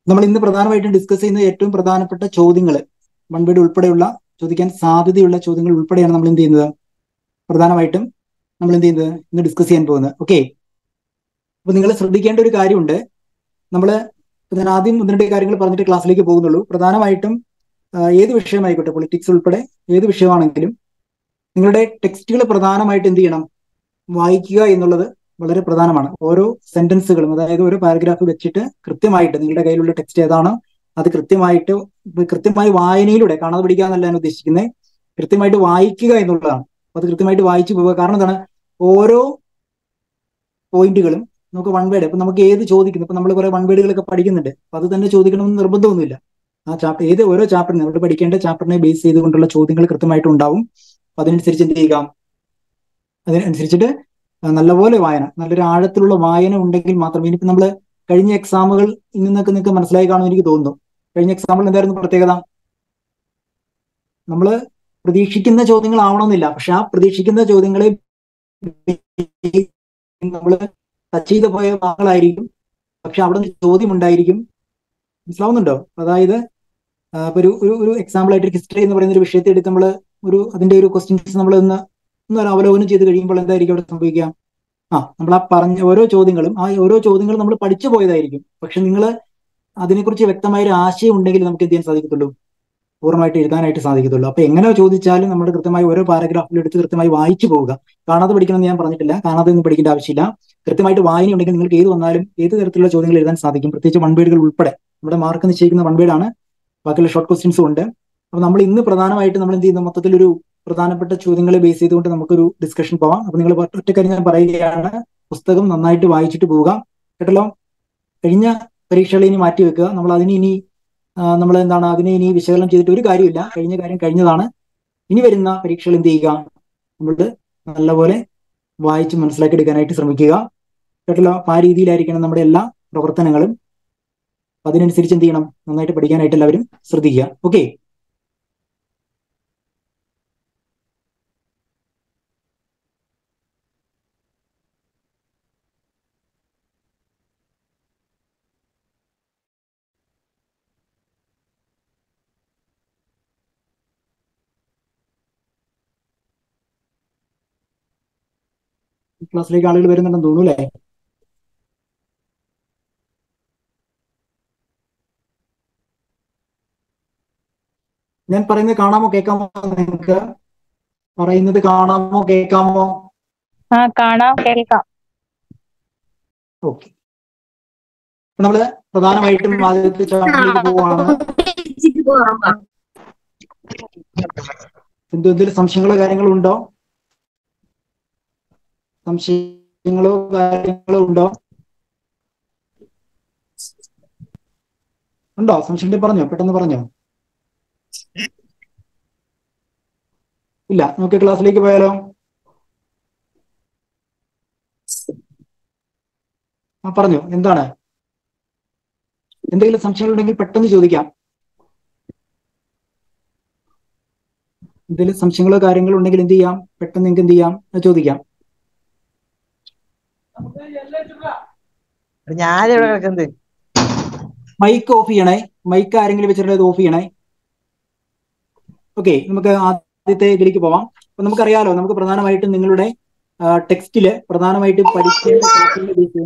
നമ്മൾ ഇന്ന് പ്രധാനമായിട്ടും ഡിസ്കസ് ചെയ്യുന്ന ഏറ്റവും പ്രധാനപ്പെട്ട ചോദ്യങ്ങൾ വൺ വേർഡ് ഉൾപ്പെടെയുള്ള ചോദിക്കാൻ സാധ്യതയുള്ള ചോദ്യങ്ങൾ ഉൾപ്പെടെയാണ് നമ്മൾ എന്ത് ചെയ്യുന്നത് പ്രധാനമായിട്ടും നമ്മൾ എന്ത് ചെയ്യുന്നത് ഇന്ന് ഡിസ്കസ് ചെയ്യാൻ പോകുന്നത് ഓക്കെ അപ്പൊ നിങ്ങൾ ശ്രദ്ധിക്കേണ്ട ഒരു കാര്യമുണ്ട് നമ്മൾ ഞാൻ ആദ്യം ഒന്ന് രണ്ട് കാര്യങ്ങൾ പറഞ്ഞിട്ട് ക്ലാസ്സിലേക്ക് പോകുന്നുള്ളൂ പ്രധാനമായിട്ടും ആ, ഏത് വിഷയമായിക്കോട്ടെ പൊളിറ്റിക്സ് ഉൾപ്പെടെ ഏത് വിഷയമാണെങ്കിലും നിങ്ങളുടെ ടെക്സ്റ്റുകൾ പ്രധാനമായിട്ട് എന്ത് ചെയ്യണം വായിക്കുക എന്നുള്ളത് വളരെ പ്രധാനമാണ് ഓരോ സെന്റൻസുകളും അതായത് ഓരോ പാരഗ്രാഫ് വെച്ചിട്ട് കൃത്യമായിട്ട് നിങ്ങളുടെ കയ്യിലുള്ള ടെക്സ്റ്റ് ഏതാണോ അത് കൃത്യമായിട്ട് ഇപ്പൊ കൃത്യമായി വായനയിലൂടെ കാണാതെ പഠിക്കുക എന്നല്ല ഞാൻ ഉദ്ദേശിക്കുന്നത് കൃത്യമായിട്ട് വായിക്കുക എന്നുള്ളതാണ് അപ്പൊ അത് കൃത്യമായിട്ട് വായിച്ചു പോവുക കാരണം എന്താണ് ഓരോ പോയിന്റുകളും നമുക്ക് വൺ വേർഡ് ഇപ്പൊ നമുക്ക് ഏത് ചോദിക്കുന്നു ഇപ്പൊ നമ്മൾ കുറെ വൺ വേർഡുകളൊക്കെ പഠിക്കുന്നുണ്ട് അപ്പൊ അത് തന്നെ ചോദിക്കണമെന്ന് നിർബന്ധമൊന്നുമില്ല ആ ചാപ്റ്റർ ഏത് ഓരോ ചാപ്റ്ററിനെ നമ്മൾ പഠിക്കേണ്ട ചാപ്റ്ററിനെ ബേസ് ചെയ്തുകൊണ്ടുള്ള ചോദ്യങ്ങൾ കൃത്യമായിട്ട് ഉണ്ടാവും അപ്പൊ അതിനനുസരിച്ച് എന്ത് ചെയ്യുക അതിനനുസരിച്ചിട്ട് നല്ലപോലെ വായന നല്ലൊരു ആഴത്തിലുള്ള വായന ഉണ്ടെങ്കിൽ മാത്രമേ ഇനിയിപ്പോ നമ്മള് കഴിഞ്ഞ എക്സാമുകൾ നിന്നൊക്കെ നിങ്ങൾക്ക് മനസ്സിലായി കാണുമെന്ന് എനിക്ക് തോന്നുന്നു കഴിഞ്ഞ എക്സാമ്പിൾ എന്തായിരുന്നു പ്രത്യേകത നമ്മൾ പ്രതീക്ഷിക്കുന്ന ചോദ്യങ്ങൾ ആവണമെന്നില്ല പക്ഷെ ആ പ്രതീക്ഷിക്കുന്ന ചോദ്യങ്ങളെ നമ്മൾ ടച്ച് ചെയ്ത് പോയ ഭാഗങ്ങളായിരിക്കും പക്ഷെ അവിടെ നിന്ന് ചോദ്യം ഉണ്ടായിരിക്കും മനസ്സിലാവുന്നുണ്ടോ അതായത് ആ, ഇപ്പൊ ഒരു ഒരു ഒരു എക്സാമ്പിൾ ആയിട്ട് ഹിസ്റ്ററി എന്ന് പറയുന്ന ഒരു വിഷയത്തെ എടുത്ത് നമ്മൾ ഒരു അതിന്റെ ഒരു ക്വസ്റ്റ്യൻസ് നമ്മൾ ഒന്ന് ഒന്ന് ഒരു അവലോകനം ചെയ്ത് കഴിയുമ്പോൾ എന്തായിരിക്കും അവിടെ സംഭവിക്കുക ആ നമ്മൾ ആ പറഞ്ഞ ഓരോ ചോദ്യങ്ങളും ആ ഓരോ ചോദ്യങ്ങളും നമ്മൾ പഠിച്ചു പോയതായിരിക്കും പക്ഷെ നിങ്ങൾ അതിനെക്കുറിച്ച് വ്യക്തമായ ഒരു ആശയം ഉണ്ടെങ്കിൽ നമുക്ക് എന്ത് ചെയ്യാൻ സാധിക്കത്തുള്ളൂ പൂർണ്ണമായിട്ട് എഴുതാനായിട്ട് സാധിക്കത്തുള്ളൂ അപ്പൊ എങ്ങനെ ചോദിച്ചാലും നമ്മൾ കൃത്യമായി ഓരോ പാരഗ്രാഫിൽ എടുത്ത് കൃത്യമായി വായിച്ചു പോവുക കാണാതെ പഠിക്കണമെന്ന് ഞാൻ പറഞ്ഞിട്ടില്ല കാണാതെ ഒന്നും പഠിക്കേണ്ട ആവശ്യമില്ല കൃത്യമായിട്ട് വായന ഉണ്ടെങ്കിൽ നിങ്ങൾക്ക് ഏത് വന്നാലും ഏത് തരത്തിലുള്ള ചോദ്യങ്ങൾ എഴുതാൻ സാധിക്കും പ്രത്യേകിച്ച് വൺ വേർഡുകൾ ഉൾപ്പെടെ നമ്മുടെ മാർക്ക് നിശ്ചയിക്കുന്ന വൺ വേർഡാണ് ബാക്കിയുള്ള ഷോർട്ട് ക്വസ്റ്റ്യൻസും ഉണ്ട് അപ്പൊ നമ്മൾ ഇന്ന് പ്രധാനമായിട്ട് നമ്മൾ എന്ത് ചെയ്യുന്നു മൊത്തത്തിലൊരു പ്രധാനപ്പെട്ട ചോദ്യങ്ങളെ ബേസ് ചെയ്തുകൊണ്ട് നമുക്കൊരു ഡിസ്കഷൻ പോവാം അപ്പൊ നിങ്ങൾ ഒറ്റ കാര്യം ഞാൻ പറയുകയാണ് പുസ്തകം നന്നായിട്ട് വായിച്ചിട്ട് പോവുക കേട്ടല്ലോ കഴിഞ്ഞ പരീക്ഷകളെ ഇനി മാറ്റി വെക്കുക നമ്മൾ അതിന് ഇനി നമ്മൾ എന്താണ് അതിനെ ഇനി വിശകലനം ചെയ്തിട്ട് ഒരു കാര്യമില്ല കഴിഞ്ഞ കാര്യം കഴിഞ്ഞതാണ് ഇനി വരുന്ന പരീക്ഷകൾ എന്ത് ചെയ്യുക നമ്മൾ നല്ലപോലെ വായിച്ച് മനസ്സിലാക്കി എടുക്കാനായിട്ട് ശ്രമിക്കുക കേട്ടല്ലോ അപ്പൊ ആ രീതിയിലായിരിക്കണം നമ്മുടെ എല്ലാ പ്രവർത്തനങ്ങളും അപ്പൊ അതിനനുസരിച്ച് എന്ത് ചെയ്യണം നന്നായിട്ട് പഠിക്കാനായിട്ട് എല്ലാവരും ശ്രദ്ധിക്കുക ഓക്കെ ക്ലാസ്സിലേക്ക് ആളുകൾ വരുന്നുണ്ടെന്ന് തോന്നുന്നു അല്ലേ ഞാൻ പറയുന്നത് കാണാമോ കേൾക്കാമോ നിങ്ങൾക്ക് പറയുന്നത് കാണാമോ കേൾക്കാമോ ആ കാണാം കേൾക്കാം ഓക്കെ നമ്മള് പ്രധാനമായിട്ടും ആദ്യത്തെ ചാപ്റ്ററിലേക്ക് പോവാണ് എന്ത് എന്തെങ്കിലും സംശയങ്ങളോ കാര്യങ്ങളോ ഉണ്ടോ സംശയങ്ങളോ കാര്യങ്ങളോ ഉണ്ടോ ഉണ്ടോ സംശയം പറഞ്ഞോ പെട്ടെന്ന് പറഞ്ഞോ ഇല്ല നമുക്ക് ക്ലാസ്സിലേക്ക് പോയാലോ ആ പറഞ്ഞോ എന്താണ് എന്തെങ്കിലും സംശയങ്ങൾ ഉണ്ടെങ്കിൽ പെട്ടെന്ന് ചോദിക്കാം എന്തെങ്കിലും സംശയങ്ങളോ കാര്യങ്ങളോ ഉണ്ടെങ്കിൽ എന്ത് ചെയ്യാം പെട്ടെന്ന് നിങ്ങൾക്ക് എന്ത് ചെയ്യാം അത് ചോദിക്കാം ഞാനിവിടെ കിടക്കുന്നത് മൈക്ക് ഓഫ് ചെയ്യണേ മൈക്ക് ആരെങ്കിലും വെച്ചിട്ടുണ്ടെങ്കിൽ അത് ഓഫ് ചെയ്യണേ ഓക്കെ നമുക്ക് ആദ്യത്തെ ഇതിലേക്ക് പോവാം അപ്പൊ നമുക്കറിയാലോ നമുക്ക് പ്രധാനമായിട്ടും നിങ്ങളുടെ ടെക്സ്റ്റില് പ്രധാനമായിട്ടും പഠിക്കേണ്ട കാര്യങ്ങളുടെ വിഷയം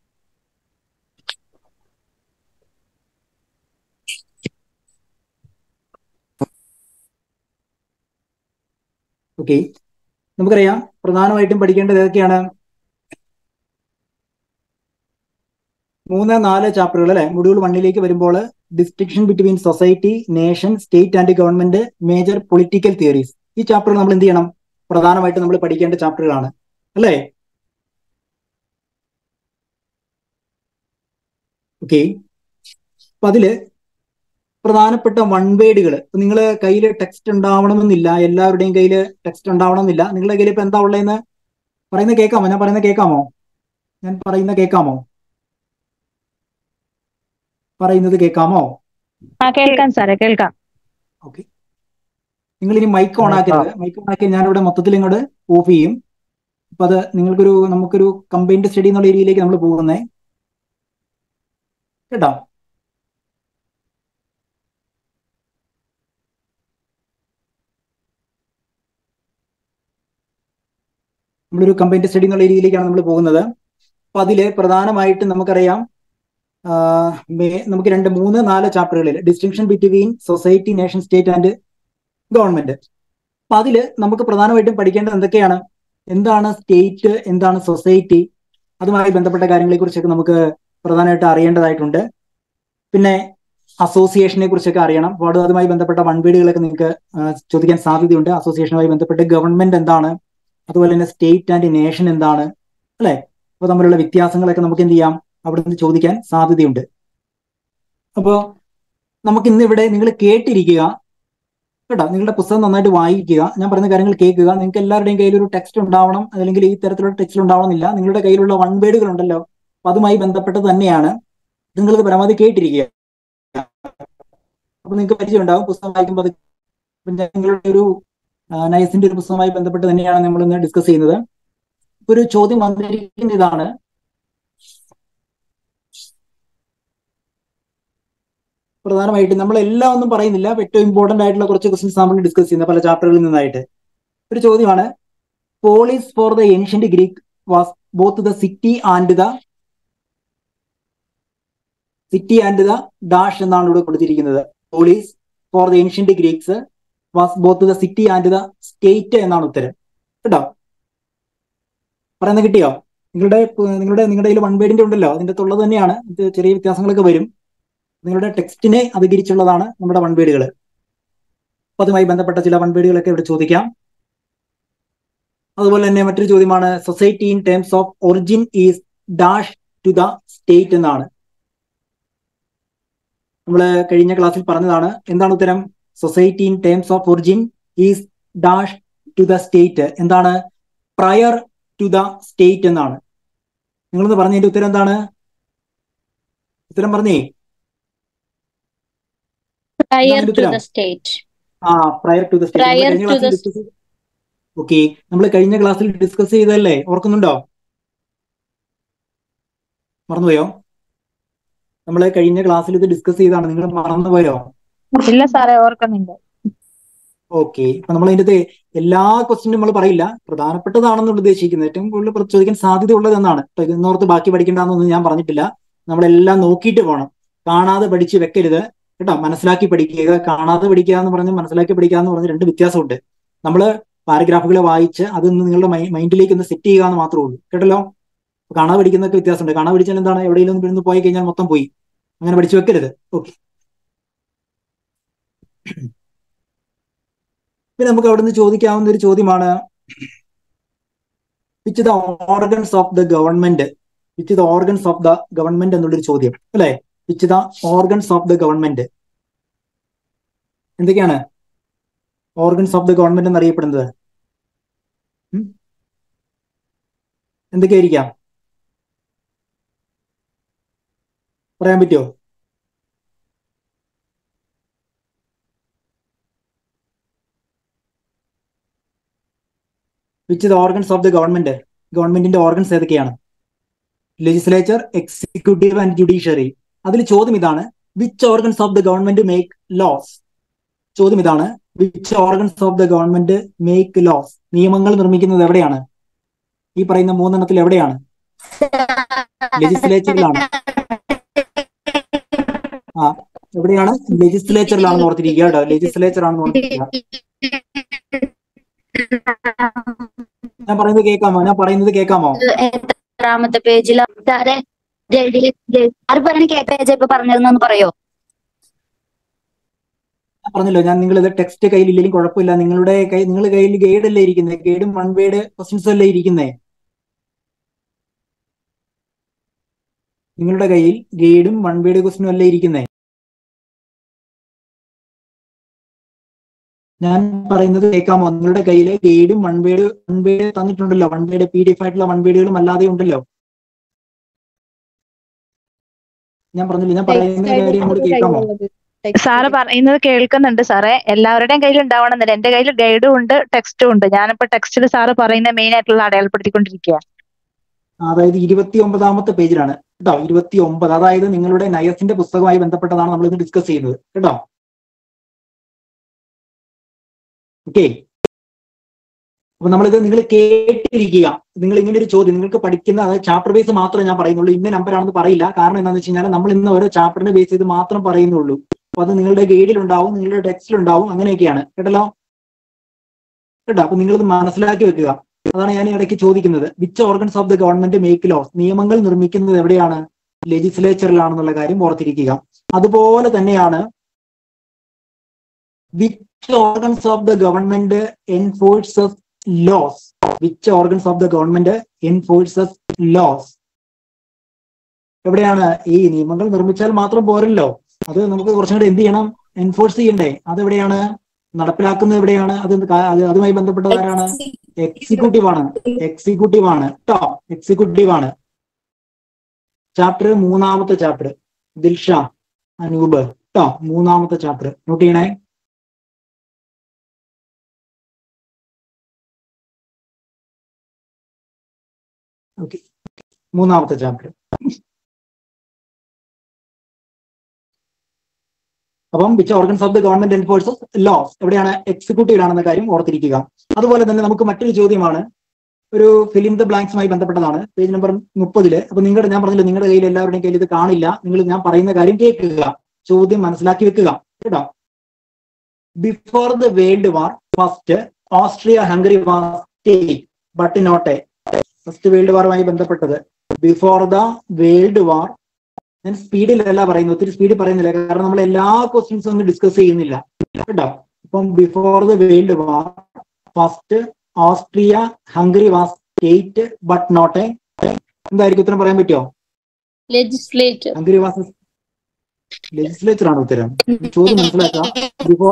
ഓക്കെ നമുക്കറിയാം പ്രധാനമായിട്ടും പഠിക്കേണ്ടത് ഏതൊക്കെയാണ് മൂന്ന് നാല് ചാപ്റ്ററുകൾ അല്ലെ മൊഡ്യൂൾ വണ്ണിലേക്ക് വരുമ്പോൾ distinction between society nation state and government major political theories ഈ ചാപ്റ്റർ നമ്മൾ എന്ത് ചെയ്യണം പ്രധാനമായിട്ട് നമ്മൾ പഠിക്കേണ്ട ചാപ്റ്ററുകളാണ് അല്ലേ ഓക്കെ അപ്പൊ അതില് പ്രധാനപ്പെട്ട വൺ വേർഡുകൾ നിങ്ങൾ കയ്യിൽ ടെക്സ്റ്റ് ഉണ്ടാവണമെന്നില്ല എല്ലാവരുടെയും കയ്യിൽ ടെക്സ്റ്റ് ഉണ്ടാവണമെന്നില്ല നിങ്ങളുടെ കയ്യിൽ ഇപ്പൊ എന്താ ഉള്ളതെന്ന് പറയുന്നത് കേൾക്കാമോ ഞാൻ പറയുന്നത് കേൾക്കാമോ ഞാൻ പറയുന്നത് കേൾക്കാമോ പറയുന്നത് കേൾക്കാമോ ആ കേൾക്കാം സാറേ കേൾക്കാം ഓക്കെ നിങ്ങൾ ഇനി മൈക്ക് ഓൺ ആക്കരുത് മൈക്ക് ഓൺ ആക്കി ഞാനിവിടെ മൊത്തത്തിൽ ഇങ്ങോട്ട് ഓഫ് ചെയ്യും അപ്പൊ അത് നിങ്ങൾക്കൊരു നമുക്കൊരു കമ്പൈൻഡ് സ്റ്റഡി എന്നുള്ള ഏരിയയിലേക്ക് നമ്മൾ പോകുന്നേ കേട്ടോ നമ്മളൊരു കമ്പൈൻഡ് സ്റ്റഡി എന്നുള്ള രീതിയിലേക്കാണ് നമ്മൾ പോകുന്നത് അപ്പൊ അതില് പ്രധാനമായിട്ടും നമുക്കറിയാം ആഹ് മേ- നമുക്ക് രണ്ട് മൂന്ന് നാല് ചാപ്റ്ററുകളിൽ distinction between society nation state and government അപ്പൊ അതില് നമുക്ക് പ്രധാനമായിട്ടും പഠിക്കേണ്ടത് എന്തൊക്കെയാണ് എന്താണ് സ്റ്റേറ്റ് എന്താണ് സൊസൈറ്റി അതുമായി ബന്ധപ്പെട്ട കാര്യങ്ങളെ കുറിച്ചൊക്കെ നമുക്ക് പ്രധാനമായിട്ട് അറിയേണ്ടതായിട്ടുണ്ട് പിന്നെ അസോസിയേഷനെ കുറിച്ചൊക്കെ അറിയണം അപ്പോൾ അത് അതുമായി ബന്ധപ്പെട്ട വൺവേഡുകളൊക്കെ നിങ്ങൾക്ക് ആ, ചോദിക്കാൻ സാധ്യതയുണ്ട് അസോസിയേഷനുമായി ബന്ധപ്പെട്ട് ഗവൺമെന്റ് എന്താണ് അതുപോലെ തന്നെ സ്റ്റേറ്റ് ആൻഡ് നേഷൻ എന്താണ് അല്ലെ അപ്പൊ തമ്മിലുള്ള വ്യത്യാസങ്ങളൊക്കെ നമുക്ക് എന്ത് ചെയ്യാം അവിടെ നിന്ന് ചോദിക്കാൻ സാധ്യതയുണ്ട് അപ്പോ നമുക്ക് ഇന്ന് ഇവിടെ നിങ്ങൾ കേട്ടിരിക്കുക കേട്ടോ നിങ്ങളുടെ പുസ്തകം നന്നായിട്ട് വായിക്കുക ഞാൻ പറയുന്ന കാര്യങ്ങൾ കേൾക്കുക നിങ്ങൾക്ക് എല്ലാവരുടെയും കയ്യിൽ ഒരു ടെക്സ്റ്റ് ഉണ്ടാവണം അല്ലെങ്കിൽ ഈ തരത്തിലുള്ള ടെക്സ്റ്റ് ഉണ്ടാവണമെന്നില്ല നിങ്ങളുടെ കയ്യിലുള്ള വൺ വേഡുകൾ ഉണ്ടല്ലോ അപ്പൊ അതുമായി ബന്ധപ്പെട്ട് തന്നെയാണ് നിങ്ങളിത് പരമാവധി കേട്ടിരിക്കുക അപ്പൊ നിങ്ങൾക്ക് പരിചയം ഉണ്ടാവും പുസ്തകം വായിക്കുമ്പോൾ അത് പിന്നെ നിങ്ങളുടെ ഒരു ആ, നയസിന്റെ ഒരു പുസ്തകവുമായി ബന്ധപ്പെട്ട് തന്നെയാണ് നമ്മൾ ഇന്ന് ഡിസ്കസ് ചെയ്യുന്നത് ഇപ്പൊ ഒരു ചോദ്യം വന്നിരിക്കുന്ന ഇതാണ് പ്രധാനമായിട്ടും നമ്മൾ എല്ലാം ഒന്നും പറയുന്നില്ല ഏറ്റവും ഇമ്പോർട്ടന്റ് ആയിട്ടുള്ള കുറച്ച് ക്വസ്റ്റ്യൻസ് നമ്മൾ ഡിസ്കസ് ചെയ്യുന്ന പല ചാപ്റ്ററുകളിൽ നിന്നായിട്ട് ഒരു ചോദ്യമാണ് polis for the ancient Greek was both the city and the city and the dash എന്നാണ് ഇവിടെ കൊടുത്തിരിക്കുന്നത് polis for the ancient Greeks was both the city and the state എന്നാണ് ഉത്തരം കേട്ടോ പറയുന്നത് കിട്ടിയോ നിങ്ങളുടെ നിങ്ങളുടെ നിങ്ങളുടെ കയ്യിൽ വൺ വേഡിന്റെ ഉണ്ടല്ലോ അതിന്റെ തുള്ളത് തന്നെയാണ് ഇത് ചെറിയ വ്യത്യാസങ്ങളൊക്കെ വരും നിങ്ങളുടെ ടെക്സ്റ്റിനെ അധികരിച്ചുള്ളതാണ് നമ്മുടെ വൺ വേഡുകൾ അപ്പൊ അതുമായി ബന്ധപ്പെട്ട ചില വൺ വേഡുകളൊക്കെ ഇവിടെ ചോദിക്കാം അതുപോലെ തന്നെ മറ്റൊരു ചോദ്യമാണ് society in terms of origin is dash to the state എന്നാണ് നമ്മൾ കഴിഞ്ഞ ക്ലാസ്സിൽ പറഞ്ഞതാണ് എന്താണ് ഉത്തരം society in terms of origin is dash to the state എന്താണ് പ്രയർ ടു ദ സ്റ്റേറ്റ് എന്നാണ് നിങ്ങളൊന്ന് പറഞ്ഞതിന്റെ ഉത്തരം എന്താണ് ഉത്തരം പറഞ്ഞേ prior അതിന്റെ to ഉത്തരം? the state. ആ prior to the Prior to the- state okay നമ്മൾ കഴിഞ്ഞ ക്ലാസ്സിൽ ഡിസ്കസ് ചെയ്തതല്ലേ ഓർക്കുന്നുണ്ടോ മറന്നുപോയോ നമ്മൾ കഴിഞ്ഞ ക്ലാസ്സിൽ ഇത് ഡിസ്കസ് ചെയ്താണ് നിങ്ങൾ മറന്നുപോയോ ഇല്ല സാറേ ഓർക്കുന്നുണ്ട് ഓക്കെ അപ്പൊ നമ്മൾ അതിന്റെ എല്ലാ ക്വസ്റ്റിനും നമ്മൾ പറയില്ല പ്രധാനപ്പെട്ടതാണെന്ന് ഉദ്ദേശിക്കുന്നത് ഏറ്റവും കൂടുതൽ പ്ര- ചോദിക്കാൻ സാധ്യത ഉള്ളത് എന്നാണ് ഇപ്പൊ ഇന്നോർത്ത് ബാക്കി പഠിക്കേണ്ടെന്നൊന്നും ഞാൻ പറഞ്ഞിട്ടില്ല നമ്മളെല്ലാം നോക്കിയിട്ട് പോകണം കാണാതെ പഠിച്ച് വെക്കരുത് കേട്ടോ മനസ്സിലാക്കി പഠിക്കുക കാണാതെ പഠിക്കുക എന്ന് പറഞ്ഞ് മനസ്സിലാക്കി പഠിക്കുക എന്ന് പറഞ്ഞ് രണ്ട് വ്യത്യാസമുണ്ട് നമ്മൾ പാരഗ്രാഫുകൾ വായിച്ച് അതൊന്ന് നിങ്ങളുടെ മൈൻഡിലേക്ക് ഒന്ന് സെറ്റ് ചെയ്യുക എന്ന് മാത്രമേ ഉള്ളൂ കേട്ടല്ലോ അപ്പൊ കാണാതെ പഠിക്കുന്നൊക്കെ വ്യത്യാസമുണ്ട് കാണാതെ പഠിച്ചാൽ എന്താണ് എവിടെയെങ്കിലും ഒന്ന് പോയി കഴിഞ്ഞാൽ മൊത്തം പോയി അങ്ങനെ പഠിച്ചു വെക്കരുത് ഓക്കെ പിന്നെ നമുക്ക് അവിടുന്ന് ചോദിക്കാവുന്ന ഒരു ചോദ്യമാണ് which the organs of the government which the organs of the government എന്നുള്ളൊരു ചോദ്യം അല്ലെ which the organs of the government എന്തൊക്കെയാണ് ഓർഗൻസ് ഓഫ് ദ ഗവൺമെന്റ് എന്നറിയപ്പെടുന്നത് ഉം? എന്തൊക്കെയായിരിക്കാം പറയാൻ പറ്റുമോ which the organs of the government ഗവൺമെന്റിന്റെ ഓർഗൻസ് ഏതൊക്കെയാണ് ലെജിസ്ലേച്ചർ എക്സിക്യൂട്ടീവ് ആൻഡ് ജുഡീഷ്യറി അതിൽ ചോദ്യം ഇതാണ് which organs of the government make laws ചോദ്യം ഇതാണ് which organs of the government make laws നിയമങ്ങൾ നിർമ്മിക്കുന്നത് എവിടെയാണ് ഈ പറയുന്ന മൂന്നെണ്ണത്തിൽ എവിടെയാണ് ലെജിസ്ലേച്ചറിലാണ് ആ എവിടെയാണ് ലെജിസ്ലേച്ചറിലാണെന്ന് ഓർത്തിരിക്കുക കേട്ടോ ലെജിസ്ലേച്ചർ ആണെന്ന് ഓർത്തിരിക്കുക ഞാൻ പറയുന്നത് കേൾക്കാമോ ഞാൻ പറയുന്നത് കേൾക്കാമോ എത്രാമത്തെ പേജിൽ സാറെ സാറ് പറഞ്ഞ കേ പേജ് ഇപ്പൊ പറഞ്ഞതെന്നൊന്ന് പറയോ ഞാൻ പറഞ്ഞല്ലോ ഞാൻ നിങ്ങൾ ഇത് ടെക്സ്റ്റ് കയ്യിലില്ലെങ്കിൽ കുഴപ്പമില്ല നിങ്ങളുടെ കൈ നിങ്ങളുടെ കയ്യിൽ ഗൈഡ് അല്ലേ ഇരിക്കുന്നത് ഗൈഡും വൺ വേഡ് ക്വസ്റ്റ്യൻസ് അല്ലേ ഇരിക്കുന്നേ നിങ്ങളുടെ കയ്യിൽ ഗൈഡും വൺ വേഡ് ക്വസ്റ്റ്യനും അല്ലേ ഇരിക്കുന്നേ ഞാൻ പറയുന്നത് കേൾക്കാമോ നിങ്ങളുടെ കയ്യിൽ ഗൈഡും വൺ വേഡ് വൺ വേഡ് തന്നിട്ടുണ്ടല്ലോ one word P D F ആയിട്ടുള്ള വൺ വേഡുകളും അല്ലാതെ ഉണ്ടല്ലോ ഞാൻ പറഞ്ഞില്ല ഞാൻ പറയുന്ന കാര്യം അങ്ങോട്ട് കേൾക്കാമോ സാറ് പറയുന്നത് കേൾക്കുന്നുണ്ട് സാറേ എല്ലാവരുടെയും കയ്യിൽ ഉണ്ടാവണമെന്നില്ല എന്റെ കയ്യിൽ ഗൈഡും ഉണ്ട് ടെക്സ്റ്റും ഉണ്ട് ഞാനിപ്പോ ടെക്സ്റ്റിൽ സാറ് പറയുന്ന മെയിൻ ആയിട്ടുള്ള അടയാളപ്പെടുത്തിക്കൊണ്ടിരിക്കുക അതായത് ഇരുപത്തി ഒമ്പതാമത്തെ പേജിലാണ് കേട്ടോ ഇരുപത്തി ഒമ്പത് അതായത് നിങ്ങളുടെ നയസിന്റെ പുസ്തകവുമായി ബന്ധപ്പെട്ടതാണ് നമ്മൾ ഇന്ന് ഡിസ്കസ് ചെയ്യുന്നത് കേട്ടോ ഓക്കെ അപ്പൊ നമ്മളിത് നിങ്ങൾ കേട്ടിരിക്കുക നിങ്ങൾ ഇങ്ങനെ ഒരു ചോദ്യം നിങ്ങൾക്ക് പഠിക്കുന്ന അതായത് ചാപ്റ്റർ ബേസ് മാത്രമേ ഞാൻ പറയുന്നുള്ളൂ ഇന്ന നമ്പർ ആണെന്ന് പറയില്ല കാരണം എന്താണെന്ന് വെച്ച് കഴിഞ്ഞാൽ നമ്മൾ ഇന്ന് ഓരോ ചാപ്റ്ററിനെ ബേസ് ചെയ്ത് മാത്രം പറയുന്നുള്ളൂ അപ്പൊ അത് നിങ്ങളുടെ ഗൈഡിൽ ഉണ്ടാവും നിങ്ങളുടെ ടെക്സ്റ്റിൽ ഉണ്ടാവും അങ്ങനെയൊക്കെയാണ് കേട്ടല്ലോ കേട്ടോ അപ്പൊ നിങ്ങളിത് മനസ്സിലാക്കി വെക്കുക അതാണ് ഞാൻ ഇടയ്ക്ക് ചോദിക്കുന്നത് which organs of the government make laws നിയമങ്ങൾ നിർമ്മിക്കുന്നത് എവിടെയാണ് ലെജിസ്ലേച്ചറിലാണെന്നുള്ള കാര്യം ഓർത്തിരിക്കുക അതുപോലെ തന്നെയാണ് which organs of the government enforces laws which organs of the government enforces laws എവിടെയാണ് ഈ നിയമങ്ങൾ നിർമ്മിച്ചാൽ മാത്രം പോരല്ലോ അത് നമുക്ക് കുറച്ചും കൂടെ എന്ത് ചെയ്യണം എൻഫോഴ്സ് ചെയ്യണ്ടേ അതെവിടെയാണ് നടപ്പിലാക്കുന്നത് എവിടെയാണ് അത് കാ- അത് അതുമായി ബന്ധപ്പെട്ടത് ആരാണ് എക്സിക്യൂട്ടീവ് ആണ് എക്സിക്യൂട്ടീവ് ആണ് കേട്ടോ എക്സിക്യൂട്ടീവ് ആണ് ചാപ്റ്റർ മൂന്നാമത്തെ ചാപ്റ്റർ ദിൽഷ അനൂപ് കേട്ടോ മൂന്നാമത്തെ ചാപ്റ്റർ നോട്ട് ചെയ്യണേ ഓക്കെ മൂന്നാമത്തെ ചാപ്റ്റർ അപ്പം which organs of the government enforces laws എവിടെയാണ് എക്സിക്യൂട്ടീവിലാണെന്ന കാര്യം ഓർത്തിരിക്കുക അതുപോലെ തന്നെ നമുക്ക് മറ്റൊരു ചോദ്യമാണ് ഒരു ഫിലിം ദ ബ്ലാങ്ക്സുമായി ബന്ധപ്പെട്ടതാണ് പേജ് നമ്പർ മുപ്പതില് അപ്പൊ നിങ്ങളുടെ ഞാൻ പറഞ്ഞില്ല നിങ്ങളുടെ കയ്യിൽ എല്ലാവരുടെയും കയ്യിൽ ഇത് കാണില്ല നിങ്ങൾ ഞാൻ പറയുന്ന കാര്യം കേൾക്കുക ചോദ്യം മനസ്സിലാക്കി വെക്കുക കേട്ടോ before the world war first Austria Hungary war state but not a first world വാറുമായി ബന്ധപ്പെട്ടത് ബിഫോർ ദ വേൾഡ് വാർ ഞാൻ സ്പീഡിലല്ല പറയുന്നത് ഒത്തിരി സ്പീഡിൽ പറയുന്നില്ല കാരണം നമ്മൾ എല്ലാ ക്വസ്റ്റ്യൻസും ഒന്നും ഡിസ്കസ് ചെയ്യുന്നില്ല കേട്ടോ ഇപ്പം before the world war first Austria Hungary was state but not a എന്തായിരിക്കും ഉത്തരം പറയാൻ പറ്റുമോ ലെജിസ്ലേച്ചർ ഹംഗറി വാസ് ലെജിസ്ലേച്ചർ ആണ് ഉത്തരം ചോദ്യം മനസ്സിലാക്കാം before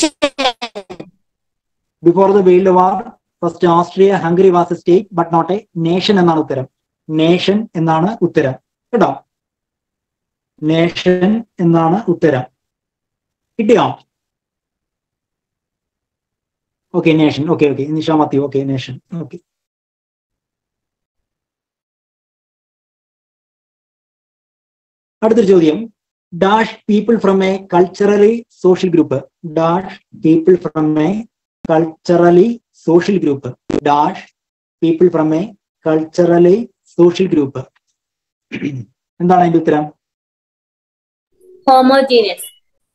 before the world war first Austria Hungary was state but not a nation എന്നാണ് ഉത്തരം നേഷൻ എന്നാണ് ഉത്തരം കേട്ടോ നേഷൻ എന്നാണ് ഉത്തരം കിട്ടിയോ okay nation okay okay Nisha Mathew okay nation okay അടുത്തൊരു ചോദ്യം dash people from a culturally social group dash people from a culturally social group dash people from a culturally social group എന്താണ് അതിന്റെ ഉത്തരം ഹോമോജീനിയസ്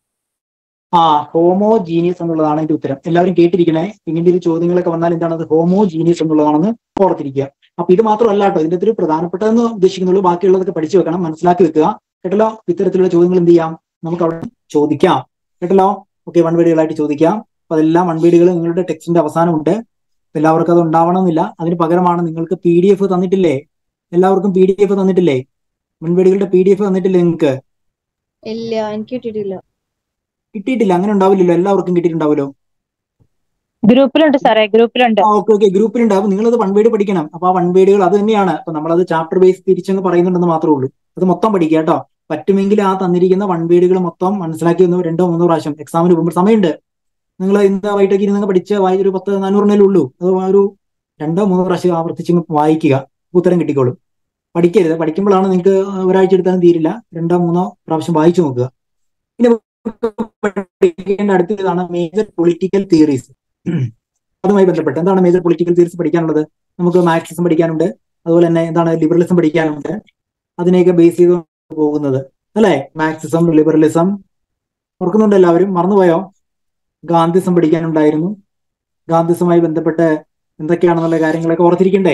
ആ ഹോമോജീനിയസ് എന്നുള്ളതാണ് അതിന്റെ ഉത്തരം എല്ലാവരും കേട്ടിരിക്കണേ ഇങ്ങനെ ഒരു ചോദ്യങ്ങളൊക്കെ വന്നാൽ എന്താണ് അത് ഹോമോജീനിയസ് എന്നുള്ളതാണെന്ന് ഓർത്തിരിക്കുക അപ്പൊ ഇത് മാത്രമല്ല കേട്ടോ ഇതിന്റെ ഒരു പ്രധാനപ്പെട്ടതെന്ന് ഉദ്ദേശിക്കുന്നുള്ളൂ ബാക്കിയുള്ളതൊക്കെ പഠിച്ചു വെക്കണം മനസ്സിലാക്കി വെക്കുക കേട്ടല്ലോ ഇത്തരത്തിലുള്ള ചോദ്യങ്ങൾ എന്ത് ചെയ്യാം നമുക്ക് അവിടെ ചോദിക്കാം കേട്ടല്ലോ ഓക്കെ വൺ വീടുകളായിട്ട് ചോദിക്കാം അപ്പൊ അതെല്ലാം വൺ വീടുകൾ നിങ്ങളുടെ ടെക്സ്റ്റിന്റെ അവസാനമുണ്ട് എല്ലാവർക്കും അത് ഉണ്ടാവണമെന്നില്ല അതിന് പകരമാണ് നിങ്ങൾക്ക് പി ഡി എഫ് തന്നിട്ടില്ലേ എല്ലാവർക്കും പി ഡി എഫ് തന്നിട്ടില്ലേ മുൻവീടുകളുടെ പി ഡി എഫ് തന്നിട്ടില്ലേ നിങ്ങൾക്ക് ഇല്ല എനിക്ക് കിട്ടിയിട്ടില്ല കിട്ടിയിട്ടില്ല അങ്ങനെ ഉണ്ടാവില്ലല്ലോ എല്ലാവർക്കും കിട്ടിയിട്ടുണ്ടാവുമല്ലോ ഗ്രൂപ്പിലുണ്ട് സാറേ ഗ്രൂപ്പിലുണ്ട് ആ ഓക്കെ ഓക്കെ ഗ്രൂപ്പിലുണ്ടാവും നിങ്ങളത് വൺ വേഡ് പഠിക്കണം അപ്പൊ ആ വൺ വേഡുകൾ അത് തന്നെയാണ് അപ്പൊ നമ്മളത് ചാപ്റ്റർ ബേസ് തിരിച്ചെന്ന് പറയുന്നുണ്ടെന്ന് മാത്രമേ ഉള്ളൂ അത് മൊത്തം പഠിക്കുക കേട്ടോ പറ്റുമെങ്കിൽ ആ തന്നിരിക്കുന്ന വൺ വേഡുകൾ മൊത്തം മനസ്സിലാക്കി ഒന്ന് രണ്ടോ മൂന്നോ പ്രാവശ്യം എക്സാമിന് പോകുമ്പോൾ സമയമുണ്ട് നിങ്ങൾ ഇന്ന് വൈകിട്ടേക്ക് ഇരുന്ന് പഠിച്ച വായി ഒരു പത്ത് നാനൂറിനല്ലേ ഉള്ളൂ അത് ആ ഒരു രണ്ടോ മൂന്നോ പ്രാവശ്യം ആവർത്തിച്ച് ഇങ്ങ് വായിക്കുക ഉത്തരം കിട്ടിക്കോളും പഠിക്കരുത് പഠിക്കുമ്പോഴാണ് നിങ്ങൾക്ക് ഒരാഴ്ച എടുത്താലും തീരില്ല രണ്ടോ മൂന്നോ പ്രാവശ്യം വായിച്ചു നോക്കുക ഇനി പഠിക്കേണ്ട അടുത്തതാണ് മേജർ പൊളിറ്റിക്കൽ തിയറീസ് അതുമായി ബന്ധപ്പെട്ട് എന്താണ് മേജർ പൊളിറ്റിക്കൽ തിയറീസ് പഠിക്കാനുള്ളത് നമുക്ക് മാർക്സിസം പഠിക്കാനുണ്ട് അതുപോലെ തന്നെ എന്താണ് ലിബറലിസം പഠിക്കാനുണ്ട് അതിനെയൊക്കെ ബേസ് ചെയ്ത് പോകുന്നത് അല്ലെ മാർക്സിസം ലിബറലിസം ഓർക്കുന്നുണ്ട് എല്ലാവരും മറന്നുപോയോ ഗാന്ധിസം പഠിക്കാനുണ്ടായിരുന്നു ഗാന്ധിസവുമായി ബന്ധപ്പെട്ട് എന്തൊക്കെയാണെന്നുള്ള കാര്യങ്ങളൊക്കെ ഓർത്തിരിക്കണ്ടേ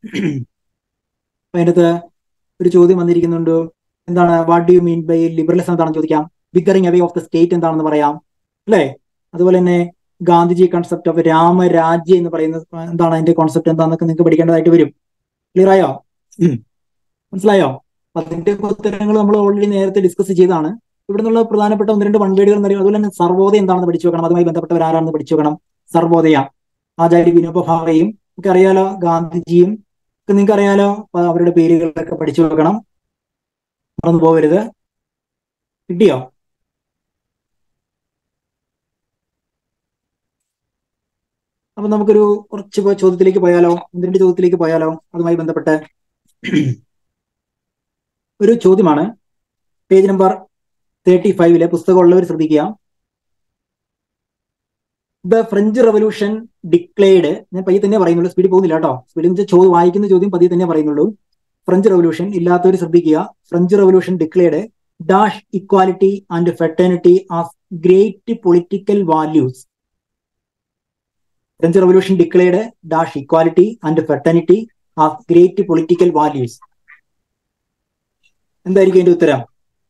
അപ്പൊ അതിനകത്ത് ഒരു ചോദ്യം വന്നിരിക്കുന്നുണ്ട് എന്താണ് what do you mean by liberalism എന്താണെന്ന് ചോദിക്കാം ബിഗറിങ് അവേ ഓഫ് ദ സ്റ്റേറ്റ് എന്താണെന്ന് പറയാം അല്ലേ അതുപോലെ തന്നെ ഗാന്ധിജി കൺസെപ്റ്റ് ഓഫ് രാമരാജ്യം എന്ന് പറയുന്നത് എന്താണ് അതിന്റെ കോൺസെപ്റ്റ് എന്താണെന്നൊക്കെ നിങ്ങൾക്ക് പഠിക്കേണ്ടതായിട്ട് വരും ക്ലിയർ ആയോ ഉം. മനസ്സിലായോ അപ്പൊ അതിന്റെ ഉത്തരങ്ങൾ നമ്മൾ ഓൾറെഡി നേരത്തെ ഡിസ്കസ് ചെയ്താണ് ഇവിടെ നിന്നുള്ള പ്രധാനപ്പെട്ട ഒന്ന് രണ്ട് വൺവേഡുകൾ എന്ന് പറയും അതുപോലെ തന്നെ സർവോദയ എന്താണെന്ന് പഠിച്ചു വെക്കണം അതുമായി ബന്ധപ്പെട്ടവർ ആരാണെന്ന് പഠിച്ചു വെക്കണം സർവോദയ ആചാര്യ വിനോബ ഭാവയും ഒക്കെ അറിയാലോ ഗാന്ധിജിയും ഒക്കെ നിങ്ങൾക്ക് അറിയാലോ അപ്പൊ അവരുടെ പേരുകളൊക്കെ പഠിച്ചു വെക്കണം മറന്നു പോകരുത് കിട്ടിയോ അപ്പൊ നമുക്കൊരു കുറച്ച് പോ- ചോദ്യത്തിലേക്ക് പോയാലോ ഒന്ന് രണ്ട് ചോദ്യത്തിലേക്ക് പോയാലോ അതുമായി ബന്ധപ്പെട്ട് ഒരു ചോദ്യമാണ് പേജ് നമ്പർ തേർട്ടി ഫൈവിലെ പുസ്തകം ഉള്ളവർ ശ്രദ്ധിക്കുക ദ ഫ്രഞ്ച് റവല്യൂഷൻ ഡിക്ലെയർഡ് ഞാൻ പയ്യെ തന്നെ പറയുന്നുള്ളൂ സ്പീഡിൽ പോകുന്നില്ല കേട്ടോ സ്പീഡിൽ ചോദ്യം വായിക്കുന്ന ചോദ്യം പതിയെ തന്നെ പറയുന്നുള്ളൂ ഫ്രഞ്ച് റവല്യൂഷൻ ഇല്ലാത്തവർ ശ്രദ്ധിക്കുക French revolution declared dash equality and fraternity as great political values French revolution declared dash equality and fraternity as great political values എന്തായിരിക്കും അതിന്റെ ഉത്തരം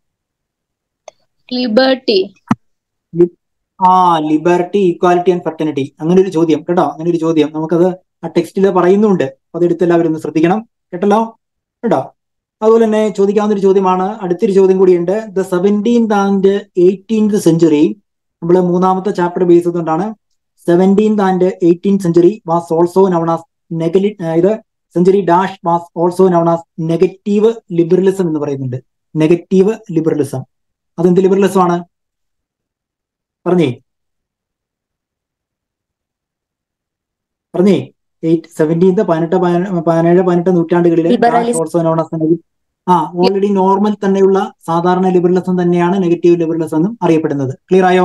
ലിബർട്ടി ആ ലിബർട്ടി ഈക്വാലിറ്റി ആൻഡ് ഫെർട്ടനിറ്റി അങ്ങനെ ഒരു ചോദ്യം കേട്ടോ അങ്ങനെ ഒരു ചോദ്യം നമുക്കത് ആ ടെക്സ്റ്റിൽ പറയുന്നുണ്ട് അപ്പൊ അതെടുത്ത് എല്ലാവരും ഒന്ന് ശ്രദ്ധിക്കണം കേട്ടല്ലോ കേട്ടോ അതുപോലെ തന്നെ ചോദിക്കാവുന്ന ഒരു ചോദ്യമാണ് അടുത്തൊരു ചോദ്യം കൂടിയുണ്ട് the seventeenth and eighteenth century നമ്മൾ മൂന്നാമത്തെ ചാപ്റ്റർ ബേസ് ചെയ്തുകൊണ്ടാണ് seventeenth and eighteenth century was also known as negative ഇത് century dash was also known as negative liberalism എന്ന് പറയുന്നുണ്ട് നെഗറ്റീവ് ലിബറലിസം അതെന്ത് ലിബറലിസം ആണ് പറഞ്ഞേ പറഞ്ഞേ എയ്റ്റ് സെവൻറ്റീൻത് പതിനെട്ട് പതിന- പതിനേഴ് പതിനെട്ട് നൂറ്റാണ്ടുകളിൽ Liberalism. ഓൾസോ നോൺ ആ ഓൾറെഡി നോർമൽ തന്നെയുള്ള സാധാരണ ലിബറലിസം തന്നെയാണ് നെഗറ്റീവ് ലിബറലിസം എന്നും അറിയപ്പെടുന്നത് ക്ലിയർ ആയോ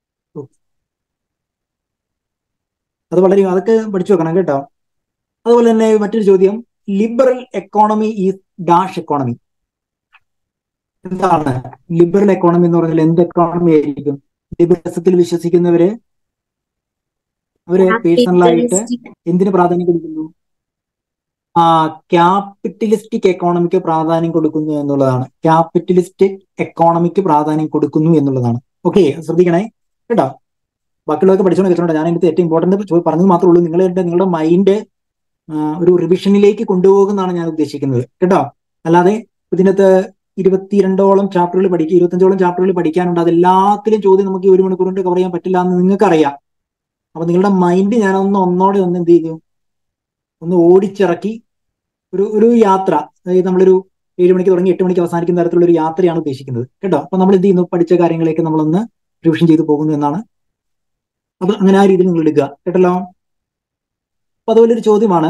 അത് വളരെ അതൊക്കെ പഠിച്ചു വെക്കണം കേട്ടോ അതുപോലെ തന്നെ മറ്റൊരു ചോദ്യം liberal economy is dash economy എന്താണ് ലിബറൽ എക്കോണമി എന്ന് പറഞ്ഞാൽ എന്ത് എക്കോണമി ആയിരിക്കും ലിബറലിസത്തിൽ വിശ്വസിക്കുന്നവര് അവര് പേഴ്സണലായിട്ട് എന്തിന് പ്രാധാന്യം കൊടുക്കുന്നു ആ ക്യാപിറ്റലിസ്റ്റിക് എക്കോണമിക്ക് പ്രാധാന്യം കൊടുക്കുന്നു എന്നുള്ളതാണ് ക്യാപിറ്റലിസ്റ്റിക് എക്കോണമിക്ക് പ്രാധാന്യം കൊടുക്കുന്നു എന്നുള്ളതാണ് ഓക്കെ ശ്രദ്ധിക്കണേ കേട്ടോ ബാക്കിയുള്ളതൊക്കെ പഠിച്ചോണ്ട് വെച്ചിട്ടുണ്ട് ഞാൻ അതിന്റെ ഏറ്റവും ഇമ്പോർട്ടന്റ് പറഞ്ഞത് മാത്രമേ ഉള്ളൂ നിങ്ങളുടെ നിങ്ങളുടെ മൈൻഡ് ഒരു റിവിഷനിലേക്ക് കൊണ്ടുപോകുന്നതാണ് ഞാൻ ഉദ്ദേശിക്കുന്നത് കേട്ടോ അല്ലാതെ ഇതിനകത്ത് ഇരുപത്തിരണ്ടോളം ചാപ്റ്ററുകൾ പഠിക്കുക ഇരുപത്തഞ്ചോളം ചാപ്റ്ററുകൾ പഠിക്കാനുണ്ട് അതെല്ലാത്തിലും ചോദ്യം നമുക്ക് ഈ ഒരു മണിക്കൂർ കൊണ്ട് കവർ ചെയ്യാൻ പറ്റില്ല എന്ന് നിങ്ങൾക്കറിയാം അപ്പൊ നിങ്ങളുടെ മൈൻഡ് ഞാനൊന്ന് ഒന്നോടെ ഒന്ന് എന്ത് ചെയ്തു ഒന്ന് ഓടിച്ചിറക്കി ഒരു ഒരു യാത്ര അതായത് നമ്മളൊരു ഏഴ് മണിക്ക് തുടങ്ങി എട്ട് മണിക്ക് അവസാനിക്കുന്ന തരത്തിലുള്ള ഒരു യാത്രയാണ് ഉദ്ദേശിക്കുന്നത് കേട്ടോ അപ്പൊ നമ്മൾ എന്ത് ചെയ്യുന്നു പഠിച്ച കാര്യങ്ങളെയൊക്കെ നമ്മളൊന്ന് റിവിഷൻ ചെയ്തു പോകുന്നു എന്നാണ് അത് അങ്ങനെ ആ രീതിയിൽ നിങ്ങൾ എടുക്കുക കേട്ടല്ലോ അപ്പൊ അതുപോലെ ഒരു ചോദ്യമാണ്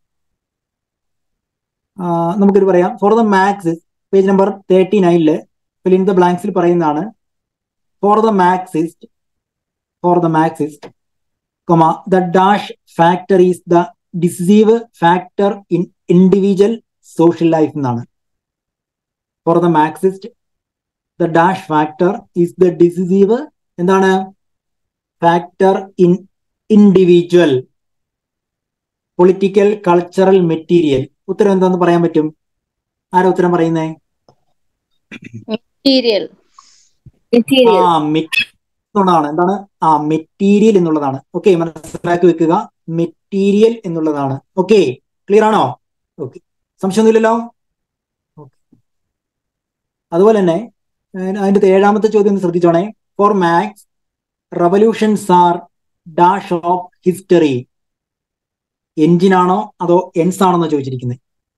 ആ, നമുക്കൊരു പറയാം for the maths page number thirty നയനില് ഫിൽ ഇൻ ദ ബ്ലാങ്ക്സിൽ പറയുന്നതാണ് for the Marxist for the Marxist comma the dash factor is the decisive factor in individual social life എന്നാണ് for the Marxist the dash factor is the decisive എന്താണ് factor in individual political cultural material ഉത്തരം എന്താന്ന് പറയാൻ പറ്റും ആരാ ഉത്തരം പറയുന്നേ material material ആ മെറ്റ് എന്നുള്ളതാണ് എന്താണ് ആ മെറ്റീരിയൽ എന്നുള്ളതാണ് ഓക്കെ മനസ്സിലാക്കി വെക്കുക മെറ്റീരിയൽ എന്നുള്ളതാണ് ഓക്കെ ക്ലിയർ ആണോ ഓക്കെ സംശയമൊന്നുമില്ലല്ലോ ഓക്കെ അതുപോലെ തന്നെ ഏഹ് അതിന്റെ ഏഴാമത്തെ ചോദ്യം ഒന്ന് ശ്രദ്ധിച്ചോണേ for max revolutions are dash of history engine ആണോ അതോ എൻസ് ആണോ എന്ന് ചോദിച്ചിരിക്കുന്നത്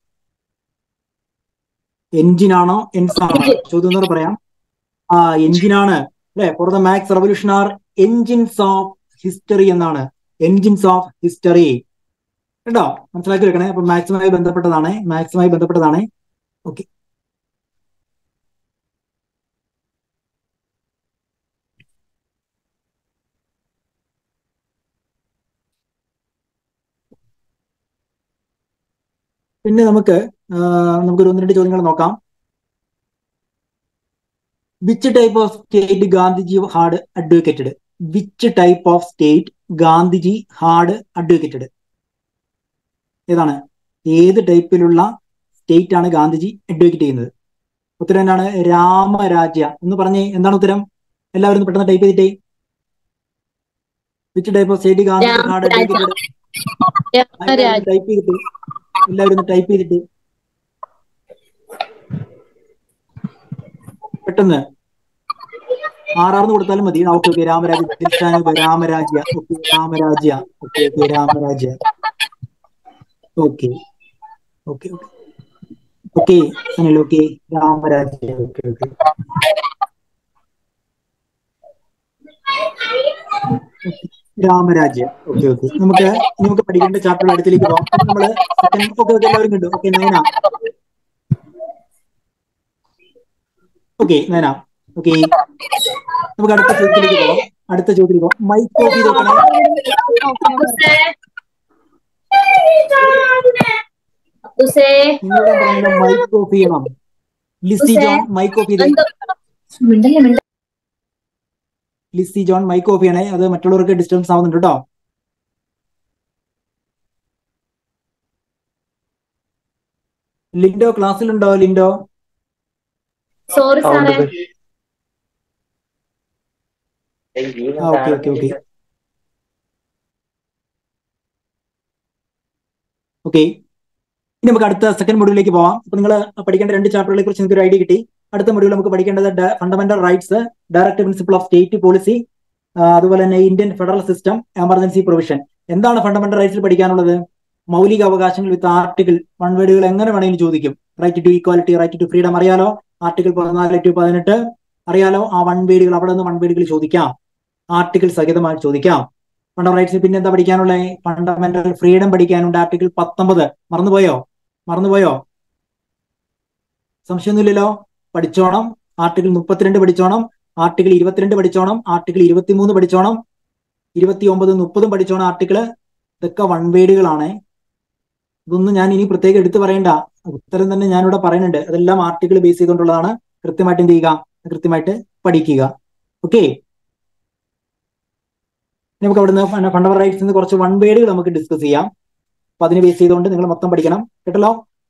എൻജിൻ ആണോ എൻസ് ആണോ ചോദ്യം ഒന്നുകൂടെ പറയാം ആ എൻജിനാണ് അല്ലെ for the max revolution are engines of history എന്നാണ് എൻജിൻസ് ഓഫ് ഹിസ്റ്ററി കേട്ടോ മനസ്സിലാക്കി വെക്കണേ അപ്പൊ മാക്സുമായി ബന്ധപ്പെട്ടതാണ് മാക്സുമായി ബന്ധപ്പെട്ടതാണ് ഓക്കെ പിന്നെ നമുക്ക് ആ, നമുക്കൊരു ഒന്ന് രണ്ട് ചോദ്യങ്ങൾ നോക്കാം which type of state Gandhiji had advocated which type of state Gandhiji had advocated ഏതാണ് ഏത് ടൈപ്പിലുള്ള സ്റ്റേറ്റ് ആണ് ഗാന്ധിജി അഡ്വക്കേറ്റ് ചെയ്യുന്നത് ഉത്തരം എന്താണ് രാമരാജ്യ എന്ന് പറഞ്ഞേ എന്താണ് ഉത്തരം എല്ലാവരും ഒന്ന് പെട്ടെന്ന് ടൈപ്പ് ചെയ്തിട്ടേ which type of state Gandhiji had advocated രാമരാജ്യം ടൈപ്പ് ചെയ്തിട്ട് എല്ലാവരും ഒന്ന് ടൈപ്പ് ചെയ്തിട്ട് പെട്ടെന്ന് ആറാർന്ന് കൊടുത്താലും മതി okay okay Ramrajya Dilshanoop Ramrajya okay Ramrajya okay okay Ramrajya okay okay okay okay Anil okay Ramrajya okay okay Ramrajya okay okay നമുക്ക് ഇനി നമുക്ക് പഠിക്കേണ്ട ചാപ്റ്റർ അടുത്തേക്ക് പോകാം ഇനി നമ്മള് സെക്കൻഡ് ഓക്കെ ഓക്കെ എല്ലാവരും കണ്ടു okay Nayana okay Nayana okay നമുക്ക് അടുത്ത ചോദ്യത്തിലേക്ക് പോകാം അടുത്ത ചോദ്യം മൈക്ക് ഓഫ് ചെയ്ത് നോക്കണേ ഉസേ നിങ്ങളോട് ഞാൻ പറഞ്ഞല്ലോ മൈക്ക് ഓഫ് ചെയ്യണം ലിസി ജോൺ മൈക്ക് ഓഫ് ചെയ്ത് എന്തോ മിണ്ടല്ലേ മിണ്ട ലിസി ജോൺ മൈക്ക് ഓഫ് ചെയ്യണേ അത് മറ്റുള്ളവർക്ക് ഡിസ്റ്റർബൻസ് ആവുന്നുണ്ട് കേട്ടോ ലിൻഡോ ക്ലാസ്സിലുണ്ടോ ലിൻഡോ സോറി സാറേ ആ ഓക്കെ ഓക്കെ ഓക്കെ ഓക്കെ ഇനി നമുക്ക് അടുത്ത സെക്കൻഡ് മൊഡ്യൂളിലേക്ക് പോവാം അപ്പൊ നിങ്ങൾ പഠിക്കേണ്ട രണ്ട് ചാപ്റ്ററുകളെ കുറിച്ച് നിങ്ങൾക്ക് ഒരു ഐഡിയ കിട്ടി അടുത്ത മൊഡ്യൂൾ നമുക്ക് പഠിക്കേണ്ടത് fundamental rights direct principle of state policy അതുപോലെ തന്നെ Indian federal system emergency provision എന്താണ് ഫണ്ടമെന്റൽ റൈറ്റ്സിൽ പഠിക്കാനുള്ളത് മൗലിക അവകാശങ്ങൾ വിത്ത് ആർട്ടിക്കിൾ വൺ വേർഡുകൾ എങ്ങനെ വേണമെങ്കിലും ചോദിക്കും right to equality right to freedom അറിയാലോ ആർട്ടിക്കിൾ പതിനാല് ടു പതിനെട്ട് അറിയാലോ ആ വൺ വേർഡുകൾ അവിടെ നിന്ന് വൺ വേർഡുകൾ ചോദിക്കാം ആർട്ടിക്കിൾ സഹിതമായി ചോദിക്കാം ഫണ്ടമെന്റൽ റൈറ്റ്സിൽ പിന്നെ എന്താ പഠിക്കാനുള്ളത് ഫണ്ടമെന്റൽ ഫ്രീഡം പഠിക്കാനുണ്ട് ആർട്ടിക്കിൾ പത്തൊമ്പത് മറന്നുപോയോ മറന്നുപോയോ സംശയമൊന്നുമില്ലല്ലോ പഠിച്ചോണം ആർട്ടിക്കിൾ മുപ്പത്തിരണ്ട് പഠിച്ചോണം ആർട്ടിക്കിൾ ഇരുപത്തിരണ്ട് പഠിച്ചോണം ആർട്ടിക്കിൾ ഇരുപത്തിമൂന്ന് പഠിച്ചോണം ഇരുപത്തി ഒമ്പത് മുപ്പതും പഠിച്ചോണം ആർട്ടിക്കിൾ ഇതൊക്കെ വൺ വേഡുകളാണ് ഇതൊന്നും ഞാൻ ഇനി പ്രത്യേകം എടുത്തു പറയണ്ട ഉത്തരം തന്നെ ഞാനിവിടെ പറയുന്നുണ്ട് അതെല്ലാം ആർട്ടിക്കിൾ ബേസ് ചെയ്തുകൊണ്ടുള്ളതാണ് കൃത്യമായിട്ട് എന്ത് ചെയ്യുക കൃത്യമായിട്ട് പഠിക്കുക ഓക്കെ നമുക്ക് അവിടുന്ന് ഫണ്ടമെന്റൽ റൈറ്റ്സ് നിന്ന് കുറച്ച് വൺ വേഡുകൾ നമുക്ക് ഡിസ്കസ് ചെയ്യാം അപ്പൊ അതിന് ബേസ് ചെയ്തുകൊണ്ട് നിങ്ങൾ മൊത്തം പഠിക്കണം കേട്ടല്ലോ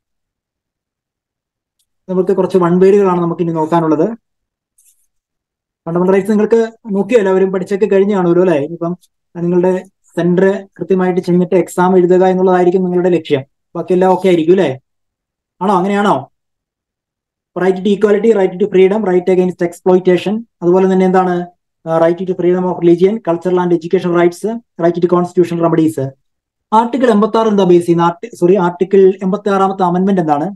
നമുക്ക് കുറച്ച് വൺ വേഡുകളാണ് നമുക്ക് ഇനി നോക്കാനുള്ളത് ഫണ്ടമെന്റൽ റൈറ്റ്സ് നിങ്ങൾക്ക് നോക്കിയോ എല്ലാവരും പഠിച്ചൊക്കെ കഴിഞ്ഞ് കാണുമല്ലോ അല്ലെ ഇപ്പം നിങ്ങളുടെ സെന്റർ കൃത്യമായിട്ട് ചെന്നിട്ട് എക്സാം എഴുതുക എന്നുള്ളതായിരിക്കും നിങ്ങളുടെ ലക്ഷ്യം ബാക്കി എല്ലാം ഓക്കെ ആയിരിക്കും അല്ലേ ആണോ അങ്ങനെയാണോ right to equality right to freedom right against exploitation അതുപോലെ തന്നെ എന്താണ് right to freedom of religion cultural and education rights right to constitution remedies article എൺപത്തി ആറ് എന്താ ബേസ് ചെയ്യുന്നത് സോറി ആർട്ടിക്കിൾ എൺപത്തി ആറാമത്തെ അമെന്റ്മെന്റ് എന്താണ്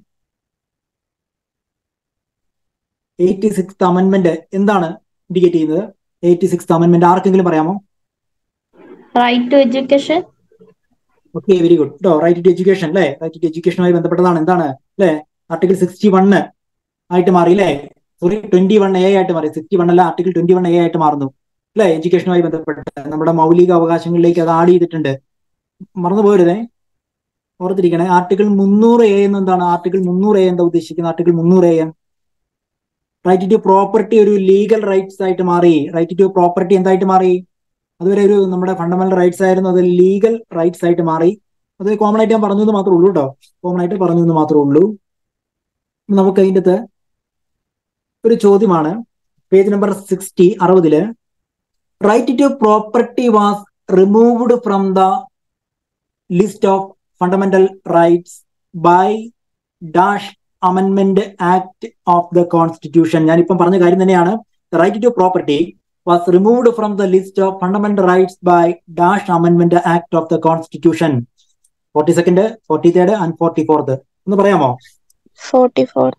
എയ്റ്റി സിക്സ് അമെന്റ്മെന്റ് എന്താണ് ഇൻഡിക്കേറ്റ് ചെയ്യുന്നത് എയ്റ്റി സിക്സ് അമെന്റ്മെന്റ് ആർക്കെങ്കിലും പറയാമോ right to education okay very good കേട്ടോ റൈറ്റ് ടു എഡ്യൂക്കേഷൻ അല്ലേ റൈറ്റ് ടു എഡ്യൂക്കേഷനുമായി ബന്ധപ്പെട്ടതാണ് എന്താണ് അല്ലേ ആർട്ടിക്കിൾ സിക്സ്റ്റി വണ്ണ് ആയിട്ട് മാറി അല്ലേ സോറി ട്വന്റി വൺ എ ആയിട്ട് മാറി സിക്സ്റ്റി വൺ അല്ല ആർട്ടിക്കിൾ ട്വന്റി വൺ എ ആയിട്ട് മാറുന്നു അല്ലേ എഡ്യൂക്കേഷനുമായി ബന്ധപ്പെട്ട് നമ്മുടെ മൗലിക അവകാശങ്ങളിലേക്ക് അത് ആഡ് ചെയ്തിട്ടുണ്ട് മറന്നു പോരുതേ ഓർത്തിരിക്കണേ ആർട്ടിക്കിൾ മുന്നൂറ് എ എന്ന് എന്താണ് ആർട്ടിക്കിൾ മുന്നൂറ് എ എന്താ ഉദ്ദേശിക്കുന്നത് ആർട്ടിക്കിൾ മുന്നൂറ് എ റൈറ്റ് ടു പ്രോപ്പർട്ടി ഒരു ലീഗൽ റൈറ്റ്സ് ആയിട്ട് മാറി റൈറ്റ് ടു പ്രോപ്പർട്ടി എന്തായിട്ട് മാറി അതുവരെ ഒരു നമ്മുടെ ഫണ്ടമെന്റൽ റൈറ്റ്സ് ആയിരുന്നു അത് ലീഗൽ റൈറ്റ്സ് ആയിട്ട് മാറി അത് കോമൺ ആയിട്ട് ഞാൻ പറഞ്ഞു എന്ന് മാത്രമേ ഉള്ളൂ കേട്ടോ കോമൺ ആയിട്ട് പറഞ്ഞു എന്ന് മാത്രമേ ഉള്ളൂ നമുക്ക് അതിൻ്റെ അകത്ത് ഒരു ചോദ്യമാണ് പേജ് നമ്പർ സിക്സ്റ്റി അറുപതില് right to property was removed from the list of fundamental rights by dash amendment act of the constitution ഞാനിപ്പം പറഞ്ഞ കാര്യം തന്നെയാണ് right to property was removed from the list of fundamental rights by dash amendment act of the constitution forty second forty third and forty fourth ഒന്ന് പറയാമോ forty four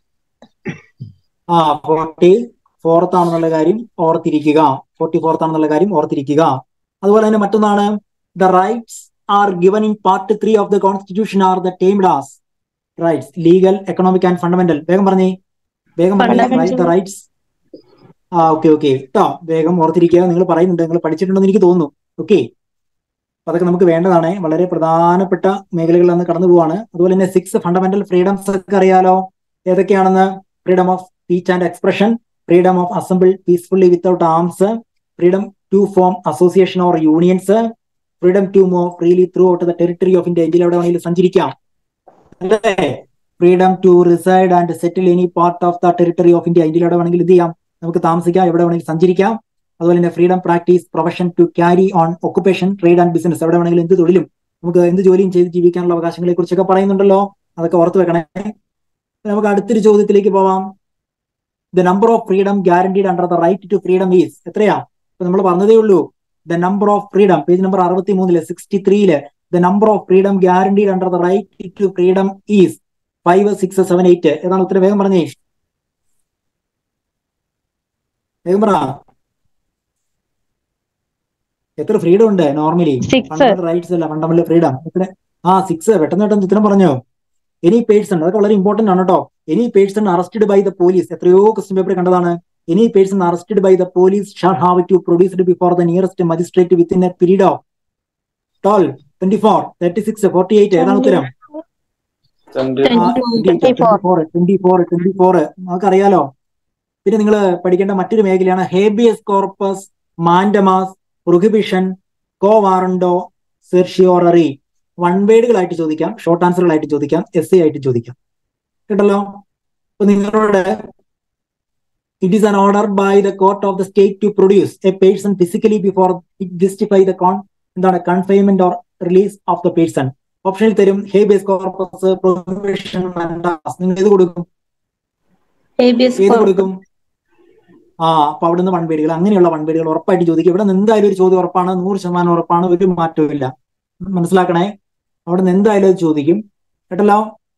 ആ forty fourth ആണെന്നുള്ള കാര്യം ഓർത്തിരിക്കുക ഫോർട്ടി ഫോർത്ത് ആണെന്നുള്ള കാര്യം ഓർത്തിരിക്കുക അതുപോലെ തന്നെ മറ്റൊന്നാണ് the rights are given in part three of the constitution are the termed as rights legal economic and fundamental വേഗം പറഞ്ഞേ വേഗം പറഞ്ഞേ Fundamental. ദ റൈറ്റ്സ് ആ ഓക്കെ ഓക്കെ കേട്ടോ വേഗം ഓർത്തിരിക്കുക നിങ്ങൾ പറയുന്നുണ്ട് നിങ്ങൾ പഠിച്ചിട്ടുണ്ടെന്ന് എനിക്ക് തോന്നുന്നു ഓക്കെ അതൊക്കെ നമുക്ക് വേണ്ടതാണ് വളരെ പ്രധാനപ്പെട്ട മേഖലകളിൽ നിന്ന് കടന്നു പോവാണ് അതുപോലെ തന്നെ സിക്സ് ഫണ്ടമെന്റൽ ഫ്രീഡംസ് ഒക്കെ അറിയാലോ ഏതൊക്കെയാണെന്ന് freedom of speech and expression freedom of assemble peacefully without arms freedom to form association or unions freedom to move freely throughout the territory of India ഇന്ത്യയിൽ എവിടെ വേണമെങ്കിലും സഞ്ചരിക്കാം അല്ലേ freedom to reside and settle any part of the territory of India ഇന്ത്യയിൽ എവിടെ വേണമെങ്കിലും ഇത് ചെയ്യാം നമുക്ക് താമസിക്കാം എവിടെ വേണമെങ്കിലും സഞ്ചരിക്കാം അതുപോലെ തന്നെ freedom practice profession to carry on occupation trade and business എവിടെ വേണമെങ്കിലും എന്ത് തൊഴിലും നമുക്ക് എന്ത് ജോലിയും ചെയ്ത് ജീവിക്കാനുള്ള അവകാശങ്ങളെ കുറിച്ചൊക്കെ പറയുന്നുണ്ടല്ലോ അതൊക്കെ ഓർത്ത് വെക്കണേ നമുക്ക് അടുത്തൊരു ചോദ്യത്തിലേക്ക് പോവാം the number of freedom guaranteed under the right to freedom is എത്രയാ ഇപ്പൊ നമ്മൾ പറഞ്ഞതേ ഉള്ളൂ the number of freedom page number അറുപത്തി മൂന്നില് സിക്സ്റ്റി ത്രീയില് the number of freedom guaranteed under the right to freedom is five six seven eight ഏതാണ് ഉത്തരം വേഗം പറഞ്ഞേ വേഗം പറ എത്ര ഫ്രീഡം ഉണ്ട് നോർമലി Six. ഫണ്ടമെന്റൽ റൈറ്റ്സ് അല്ല ഫണ്ടമെന്റൽ ഫ്രീഡം എത്ര ആ സിക്സ് പെട്ടെന്ന് പെട്ടെന്ന് ഉത്തരം പറഞ്ഞോ എനി പേഴ്സൺ അതൊക്കെ വളരെ ഇമ്പോർട്ടന്റ് ആണ് കേട്ടോ any person arrested by the police എത്രയോ ക്വസ്റ്റ്യൻ പേപ്പർ കണ്ടതാണ് any person arrested by the police shall have to produced before the nearest magistrate within a period of twelve twenty four thirty six forty eight ഏതാണ് ഉത്തരം twenty four twenty four twenty four നമുക്കറിയാലോ പിന്നെ നിങ്ങൾ പഠിക്കേണ്ട മറ്റൊരു മേഖലയാണ് habeas corpus mandamus prohibition quo warranto certiorari one വേർഡുകളായിട്ട് ചോദിക്കാം ഷോർട്ട് ആൻസറുകളായിട്ട് ചോദിക്കാം എസ് എ ആയിട്ട് ചോദിക്കാം കേട്ടല്ലോ അപ്പൊ നിങ്ങളോട് it is an order by the court of the state to produce a person physically before it justify the con എന്താണ് confinement or release of the person ഓപ്ഷനിൽ തരും ഹേബിയസ് കോർപ്പസ് പ്രൊഹിബിഷൻ നിങ്ങൾ ഏത് കൊടുക്കും ഹേബിയസ് ഏത് കൊടുക്കും ആ അപ്പൊ അവിടെ നിന്ന് വൺപേടുകൾ അങ്ങനെയുള്ള വൺപേടുകൾ ഉറപ്പായിട്ട് ചോദിക്കും ഇവിടെ നിന്ന് എന്തായാലും ഒരു ചോദ്യം ഉറപ്പാണ് നൂറ് ശതമാനം ഉറപ്പാണ് ഒരു മാറ്റവും ഇല്ല മനസ്സിലാക്കണേ അവിടെ നിന്ന് എന്തായാലും അത് ചോദിക്കും കേട്ടല്ലോ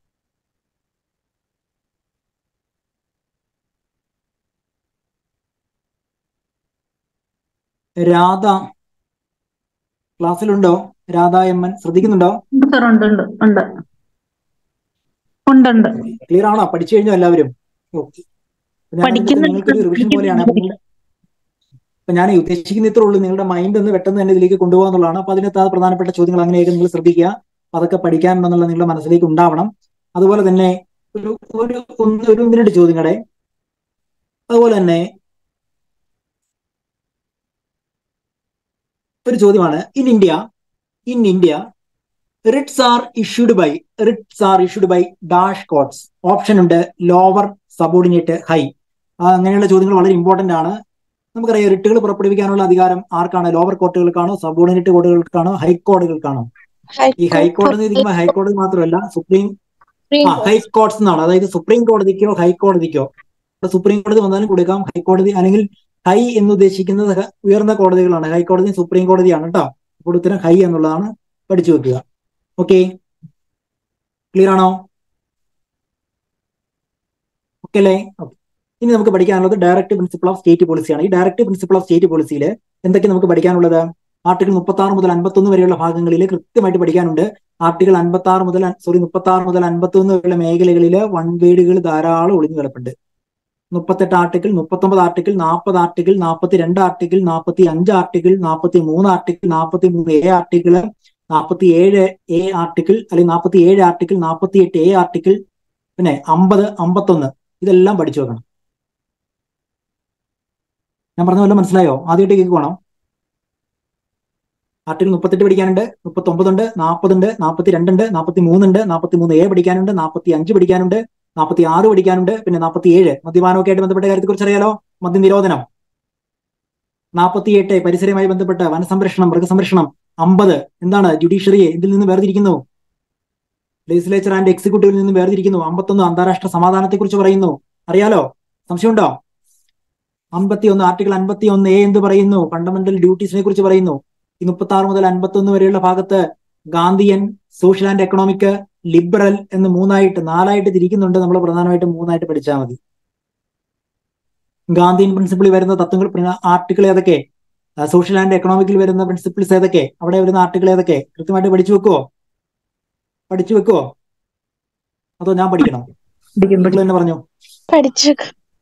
രാധ ക്ലാസ്സിലുണ്ടോ രാധ എം എൻ ശ്രദ്ധിക്കുന്നുണ്ടോ സാർ ഉണ്ട് ഉണ്ട് ഉണ്ട് ഉണ്ട് ഉണ്ട് ക്ലിയർ ആണോ പഠിച്ചു കഴിഞ്ഞോ എല്ലാവരും ഓക്കെ പഠിക്കുന്നുണ്ട്. നിങ്ങൾക്കൊരു റിവിഷൻ പോലെയാണ് അപ്പൊ നിങ്ങൾ- അപ്പൊ ഞാൻ ഉദ്ദേശിക്കുന്ന ഇത്രേ ഉള്ളൂ നിങ്ങളുടെ മൈൻഡ് ഒന്ന് പെട്ടെന്ന് തന്നെ ഇതിലേക്ക് കൊണ്ടുപോകാന്നുള്ളതാണ് അപ്പൊ അതിനകത്ത് ആ പ്രധാനപ്പെട്ട ചോദ്യങ്ങൾ അങ്ങനെയൊക്കെ നിങ്ങൾ ശ്രദ്ധിക്കുക അപ്പൊ അതൊക്കെ പഠിക്കാനുണ്ടെന്നുള്ള നിങ്ങളുടെ മനസ്സിലേക്ക് ഉണ്ടാവണം അതുപോലെ തന്നെ ഒരു ഒരു ഒന്ന് ഒരു ഒന്ന് രണ്ട് ചോദ്യങ്ങളെ അതുപോലെ തന്നെ ഒരു ചോദ്യമാണ് in India in India writs are issued by writs are issued by dash courts option ഉണ്ട് ലോവർ സബോർഡിനേറ്റ് ഹൈ അങ്ങനെയുള്ള ചോദ്യങ്ങൾ വളരെ ഇമ്പോർട്ടന്റ് ആണ് നമുക്കറിയാം റിട്ടുകൾ പുറപ്പെടുവിക്കാനുള്ള അധികാരം ആർക്കാണ് ലോവർ കോർട്ടുകൾക്കാണോ സബോർഡിനേറ്റ് കോടതികൾക്കാണോ ഹൈക്കോടതികൾക്കാണോ ഈ ഹൈക്കോടതി ഇരിക്കുമ്പോൾ ഹൈക്കോടതി മാത്രമല്ല സുപ്രീം ആ ഹൈക്കോർട്സ് എന്നാണ് അതായത് സുപ്രീം കോടതിക്കോ ഹൈക്കോടതിക്കോ ഇവിടെ സുപ്രീം കോടതി വന്നാലും കൊടുക്കാം ഹൈക്കോടതി അല്ലെങ്കിൽ ഹൈ എന്ന് ഉദ്ദേശിക്കുന്നത് ഹ- ഉയർന്ന കോടതികളാണ് ഹൈക്കോടതി സുപ്രീം കോടതിയാണ് കേട്ടോ അപ്പോൾ ഉത്തരം ഹൈ എന്നുള്ളതാണ് പഠിച്ചു വെക്കുക ഓക്കെ ക്ലിയർ ആണോ ഓക്കെ അല്ലേ ഓക്കെ ഇനി നമുക്ക് പഠിക്കാനുള്ളത് ഡയറക്റ്റ് പ്രിൻസിപ്പിൾ ഓഫ് സ്റ്റേറ്റ് പോളിസിയാണ് ഈ ഡയറക്റ്റ് പ്രിൻസിപ്പിൾ ഓഫ് സ്റ്റേറ്റ് പോളിസിയിൽ എന്തൊക്കെ നമുക്ക് പഠിക്കാനുള്ളത് ആർട്ടിക്കിൾ മുപ്പത്തി ആറ് മുതൽ അൻപത്തൊന്ന് വരെയുള്ള ഭാഗങ്ങളിൽ കൃത്യമായിട്ട് പഠിക്കാനുണ്ട് ആർട്ടിക്കിൾ അൻപത്തി ആറ് മുതൽ സോറി മുപ്പത്തി ആറ് മുതൽ അൻപത്തൊന്ന് വരെയുള്ള മേഖലകളിൽ വൺ വേർഡുകൾ ധാരാളം ഒളിഞ്ഞു കിടപ്പുണ്ട് മുപ്പത്തെട്ട് ആർട്ടിക്കിൾ മുപ്പത്തൊമ്പത് ആർട്ടിക്കിൾ നാൽപ്പത് ആർട്ടിക്കിൾ നാൽപ്പത്തി രണ്ട് ആർട്ടിക്കിൾ നാൽപ്പത്തി അഞ്ച് ആർട്ടിക്കിൾ നാൽപ്പത്തി മൂന്ന് ആർട്ടിക്കിൾ നാൽപ്പത്തി മൂന്ന് എ ആർട്ടിക്കിൾ നാൽപ്പത്തി ഏഴ് എ ആർട്ടിക്കിൾ അല്ലെങ്കിൽ നാൽപ്പത്തി ഏഴ് ആർട്ടിക്കിൾ നാൽപ്പത്തി എട്ട് എ ആർട്ടിക്കിൾ പിന്നെ അമ്പത് അമ്പത്തൊന്ന് ഇതെല്ലാം പഠിച്ചു വെക്കണം ഞാൻ പറഞ്ഞ പോലെ മനസ്സിലായോ ആദ്യമായിട്ട് കേൾക്കുവാണോ ആർട്ടിക്കിൾ മുപ്പത്തെട്ട് പഠിക്കാനുണ്ട് മുപ്പത്തി ഒമ്പതുണ്ട് നാൽപ്പതുണ്ട് നാൽപ്പത്തി രണ്ടുണ്ട് നാൽപ്പത്തി മൂന്നുണ്ട് നാൽപ്പത്തി മൂന്ന് എ പഠിക്കാനുണ്ട് നാൽപ്പത്തി അഞ്ച് പഠിക്കാനുണ്ട് നാൽപ്പത്തി ആറ് പഠിക്കാനുണ്ട് പിന്നെ നാൽപ്പത്തി ഏഴ് മദ്യപാനമൊക്കെ ആയിട്ട് ബന്ധപ്പെട്ട കാര്യത്തെക്കുറിച്ച് അറിയാലോ മദ്യനിരോധനം നാൽപ്പത്തി എട്ട് പരിസരവുമായി ബന്ധപ്പെട്ട വനസംരക്ഷണം മൃഗസംരക്ഷണം അമ്പത് എന്താണ് ജുഡീഷ്യറിയെ ഇതിൽ നിന്ന് വേർതിരിക്കുന്നു ലെജിസ്ലേച്ചർ ആൻഡ് എക്സിക്യൂട്ടീവിൽ നിന്ന് വേർതിരിക്കുന്നു അമ്പത്തൊന്ന് അന്താരാഷ്ട്ര സമാധാനത്തെക്കുറിച്ച് പറയുന്നു അറിയാലോ സംശയമുണ്ടോ അമ്പത്തി ഒന്ന് ആർട്ടിക്കിൾ അൻപത്തി ഒന്ന് എ എന്ത് പറയുന്നു ഫണ്ടമെന്റൽ ഡ്യൂട്ടീസിനെ കുറിച്ച് പറയുന്നു ഈ മുപ്പത്തി ആറ് മുതൽ അൻപത്തി ഒന്ന് വരെയുള്ള ഭാഗത്ത് Gandhian social and economic liberal എന്ന് മൂന്നായിട്ട് നാലായിട്ട് തിരിക്കുന്നുണ്ട് നമ്മൾ പ്രധാനമായിട്ടും മൂന്നായിട്ട് പഠിച്ചാൽ മതി ഗാന്ധിയൻ പ്രിൻസിപ്പിളിൽ വരുന്ന തത്വങ്ങൾ ആർട്ടിക്കിൾ ഏതൊക്കെ സോഷ്യൽ ആൻഡ് എക്കണോമിക്കിൽ വരുന്ന പ്രിൻസിപ്പിൾസ് ഏതൊക്കെ അവിടെ വരുന്ന ആർട്ടിക്കിൾ ഏതൊക്കെ കൃത്യമായിട്ട് പഠിച്ചു വെക്കുവോ പഠിച്ചു വെക്കുവോ അതോ ഞാൻ പഠിക്കണോ നിങ്ങൾ തന്നെ പറഞ്ഞു പഠിച്ചു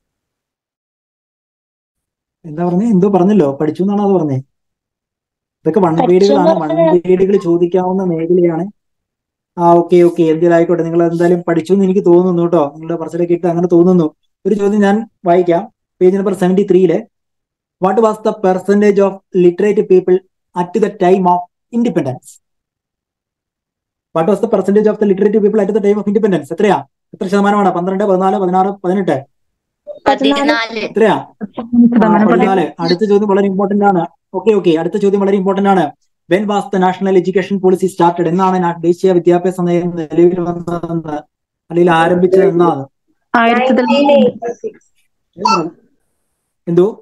എന്താ പറഞ്ഞേ എന്തോ പറഞ്ഞല്ലോ പഠിച്ചു എന്നാണോ അത് പറഞ്ഞേ ഇതൊക്കെ വൺ പഠിച്ചു വേഡുകളാണ് എന്ന് വൺ പറഞ്ഞാ- വേഡുകൾ ചോദിക്കാവുന്ന മേഖലയാണ് ആ ഓക്കെ ഓക്കെ എന്തിലായിക്കോട്ടെ നിങ്ങൾ എന്തായാലും പഠിച്ചു എന്ന് എനിക്ക് തോന്നുന്നു കേട്ടോ നിങ്ങളുടെ പറച്ചിലൊക്കെ ഇട്ട് അങ്ങനെ തോന്നുന്നു ഒരു ചോദ്യം ഞാൻ വായിക്കാം പേജ് നമ്പർ സെവന്റി ത്രീയില് what was the percentage of literate people at the time of independence what was the percentage of the literate people at the time of independence എത്രയാ എത്ര ശതമാനമാണ് പന്ത്രണ്ട് പതിനാല് പതിനാറ് പതിനെട്ട് പതിനാല് എത്രയാ ആ, പതിനാല് അടുത്ത ചോദ്യം വളരെ ഇമ്പോർട്ടന്റ് ആണ് ഓക്കെ ഓക്കെ അടുത്ത ചോദ്യം വളരെ ഇമ്പോർട്ടന്റ് ആണ് when was the national education policy started എന്നാണ് നാ- ദേശീയ വിദ്യാഭ്യാസ നയം നിലവിൽ വന്നതെന്ന് അല്ലെങ്കിൽ ആരംഭിച്ചത് എന്നാണ് ആയിരത്തി തൊള്ളായിരത്തി എന്തോ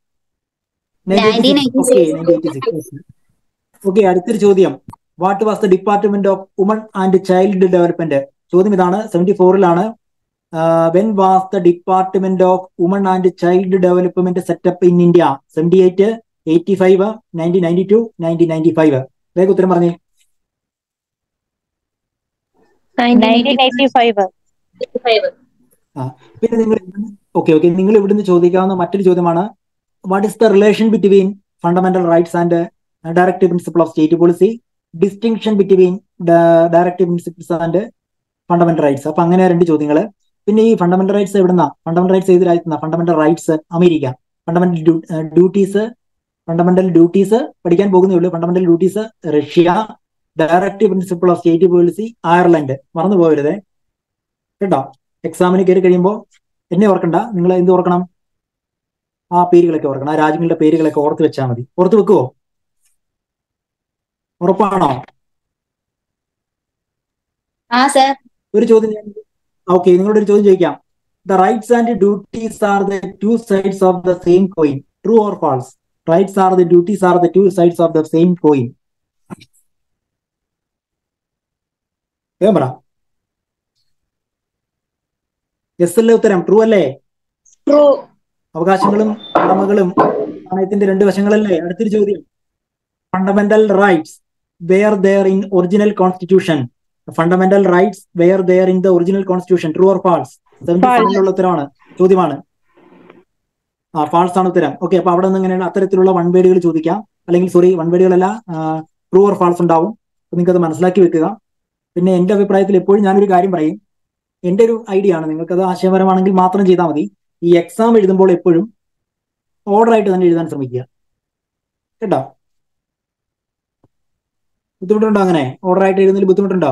1986. ഓക്കെ അടുത്തൊരു ചോദ്യം what was the department of woman and child development ചോദ്യം ഇതാണ് സെവന്റി ഫോറിലാണ് when was the department of woman and child development set up in India seventy eight eighty five nineteen ninety two nineteen ninety five വേഗം ഉത്തരം പറഞ്ഞേ nineteen eighty five പിന്നെ നിങ്ങൾ okay okay നിങ്ങൾ ഇവിടുന്ന് ചോദിക്കാവുന്ന മറ്റൊരു ചോദ്യമാണ് what is the relation between fundamental rights and directive principle of state policy distinction between directive principles and fundamental rights അപ്പൊ അങ്ങനെ രണ്ട് ചോദ്യങ്ങൾ പിന്നെ ഈ ഫണ്ടമെന്റൽ റൈറ്റ്സ് എവിടുന്ന ഫണ്ടമെന്റൽ റൈറ്റ്സ് ഏത് രാജ്യത്തുനിന്ന fundamental rights America fundamental duties fundamental duties പഠിക്കാൻ പോകുന്നേ ഉള്ളൂ fundamental duties Russia directive principle of state policy Ireland മറന്നു പോകരുതേ കേട്ടോ എക്സാമിന് കയറി കഴിയുമ്പോൾ എന്നെ ഓർക്കണ്ട നിങ്ങൾ എന്ത് ഓർക്കണം ആ പേരുകളൊക്കെ ഓർക്കണം ആ രാജ്യങ്ങളുടെ പേരുകളൊക്കെ ഓർത്ത് വെച്ചാൽ മതി ഓർത്ത് വെക്കുവോ ഉറപ്പാണോ ആ സർ ഒരു ചോദ്യം ഞാൻ ഓക്കെ നിങ്ങളോട് ഒരു ചോദ്യം ചോദിക്കാം the rights and duties are the two sides of the same coin true or false rights are the duties are the two sides of the same coin വേഗം പറ എസ് അല്ലേ ഉത്തരം ട്രൂ അല്ലേ ട്രൂ അവകാശങ്ങളും കടമകളും നാണയത്തിന്റെ രണ്ട് വശങ്ങളല്ലേ അടുത്തൊരു ചോദ്യം fundamental rights were there in original constitution fundamental rights were there in the original constitution true or false seventy സെവനിലുള്ള ഉത്തരമാണ് ചോദ്യമാണ് ആ ഫാൾസ് ആണ് ഉത്തരം ഓക്കെ അപ്പൊ അവിടെ നിന്ന് ഇങ്ങനെയുള്ള അത്തരത്തിലുള്ള വൺ വേർഡുകൾ ചോദിക്കാം അല്ലെങ്കിൽ സോറി വൺ വേർഡുകളല്ല ട്രൂ ഓർ ഫാൾസ് ഉണ്ടാവും അപ്പൊ നിങ്ങൾക്ക് അത് മനസ്സിലാക്കി വെക്കുക പിന്നെ എന്റെ അഭിപ്രായത്തിൽ എപ്പോഴും ഞാനൊരു കാര്യം പറയും എന്റെ ഒരു ഐഡിയ ആണ് നിങ്ങൾക്ക് അത് ആശയപരമാണെങ്കിൽ മാത്രം ചെയ്താൽ മതി ഈ എക്സാം എഴുതുമ്പോൾ എപ്പോഴും ഓർഡർ ആയിട്ട് തന്നെ എഴുതാൻ ശ്രമിക്കുക കേട്ടോ ബുദ്ധിമുട്ടുണ്ടോ അങ്ങനെ ഓർഡർ ആയിട്ട് എഴുതുന്നതിൽ ബുദ്ധിമുട്ടുണ്ടോ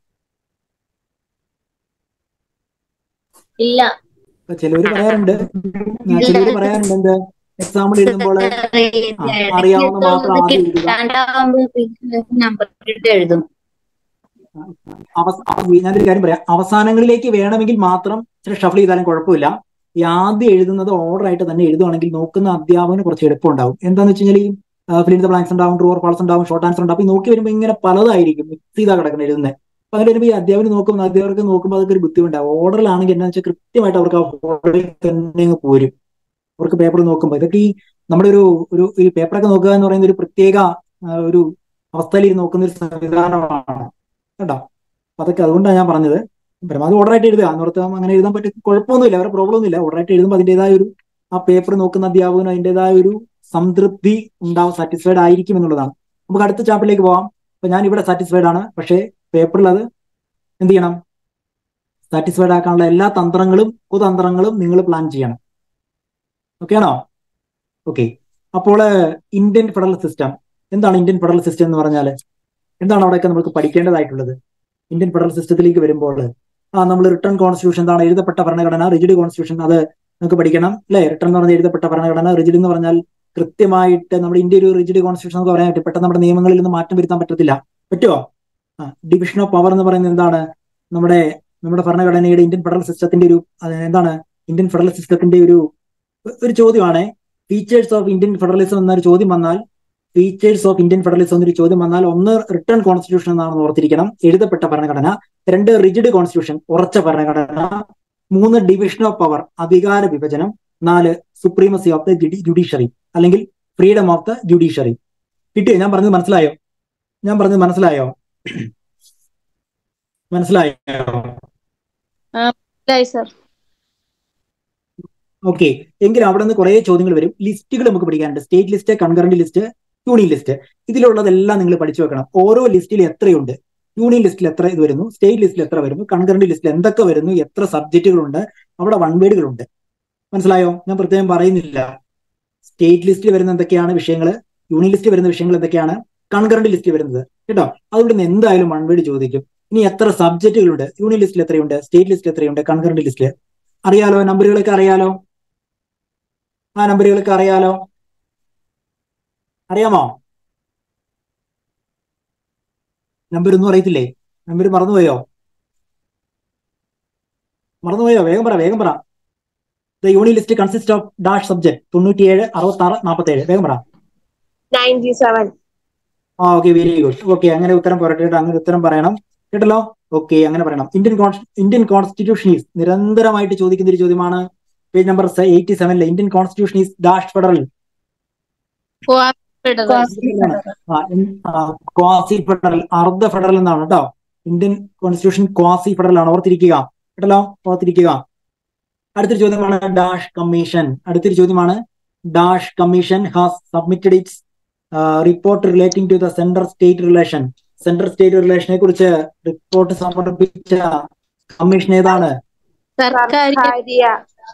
ഇല്ല ചിലവര് പറയാറുണ്ട് ചിലവര് പറയാറുണ്ട് എന്ത് എക്സാമ്പിൾ എഴുതുമ്പോൾ അറിയാവുന്ന മാത്രം ആദ്യം എഴുതുക നമ്പർ ഇട്ട് എഴുതും അവസ- അവ- ഞാനൊരു കാര്യം പറയാം അവസാനങ്ങളിലേക്ക് വേണമെങ്കിൽ മാത്രം ചില ഷഫിൾ ചെയ്താലും കുഴപ്പമില്ല ഈ ആദ്യം എഴുതുന്നത് ഓർഡർ ആയിട്ട് തന്നെ എഴുതുവാണെങ്കിൽ നോക്കുന്ന അധ്യാപകന് കുറച്ച് എളുപ്പമുണ്ടാവും എന്താന്ന് വെച്ച് കഴിഞ്ഞാൽ ഈ ഫിലിം ദ ബ്ലാങ്ക്സ് ഉണ്ടാവും ട്രൂ ഓർ ഫാൾസ് ഉണ്ടാവും ഷോർട്ട് ആൻസർ ഉണ്ടാവും അപ്പൊ ഈ നോക്കി വരുമ്പോൾ ഇങ്ങനെ പലതായിരിക്കും മിക്സ് ചെയ്താ കിടക്കുന്നത് എഴുതുന്നത് അപ്പൊ അങ്ങനെ വരുമ്പോൾ ഈ അധ്യാപകന് നോക്കുമ്പോൾ അധ്യാപകർക്ക് നോക്കുമ്പോൾ അതൊക്കെ ഒരു ബുദ്ധിമുട്ടാവും ഓർഡറിലാണെങ്കിൽ എന്താണെന്ന് വെച്ചാൽ കൃത്യമായിട്ട് അവർക്ക് ആ ഓർഡറിൽ തന്നെ അങ്ങ് പോരും അവർക്ക് പേപ്പർ നോക്കുമ്പോൾ ഇതൊക്കെ ഈ നമ്മുടെ ഒരു ഒരു ഈ പേപ്പറൊക്കെ നോക്കുക എന്ന് പറയുന്ന ഒരു പ്രത്യേക ആ, ഒരു അവസ്ഥയിൽ നോക്കുന്ന ഒരു സംവിധാനമാണ് കേട്ടോ അപ്പൊ അതൊക്കെ അതുകൊണ്ടാണ് ഞാൻ പറഞ്ഞത് പരമാവധി ഓർഡർ ആയിട്ട് എഴുതുക അന്നോർത്ത് അങ്ങനെ എഴുതാൻ പറ്റും കുഴപ്പമൊന്നുമില്ല വേറെ പ്രോബ്ലം ഒന്നുമില്ല ഓർഡർ ആയിട്ട് എഴുതുമ്പോൾ അതിൻ്റെതായ ഒരു ആ പേപ്പർ നോക്കുന്ന അധ്യാപകന് അതിൻ്റെതായ ഒരു സംതൃപ്തി ഉണ്ടാവും സാറ്റിസ്ഫൈഡ് ആയിരിക്കും എന്നുള്ളതാണ് നമുക്ക് അടുത്ത ചാപ്റ്ററിലേക്ക് പോവാം അപ്പൊ ഞാൻ ഇവിടെ സാറ്റിസ്ഫൈഡ് ആണ് പക്ഷേ പേപ്പറിൽ അത് എന്ത് ചെയ്യണം സാറ്റിസ്ഫൈഡ് ആക്കാനുള്ള എല്ലാ തന്ത്രങ്ങളും കുതന്ത്രങ്ങളും നിങ്ങൾ പ്ലാൻ ചെയ്യണം ഓക്കെ ആണോ ഓക്കെ അപ്പോൾ ഇന്ത്യൻ ഫെഡറൽ സിസ്റ്റം എന്താണ് ഇന്ത്യൻ ഫെഡറൽ സിസ്റ്റം എന്ന് പറഞ്ഞാൽ എന്താണ് അവിടെയൊക്കെ നമുക്ക് പഠിക്കേണ്ടതായിട്ടുള്ളത് ഇന്ത്യൻ ഫെഡറൽ സിസ്റ്റത്തിലേക്ക് വരുമ്പോൾ ആ നമ്മൾ റിട്ടേൺ കോൺസ്റ്റിറ്റ്യൂഷൻ എന്താണ് എഴുതപ്പെട്ട ഭരണഘടന റിജിഡ് കോൺസ്റ്റിറ്റ്യൂഷൻ അത് നമുക്ക് പഠിക്കണം അല്ലെ റിട്ടേൺ എന്ന് പറഞ്ഞാൽ എഴുതപ്പെട്ട ഭരണഘടന റിജിഡ് എന്ന് പറഞ്ഞാൽ കൃത്യമായിട്ട് നമ്മുടെ ഇന്ത്യ ഒരു റിജിഡ് കോൺസ്റ്റിറ്റ്യൂഷൻ നമുക്ക് പറയാൻ പറ്റും പെട്ടെന്ന് നമ്മുടെ നിയമങ്ങളിൽ നിന്ന് മാറ്റം വരുത്താൻ പറ്റത്തില്ല പറ്റുമോ ആ ഡിവിഷൻ ഓഫ് പവർ എന്ന് പറയുന്നത് എന്താണ് നമ്മുടെ നമ്മുടെ ഭരണഘടനയുടെ ഇന്ത്യൻ ഫെഡറൽ സിസ്റ്റത്തിന്റെ ഒരു അത് എന്താണ് ഇന്ത്യൻ ഫെഡറൽ സിസ്റ്റത്തിന്റെ ഒരു ഒരു ചോദ്യമാണ് ഫീച്ചേഴ്സ് ഓഫ് ഇന്ത്യൻ ഫെഡറലിസം എന്നൊരു ചോദ്യം വന്നാൽ ഫീച്ചേഴ്സ് ഓഫ് ഇന്ത്യൻ ഫെഡറലിസം എന്നൊരു ചോദ്യം വന്നാൽ ഒന്ന് റിട്ടേൺ കോൺസ്റ്റിറ്റ്യൂഷൻ എന്നാണെന്ന് ഓർത്തിരിക്കണം എഴുതപ്പെട്ട ഭരണഘടന രണ്ട് റിജിഡ് കോൺസ്റ്റിറ്റ്യൂഷൻ ഉറച്ച ഭരണഘടന മൂന്ന് ഡിവിഷൻ ഓഫ് പവർ അധികാര വിഭജനം നാല് സുപ്രീമസി ഓഫ് ദ ജുഡീഷ്യറി അല്ലെങ്കിൽ ഫ്രീഡം ഓഫ് ദ ജുഡീഷ്യറി കിട്ടിയോ ഞാൻ പറഞ്ഞത് മനസ്സിലായോ ഞാൻ പറഞ്ഞത് മനസ്സിലായോ മനസ്സിലായോ സർ ഓക്കെ എങ്കിൽ അവിടെ നിന്ന് കുറെ ചോദ്യങ്ങൾ വരും ലിസ്റ്റുകൾ നമുക്ക് പഠിക്കാനുണ്ട് state list concurrent list union list ഇതിലുള്ളതെല്ലാം നിങ്ങൾ പഠിച്ചു വെക്കണം ഓരോ ലിസ്റ്റിൽ എത്രയുണ്ട് യൂണിയൻ ലിസ്റ്റിൽ എത്ര ഇത് വരുന്നു സ്റ്റേറ്റ് ലിസ്റ്റിൽ എത്ര വരുന്നു കൺകറന്റ് ലിസ്റ്റിൽ എന്തൊക്കെ വരുന്നു എത്ര സബ്ജക്റ്റുകളുണ്ട് അവിടെ വൺ വേർഡുകളുണ്ട് മനസ്സിലായോ ഞാൻ പ്രത്യേകം പറയുന്നില്ല സ്റ്റേറ്റ് ലിസ്റ്റിൽ വരുന്ന എന്തൊക്കെയാണ് വിഷയങ്ങൾ യൂണിയൻ ലിസ്റ്റിൽ വരുന്ന വിഷയങ്ങൾ എന്തൊക്കെയാണ് കൺകറന്റ് ലിസ്റ്റിൽ വരുന്നത് കേട്ടോ അതുകൊണ്ട് ഇന്ന് എന്തായാലും വൺ വേർഡ് ചോദിക്കും ഇനി എത്ര സബ്ജക്റ്റുകളുണ്ട് യൂണിയൻ ലിസ്റ്റിൽ എത്രയുണ്ട് സ്റ്റേറ്റ് ലിസ്റ്റിൽ എത്രയുണ്ട് കൺകറന്റ് ലിസ്റ്റിൽ അറിയാലോ നമ്പറുകളൊക്കെ അറിയാലോ ആ നമ്പറുകളൊക്കെ അറിയാലോ അറിയാമോ നമ്പർ ഒന്നും അറിയത്തില്ലേ നമ്പർ മറന്നുപോയോ മറന്നുപോയോ വേഗം പറ വേഗം പറ the union list consist of dash subject തൊണ്ണൂറ്റിയേഴ് അറുപത്തി ആറ് നാൽപ്പത്തി ഏഴ് വേഗം പറ നയൻറ്റി സെവൻ ആ ഓക്കെ വെരി ഗുഡ് ഓക്കെ അങ്ങനെ ഉത്തരം പറയട്ടെ കേട്ടോ അങ്ങനെ ഉത്തരം പറയണം കേട്ടല്ലോ ഓക്കെ അങ്ങനെ പറയണം Indian cons Indian constitution is നിരന്തരമായിട്ട് ചോദിക്കുന്ന ഒരു ചോദ്യമാണ് പേജ് നമ്പർ എയ്റ്റി സെവനിലെ Indian constitution is dash federal quasi federal അർദ്ധ ഫെഡറൽ എന്നാണ് കേട്ടോ ഇന്ത്യൻ കോൺസ്റ്റിറ്റ്യൂഷൻ ക്വാസി ഫെഡറൽ ആണ് ഓർത്തിരിക്കുക കേട്ടല്ലോ ഓർത്തിരിക്കുക അടുത്തൊരു ചോദ്യമാണ് ഡാഷ് കമ്മീഷൻ അടുത്തൊരു ചോദ്യമാണ് dash commission has submitted its report relating to the central state relation central state റിലേഷനെ കുറിച്ച് റിപ്പോർട്ട് സമർപ്പിച്ച കമ്മീഷൻ ഏതാണ് സർക്കാരിയ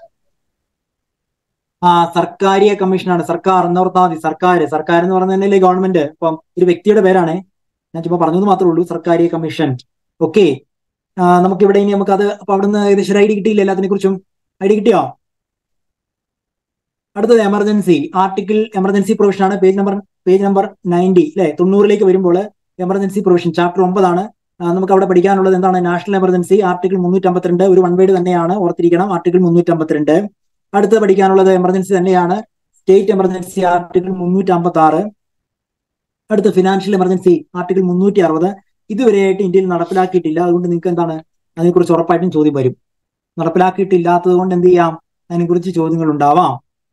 ആ സർക്കാരിയ കമ്മീഷനാണ് സർക്കാർ എന്നോർത്താൽ മതി സർക്കാർ സർക്കാർ എന്ന് പറയുന്നത് തന്നെയല്ലേ ഗവൺമെന്റ് ഇപ്പം ഒരു വ്യക്തിയുടെ പേരാണ് ഞാൻ ചുമ്മാ പറഞ്ഞത് മാത്രമേ ഉള്ളൂ സർക്കാരിയ കമ്മീഷൻ ഓക്കെ നമുക്ക് ഇവിടെ ഇനി നമുക്ക് അത് അപ്പൊ അവിടുന്ന് ഏകദേശം ഒരു ഐ ഡി കിട്ടിയില്ല എല്ലാത്തിനെ കുറിച്ചും ഐ ഡി കിട്ടിയോ അടുത്തത് എമർജൻസി ആർട്ടിക്കിൾ എമർജൻസി പ്രൊവിഷൻ ആണ് page number page number ninety അല്ലെ തൊണ്ണൂറിലേക്ക് വരുമ്പോൾ എമർജൻസി പ്രൊവിഷൻ ചാപ്റ്റർ ഒമ്പതാണ് ആ, നമുക്ക് അവിടെ പഠിക്കാനുള്ളത് എന്താണ് നാഷണൽ എമർജൻസി ആർട്ടിക്കിൾ മുന്നൂറ്റമ്പത്തിരണ്ട് ഒരു വൺ വേർഡ് തന്നെയാണ് ഓർത്തിരിക്കണം ആർട്ടിക്കിൾ മുന്നൂറ്റമ്പത്തിരണ്ട് അടുത്ത് പഠിക്കാനുള്ളത് എമർജൻസി തന്നെയാണ് സ്റ്റേറ്റ് എമർജൻസി ആർട്ടിക്കിൾ മുന്നൂറ്റി അമ്പത്തി ആറ് അടുത്ത് ഫിനാൻഷ്യൽ എമർജൻസി ആർട്ടിക്കിൾ മുന്നൂറ്റി അറുപത് ഇതുവരെയായിട്ട് ഇന്ത്യയിൽ നടപ്പിലാക്കിയിട്ടില്ല അതുകൊണ്ട് നിങ്ങൾക്ക് എന്താണ് അതിനെക്കുറിച്ച് ഉറപ്പായിട്ടും ചോദ്യം വരും നടപ്പിലാക്കിയിട്ടില്ലാത്തത് കൊണ്ട് എന്ത് ചെയ്യാം അതിനെക്കുറിച്ച് ചോദ്യങ്ങൾ ഉണ്ടാവാം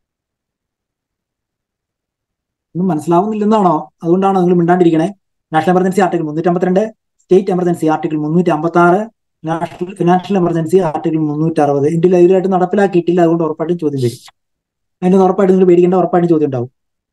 ഒന്നും മനസ്സിലാവുന്നില്ലെന്നാണോ അതുകൊണ്ടാണോ നിങ്ങൾ മിണ്ടാണ്ടിരിക്കണേ നാഷണൽ എമർജൻസി ആർട്ടിക്കിൾ മുന്നൂറ്റി അമ്പത്തിരണ്ട് സ്റ്റേറ്റ് എമർജൻസി ആർട്ടിക്കിൾ മുന്നൂറ്റി അമ്പത്തി ആറ് നാഷണൽ ഫിനാൻഷ്യൽ എമർജൻസി ആർട്ടിക്കിൾ മുന്നൂറ്റി അറുപത് ഇന്ത്യയിൽ ഇതിലായിട്ട് നടപ്പിലാക്കിയിട്ടില്ല അതുകൊണ്ട് ഉറപ്പായിട്ടും ചോദ്യം വരും അതിന് ഉറപ്പായിട്ടും നിങ്ങൾ പേടിക്കേണ്ട ഉറപ്പായിട്ടും ചോദ്യം ഉണ്ടാവും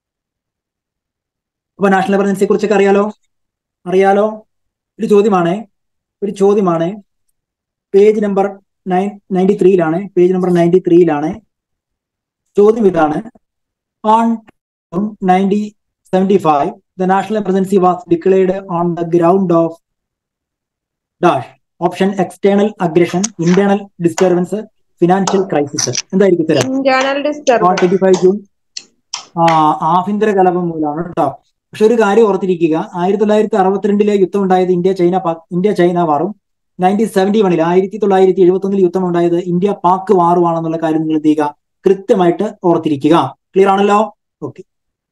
അപ്പൊ നാഷണൽ എമർജൻസിയെ കുറിച്ചൊക്കെ അറിയാലോ അറിയാലോ ഒരു ചോദ്യമാണ് ഒരു ചോദ്യമാണ് പേജ് നമ്പർ നയൻ നയൻറ്റി ത്രീയിലാണ് പേജ് നമ്പർ നയൻറ്റി ത്രീയിലാണ് ചോദ്യം ഇതാണ് on ninety seventy five the national emergency was declared on the ground of dash option external aggression internal disturbance financial crisis എന്തായിരിക്കും ഉത്തരം internal on disturbance twenty five June ആ ആഭ്യന്തര കലപം മൂലമാണ് കേട്ടോ പക്ഷെ ഒരു കാര്യം ഓർത്തിരിക്കുക ആയിരത്തി തൊള്ളായിരത്തി അറുപത്തിരണ്ടിലെ യുദ്ധം ഉണ്ടായത് India China Pak India China വാറും നയൻറ്റീൻ സെവന്റി വണിൽ ആയിരത്തി തൊള്ളായിരത്തി എഴുപത്തി ഒന്നിൽ യുദ്ധം ഉണ്ടായത് ഇന്ത്യ പാക് വാറുമാണെന്നുള്ള കാര്യം നിങ്ങൾ എന്ത് ചെയ്യുക കൃത്യമായിട്ട് ഓർത്തിരിക്കുക ക്ലിയർ ആണല്ലോ ഓക്കെ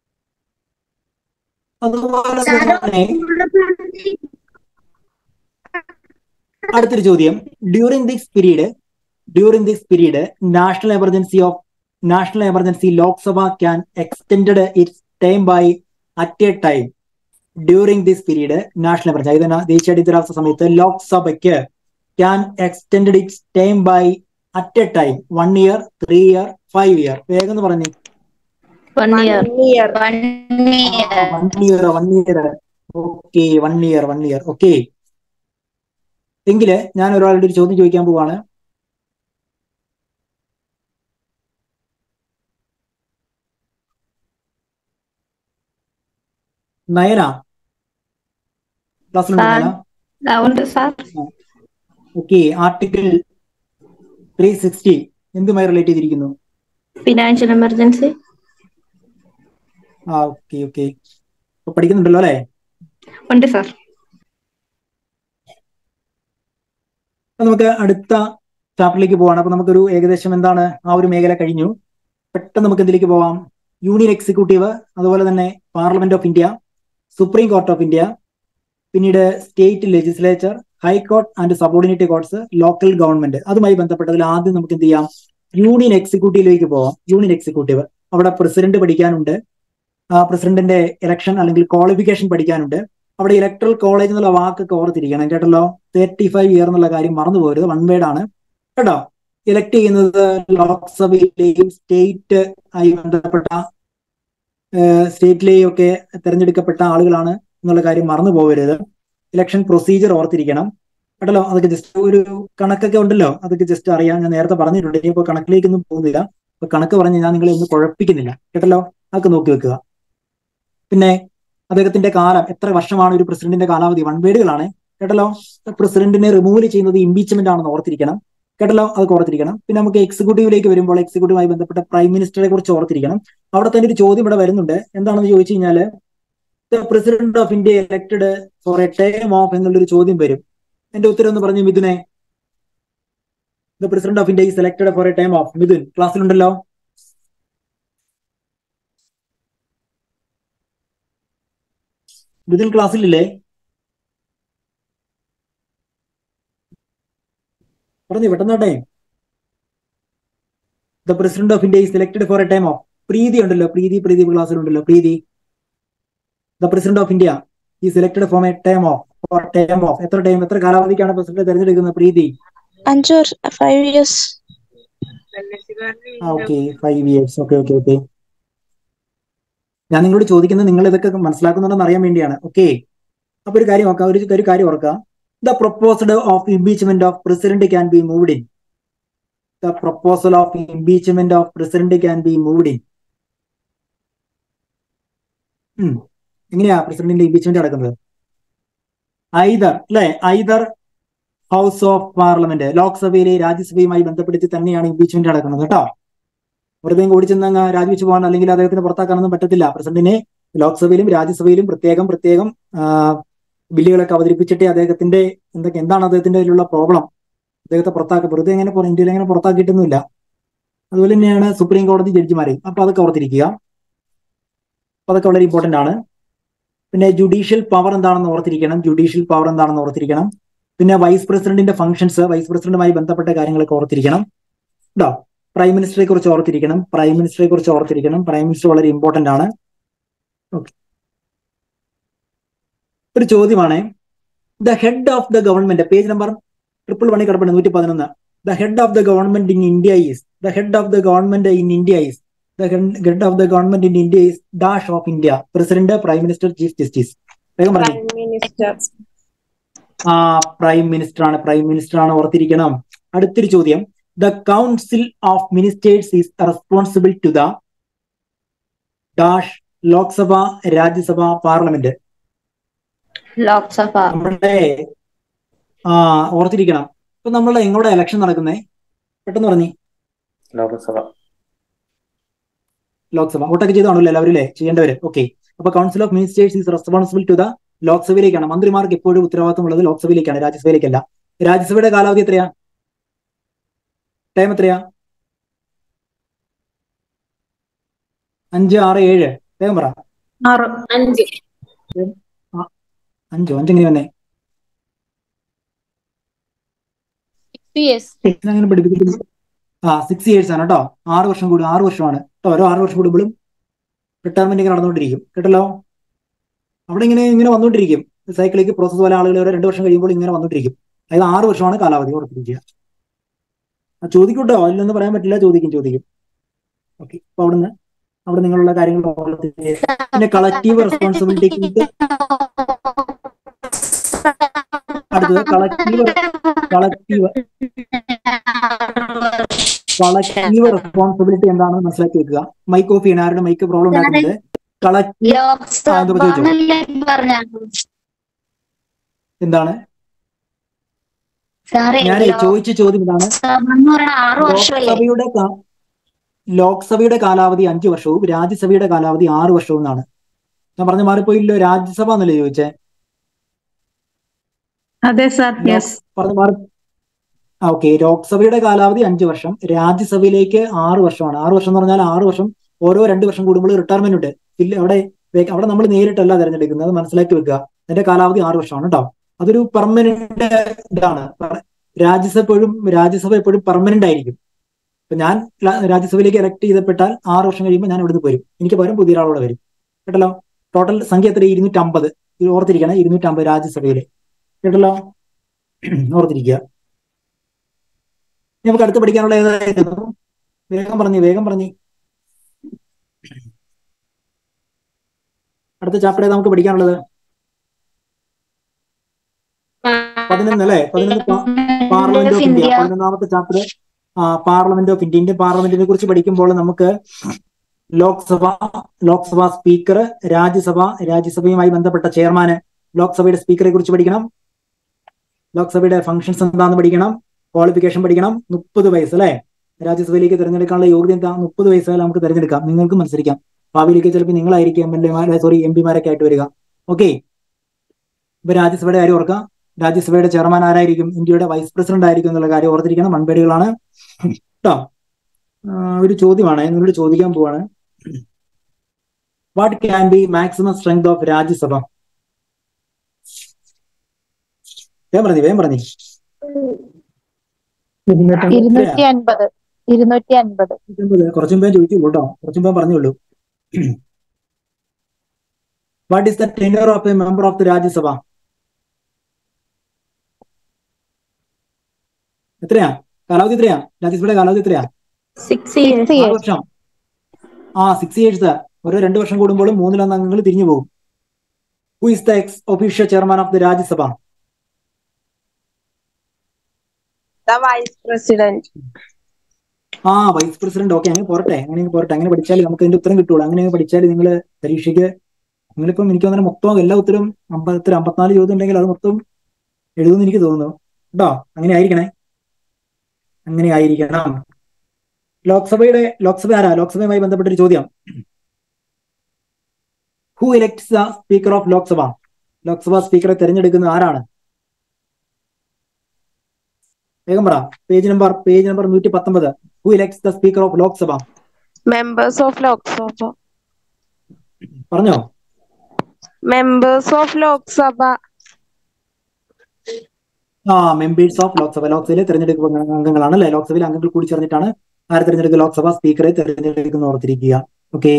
അതുപോലെ തന്നെ അടുത്തൊരു ചോദ്യം during this period during this period national emergency of national emergency Lok Sabha can extend its time by at a time during this period national emergency അതായത് ദേശീയ അടിയന്തരാവസ്ഥ സമയത്ത് ലോക്സഭയ്ക്ക് can extend its time by at a time one year three year five year വേഗം എന്ന് പറഞ്ഞു one year year one year one year one year okay one year one year okay എങ്കില് ഞാൻ ഒരാളുടെ ഒരു ചോദ്യം ചോദിക്കാൻ പോവാണ് നയന ക്ലാസ്സിലുണ്ട് സാർ. നയന ഉണ്ട് sir okay article three sixty എന്തുമായി റിലേറ്റ് ചെയ്തിരിക്കുന്നു ഫിനാൻഷ്യൽ എമർജൻസി ആ ഓക്കെ ഓക്കെ അപ്പൊ പഠിക്കുന്നുണ്ടല്ലോ അല്ലെ ഉണ്ട് സാർ അപ്പൊ നമുക്ക് അടുത്ത ചാപ്റ്ററിലേക്ക് പോവാണ് അപ്പൊ നമുക്കൊരു ഏകദേശം എന്താണ് ആ ഒരു മേഖല കഴിഞ്ഞു പെട്ടെന്ന് നമുക്ക് എന്തിലേക്ക് പോവാം യൂണിയൻ എക്സിക്യൂട്ടീവ് അതുപോലെ തന്നെ parliament of India supreme court of India പിന്നീട് state legislature high court and subordinate courts local government അതുമായി ബന്ധപ്പെട്ടതിൽ ആദ്യം നമുക്ക് എന്ത് ചെയ്യാം യൂണിയൻ എക്സിക്യൂട്ടീവിലേക്ക് പോവാം യൂണിയൻ എക്സിക്യൂട്ടീവ് അവിടെ പ്രസിഡന്റ് പഠിക്കാനുണ്ട് ആ പ്രസിഡന്റിന്റെ ഇലക്ഷൻ അല്ലെങ്കിൽ ക്വാളിഫിക്കേഷൻ പഠിക്കാനുണ്ട് അവിടെ ഇലക്ട്രൽ കോളേജ് എന്നുള്ള വാക്കൊക്കെ ഓർത്തിരിക്കണം കേട്ടല്ലോ തേർട്ടി ഫൈവ് ഇയർ എന്നുള്ള കാര്യം മറന്നു പോകരുത് വൺ വേർഡ് ആണ് കേട്ടോ ഇലക്ട് ചെയ്യുന്നത് ലോക്സഭയിലെയും സ്റ്റേറ്റ് ആയി ബന്ധപ്പെട്ട സ്റ്റേറ്റിലെയും ഒക്കെ തെരഞ്ഞെടുക്കപ്പെട്ട ആളുകളാണ് എന്നുള്ള കാര്യം മറന്നു പോകരുത് ഇലക്ഷൻ പ്രൊസീജിയർ ഓർത്തിരിക്കണം കേട്ടല്ലോ അതൊക്കെ ജസ്റ്റ് ഒരു കണക്കൊക്കെ ഉണ്ടല്ലോ അതൊക്കെ ജസ്റ്റ് അറിയാം ഞാൻ നേരത്തെ പറഞ്ഞിട്ടുണ്ട് ഇനിയിപ്പോ കണക്കിലേക്കൊന്നും പോകുന്നില്ല അപ്പൊ കണക്ക് പറഞ്ഞ് ഞാൻ നിങ്ങളെ ഒന്നും കുഴപ്പിക്കുന്നില്ല കേട്ടല്ലോ അതൊക്കെ നോക്കി വെക്കുക പിന്നെ അദ്ദേഹത്തിന്റെ കാലം എത്ര വർഷമാണ് ഒരു പ്രസിഡന്റിന്റെ കാലാവധി വൺ വേർഡുകളാണ് കേട്ടല്ലോ പ്രസിഡന്റിനെ റിമൂവ് ചെയ്യുന്നത് ഇംപീച്ച്മെന്റ് ആണെന്ന് ഓർത്തിരിക്കണം കേട്ടല്ലോ അതൊക്കെ ഓർത്തിരിക്കണം പിന്നെ നമുക്ക് എക്സിക്യൂട്ടീവിലേക്ക് വരുമ്പോൾ എക്സിക്യൂട്ടീവുമായി ബന്ധപ്പെട്ട പ്രൈം മിനിസ്റ്ററെ കുറിച്ച് ഓർത്തിരിക്കണം അവിടെ തന്നെ ഒരു ചോദ്യം ഇവിടെ വരുന്നുണ്ട് എന്താണെന്ന് ചോദിച്ചു കഴിഞ്ഞാല് president of India elected for a time of എന്നുള്ളൊരു ചോദ്യം വരും എന്റെ ഉത്തരം എന്ന് പറഞ്ഞു മിഥുനെ the president of India is elected for a time of Mithun ക്ലാസ്സിലുണ്ടല്ലോ മിഥുൻ ക്ലാസ്സിലില്ലേ പറഞ്ഞു പെട്ടെന്നാട്ടെ the president of India is elected for a time of Preethi ഉണ്ടല്ലോ പ്രീതി പ്രീതി ക്ലാസ്സിലുണ്ടല്ലോ Preethi the president of India is elected for a time of for time of എത്ര time എത്ര കാലാവധിക്കാണ് president തെരഞ്ഞെടുക്കുന്നത് പ്രീതി അഞ്ച് വർഷം five years okay five years okay okay okay ഞാൻ നിങ്ങളോട് ചോദിക്കുന്നത് നിങ്ങൾ ഇതൊക്കെ മനസ്സിലാക്കുന്നുണ്ടെന്ന് അറിയാൻ വേണ്ടിയാണ് ഓക്കെ അപ്പൊ ഒരു കാര്യം ഓർക്കാം ഒരു ഒരു കാര്യം ഓർക്കാം the proposal of impeachment of president can be moved in the proposal of impeachment of president can be moved in എങ്ങനെയാ പ്രസിഡന്റിന്റെ ഇംപീച്ച്മെന്റ് നടക്കുന്നത് ഐദർ അല്ലെ ഐദർ ഹൗസ് ഓഫ് പാർലമെന്റ് ലോക്സഭയിലെ രാജ്യസഭയുമായി ബന്ധപ്പെടുത്തി തന്നെയാണ് ഇംപീച്ച്മെന്റ് നടക്കുന്നത് കേട്ടോ വെറുതെ ഓടി ചെന്ന് രാജിവെച്ച് പോകാൻ അല്ലെങ്കിൽ അദ്ദേഹത്തിന് പുറത്താക്കാനൊന്നും പറ്റത്തില്ല പ്രസിഡന്റിനെ ലോക്സഭയിലും രാജ്യസഭയിലും പ്രത്യേകം പ്രത്യേകം ബില്ലുകളൊക്കെ അവതരിപ്പിച്ചിട്ട് അദ്ദേഹത്തിന്റെ എന്തൊക്കെ എന്താണ് അദ്ദേഹത്തിന്റെ അതിലുള്ള പ്രോബ്ലം അദ്ദേഹത്തെ പുറത്താക്കി വെറുതെ എങ്ങനെ ഇന്ത്യയിൽ എങ്ങനെ പുറത്താക്കിയിട്ടൊന്നുമില്ല അതുപോലെ തന്നെയാണ് സുപ്രീം കോടതി ജഡ്ജിമാരെയും അപ്പൊ അതൊക്കെ ഓർത്തിരിക്കുക അപ്പൊ അതൊക്കെ വളരെ ഇമ്പോർട്ടന്റ് ആണ് പിന്നെ ജുഡീഷ്യൽ പവർ എന്താണെന്ന് ഓർത്തിരിക്കണം ജുഡീഷ്യൽ പവർ എന്താണെന്ന് ഓർത്തിരിക്കണം പിന്നെ വൈസ് പ്രസിഡന്റിന്റെ ഫംഗ്ഷൻസ് വൈസ് പ്രസിഡന്റുമായി ബന്ധപ്പെട്ട കാര്യങ്ങളൊക്കെ ഓർത്തിരിക്കണം കേട്ടോ പ്രൈം മിനിസ്റ്ററെ കുറിച്ച് ഓർത്തിരിക്കണം പ്രൈം മിനിസ്റ്ററെ കുറിച്ച് ഓർത്തിരിക്കണം പ്രൈം മിനിസ്റ്റർ വളരെ ഇമ്പോർട്ടന്റ് ആണ് ഓക്കെ ഒരു ചോദ്യമാണ് the head of the government page number triple വണ്ണി കിടപ്പുണ്ട് നൂറ്റി പതിനൊന്ന് the head of the government in India is the head of the government in India is the head of the government in India is dash of India president prime minister chief justice വേഗം പറഞ്ഞു ആ prime minister ആണ് prime minister ആണ് ഓർത്തിരിക്കണം അടുത്തൊരു ചോദ്യം the council of ministers is responsible to the dash Lok Sabha Rajya Sabha parliament Lok Sabha നമ്മുടെ ആ ഓർത്തിരിക്കണം ഇപ്പൊ നമ്മളുടെ എങ്ങോടെ ഇലക്ഷൻ നടക്കുന്നേ പെട്ടെന്ന് പറഞ്ഞേ ലോകസഭ ലോക്സഭ വോട്ടൊക്കെ ചെയ്താണല്ലോ എല്ലാവരും അല്ലേ ചെയ്യേണ്ടവര് ഓക്കെ അപ്പൊ council of ministers is responsible to the ലോക്സഭയിലേക്കാണ് മന്ത്രിമാർക്ക് എപ്പോഴും ഉത്തരവാദിത്തമുള്ളത് ലോക്സഭയിലേക്കാണ് രാജ്യസഭയിലേക്കല്ല രാജ്യസഭയുടെ കാലാവധി എത്രയാ ടൈം എത്രയാ അഞ്ച് ആറ് ഏഴ് വേഗം പറ ആറ് അഞ്ച് അഞ്ചോ അഞ്ചെങ്ങനെ വന്നേ അങ്ങനെ പഠിപ്പിക്കുന്നു ആ സിക്സ് ഇയേഴ്സ് ആണ് കേട്ടോ ആറ് വർഷം കൂടും ആറ് വർഷമാണ് കേട്ടോ ഓരോ ആറ് വർഷം കൂടുമ്പോഴും റിട്ടയർമെന്റ് ഇങ്ങനെ നടന്നുകൊണ്ടിരിക്കും കേട്ടല്ലോ അവിടെ ഇങ്ങനെ ഇങ്ങനെ വന്നുകൊണ്ടിരിക്കും സൈക്കിളിലേക്ക് പ്രോസസ് പോലെ ആളുകൾ ഓരോ രണ്ട് വർഷം കഴിയുമ്പോൾ ഇങ്ങനെ വന്നുകൊണ്ടിരിക്കും അതായത് ആറ് വർഷമാണ് കാലാവധി ഓർത്തിരിക്കുക ആ ചോദിക്കൂട്ടോ അതിലൊന്നും പറയാൻ പറ്റില്ല ചോദിക്കും ചോദിക്കും ഓക്കെ അപ്പൊ അവിടുന്ന് അവിടെ നിങ്ങളുള്ള കാര്യങ്ങൾ ഓർത്തിരിക്കുക. പിന്നെ കളക്റ്റീവ് റെസ്പോൺസിബിലിറ്റി അടുത്തത് കളക്റ്റീവ് കളക്റ്റീവ് കളക്റ്റീവ് റെസ്പോൺസിബിലിറ്റി എന്താണെന്ന് മനസ്സിലാക്കി വെക്കുക മൈക്ക് ഓഫ് ചെയ്യണം ആരുടെ മൈക്ക് പ്രോബ്ലം ഉണ്ടാക്കുന്നത് കളക്റ്റീവ് ആ, എന്താ ചോദിച്ചോ? ലോക്സഭ പറഞ്ഞ എന്താണ് സാറേ ഞാൻ ചോദിച്ച ചോദ്യം ഇതാണ് ലോക്സഭ എന്ന് പറഞ്ഞ ആറ് വർഷമല്ലേ ലോക്സഭയുടെ കാ- ലോക്സഭയുടെ കാലാവധി അഞ്ചു വർഷവും രാജ്യസഭയുടെ കാലാവധി ആറ് വർഷവും എന്നാണ് ഞാൻ പറഞ്ഞ മാറിപ്പോയില്ലോ രാജ്യസഭ എന്നല്ലേ ചോദിച്ചേ അതെ സാർ യെസ് പറഞ്ഞു മാറി ആ ഓക്കെ ലോക്സഭയുടെ കാലാവധി അഞ്ചു വർഷം രാജ്യസഭയിലേക്ക് ആറ് വർഷമാണ് ആറ് വർഷം എന്ന് പറഞ്ഞാൽ ആറ് വർഷം ഓരോ രണ്ട് വർഷം കൂടുമ്പോൾ റിട്ടയർമെന്റ് ഉണ്ട് ഇല്ല അവിടെ വേ- അവിടെ നമ്മൾ നേരിട്ടല്ല തിരഞ്ഞെടുക്കുന്നത് അത് മനസ്സിലാക്കി വെക്കുക അതിന്റെ കാലാവധി ആറ് വർഷമാണ് കേട്ടോ അതൊരു പെർമനന്റ് ഇതാണ് പറ- രാജ്യസഭ എപ്പോഴും രാജ്യസഭ എപ്പോഴും പെർമനന്റ് ആയിരിക്കും ഇപ്പൊ ഞാൻ ല- രാജ്യസഭയിലേക്ക് ഇലക്ട് ചെയ്തപ്പെട്ടാൽ ആറ് വർഷം കഴിയുമ്പോൾ ഞാൻ ഇവിടുന്ന് പോരും എനിക്ക് പകരം പുതിയ ഒരാളോടെ വരും കേട്ടല്ലോ ടോട്ടൽ സംഖ്യ എത്ര ഇരുന്നൂറ്റമ്പത് ഇത് ഓർത്തിരിക്കണം ഇരുന്നൂറ്റമ്പത് രാജ്യസഭയില് കേട്ടല്ലോ ഓർത്തിരിക്കുക ഇനി നമുക്ക് അടുത്ത് പഠിക്കാനുള്ള ഏതായിരുന്നു വേഗം പറഞ്ഞു വേഗം പറഞ്ഞു അടുത്ത ചാപ്റ്റർ ഏതാ നമുക്ക് പഠിക്കാനുള്ളത് പതിനൊന്ന് അല്ലേ പതിനൊന്ന് പാർലമെന്റ് ഓഫ് ഇന്ത്യ പതിനൊന്നാമത്തെ chapter parliament of India Indian പാർലമെന്റിനെ കുറിച്ച് പഠിക്കുമ്പോൾ നമുക്ക് ലോക്സഭ ലോക്സഭ സ്പീക്കർ രാജ്യസഭ രാജ്യസഭയുമായി ബന്ധപ്പെട്ട ചെയർമാന് ലോക്സഭയുടെ സ്പീക്കറെ കുറിച്ച് പഠിക്കണം ലോക്സഭയുടെ ഫംഗ്ഷൻസ് എന്താണെന്ന് പഠിക്കണം ക്വാളിഫിക്കേഷൻ പഠിക്കണം മുപ്പത് വയസ്സ് അല്ലെ രാജ്യസഭയിലേക്ക് തിരഞ്ഞെടുക്കാനുള്ള യോഗ്യത എന്താ മുപ്പത് വയസ്സായാലും നമുക്ക് തിരഞ്ഞെടുക്കാം നിങ്ങൾക്ക് മത്സരിക്കാം ഭാവിയിലേക്ക് ചിലപ്പോൾ നിങ്ങളായിരിക്കും എം എൽ എമാരെ സോറി എം പിമാരൊക്കെ ആയിട്ട് വരിക ഓക്കെ ഇപ്പൊ രാജ്യസഭയുടെ കാര്യം ഓർക്കാം രാജ്യസഭയുടെ ചെയർമാൻ ആരായിരിക്കും ഇന്ത്യയുടെ വൈസ് പ്രസിഡന്റ് ആയിരിക്കും എന്നുള്ള കാര്യം ഓർത്തിരിക്കണം മൺപേടികളാണ് കേട്ടോ ആ, ഒരു ചോദ്യമാണ് നിങ്ങളോട് ചോദിക്കാൻ പോവാണ് what can be maximum strength of Rajya Sabha വേഗം പറഞ്ഞു വേഗം പറഞ്ഞു ഇരുന്നൂറ്റി അൻപത് ഇരുന്നൂറ്റി അൻപത് കുറച്ചു മുമ്പേ ചോദിച്ചുള്ളൂ കേട്ടോ കുറച്ചു മുമ്പേ പറഞ്ഞുള്ളൂ what is the tender of A member of the Rajya Sabha എത്രയാ കാലാവധി എത്രയാ രാജ്യസഭയുടെ കാലാവധി എത്രയാ സിക്സ് സിക്സ് ആറ് ഇയേഴ്സ് വർഷം ആ സിക്സ് ഇയേഴ്സ് ഓരോ രണ്ട് വർഷം കൂടുമ്പോൾ മൂന്നിലൊന്ന് അംഗങ്ങൾ തിരിഞ്ഞു പോകും who is the X official chairman of the Rajya Sabha The vice president. ആ വൈസ് പ്രസിഡന്റ് ഓക്കെ അങ്ങനെ പോരട്ടെ അങ്ങനെ പോരട്ടെ അങ്ങനെ പഠിച്ചാൽ നമുക്ക് അതിന്റെ ഉത്തരം കിട്ടുള്ളൂ അങ്ങനെ പഠിച്ചാൽ നിങ്ങൾ പരീക്ഷയ്ക്ക് നിങ്ങളിപ്പം എനിക്ക് തോന്നുന്നു മൊത്തം എല്ലാ ഉത്തരവും അമ്പത്തി അമ്പത്തിനാല് ചോദ്യം ഉണ്ടെങ്കിൽ അത് മൊത്തം എഴുതുമെന്ന് എനിക്ക് തോന്നുന്നു കേട്ടോ അങ്ങനെ ആയിരിക്കണേ അങ്ങനെ ആയിരിക്കണം ലോക്സഭയുടെ ലോക്സഭ ആരാ ലോക്സഭയുമായി ബന്ധപ്പെട്ട ഒരു ചോദ്യം who elects the speaker of Lok Sabha Lok Sabha സ്പീക്കറെ തെരഞ്ഞെടുക്കുന്ന ആരാണ് വേഗം പറ പേജ് നമ്പർ പേജ് നമ്പർ നൂറ്റി പത്തൊമ്പത് who elects the speaker of Lok Sabha Members of Lok Sabha. പറഞ്ഞോ Members of Lok Sabha. ആ മെമ്പേഴ്സ് ഓഫ് ലോക്സഭ ലോക്സഭയിലെ തെരഞ്ഞെടുക്കുന്ന അംഗങ്ങളാണ് അല്ലെ ലോക്സഭയിലെ അംഗങ്ങൾ കൂടി ചേർന്നിട്ടാണ് ആരെ തെരഞ്ഞെടുക്കുക ലോക്സഭ സ്പീക്കറെ തെരഞ്ഞെടുക്കുന്ന ഓർത്തിരിക്കുക ഓക്കെ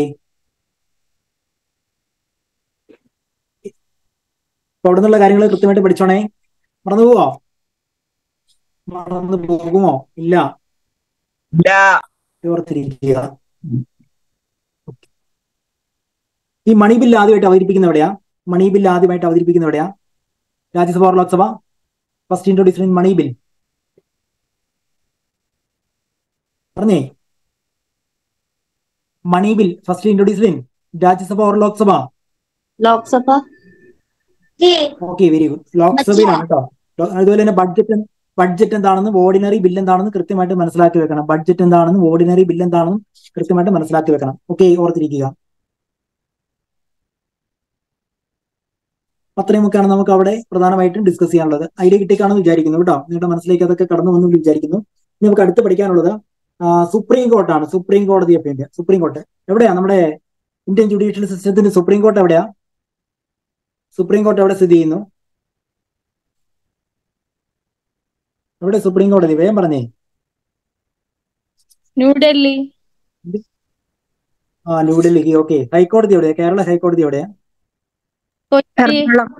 അപ്പൊ അവിടെ നിന്നുള്ള കാര്യങ്ങൾ കൃത്യമായിട്ട് പഠിച്ചോണേ മറന്നു പോവോ മറന്നു പോകുമോ ഇല്ല ഓർത്തിരിക്കുക ഈ മണി ബില്ല് ആദ്യമായിട്ട് അവതരിപ്പിക്കുന്ന എവിടെയാ മണി ബില്ല് ആദ്യമായിട്ട് അവതരിപ്പിക്കുന്ന എവിടെയാ Rajya Sabha or Lok Sabha first introduce in money bill പറഞ്ഞേ money bill first introduce in Rajya Sabha or Lok Sabha Lok Sabha okay very good ലോക്സഭയിലാണ് കേട്ടോ ലോ- അതുപോലെ തന്നെ ബഡ്ജറ്റ് ബഡ്ജറ്റ് എന്താണെന്നും ഓർഡിനറി ബിൽ എന്താണെന്ന് കൃത്യമായിട്ട് മനസ്സിലാക്കി വെക്കണം ബഡ്ജറ്റ് എന്താണെന്നും ഓർഡിനറി ബിൽ എന്താണെന്നും കൃത്യമായിട്ട് മനസ്സിലാക്കി വെക്കണം ഓക്കെ ഓർത്തിരിക്കുക അത്രയുമൊക്കെയാണ് നമുക്ക് അവിടെ പ്രധാനമായിട്ടും ഡിസ്കസ് ചെയ്യാനുള്ളത് ഐഡിയ കിട്ടിക്കാണെന്ന് വിചാരിക്കുന്നു കേട്ടോ നിങ്ങളുടെ മനസ്സിലേക്ക് അതൊക്കെ കടന്നു വന്നു എന്ന് വിചാരിക്കുന്നു ഇനി നമുക്ക് അടുത്ത് പഠിക്കാനുള്ളത് ആ, സുപ്രീം കോർട്ടാണ് സുപ്രീം കോടതി ഓഫ് ഇന്ത്യ സുപ്രീം കോർട്ട് എവിടെയാ നമ്മുടെ ഇന്ത്യൻ ജുഡീഷ്യൽ സിസ്റ്റത്തിന്റെ സുപ്രീം കോർട്ട് എവിടെയാ സുപ്രീം കോർട്ട് എവിടെ സ്ഥിതി ചെയ്യുന്നു എവിടെ സുപ്രീം കോടതി വേഗം പറഞ്ഞേ ന്യൂഡൽഹി ആ ന്യൂഡൽഹി ഓക്കെ ഹൈക്കോടതി എവിടെയാ കേരള ഹൈക്കോടതി എവിടെയാ കൊച്ചി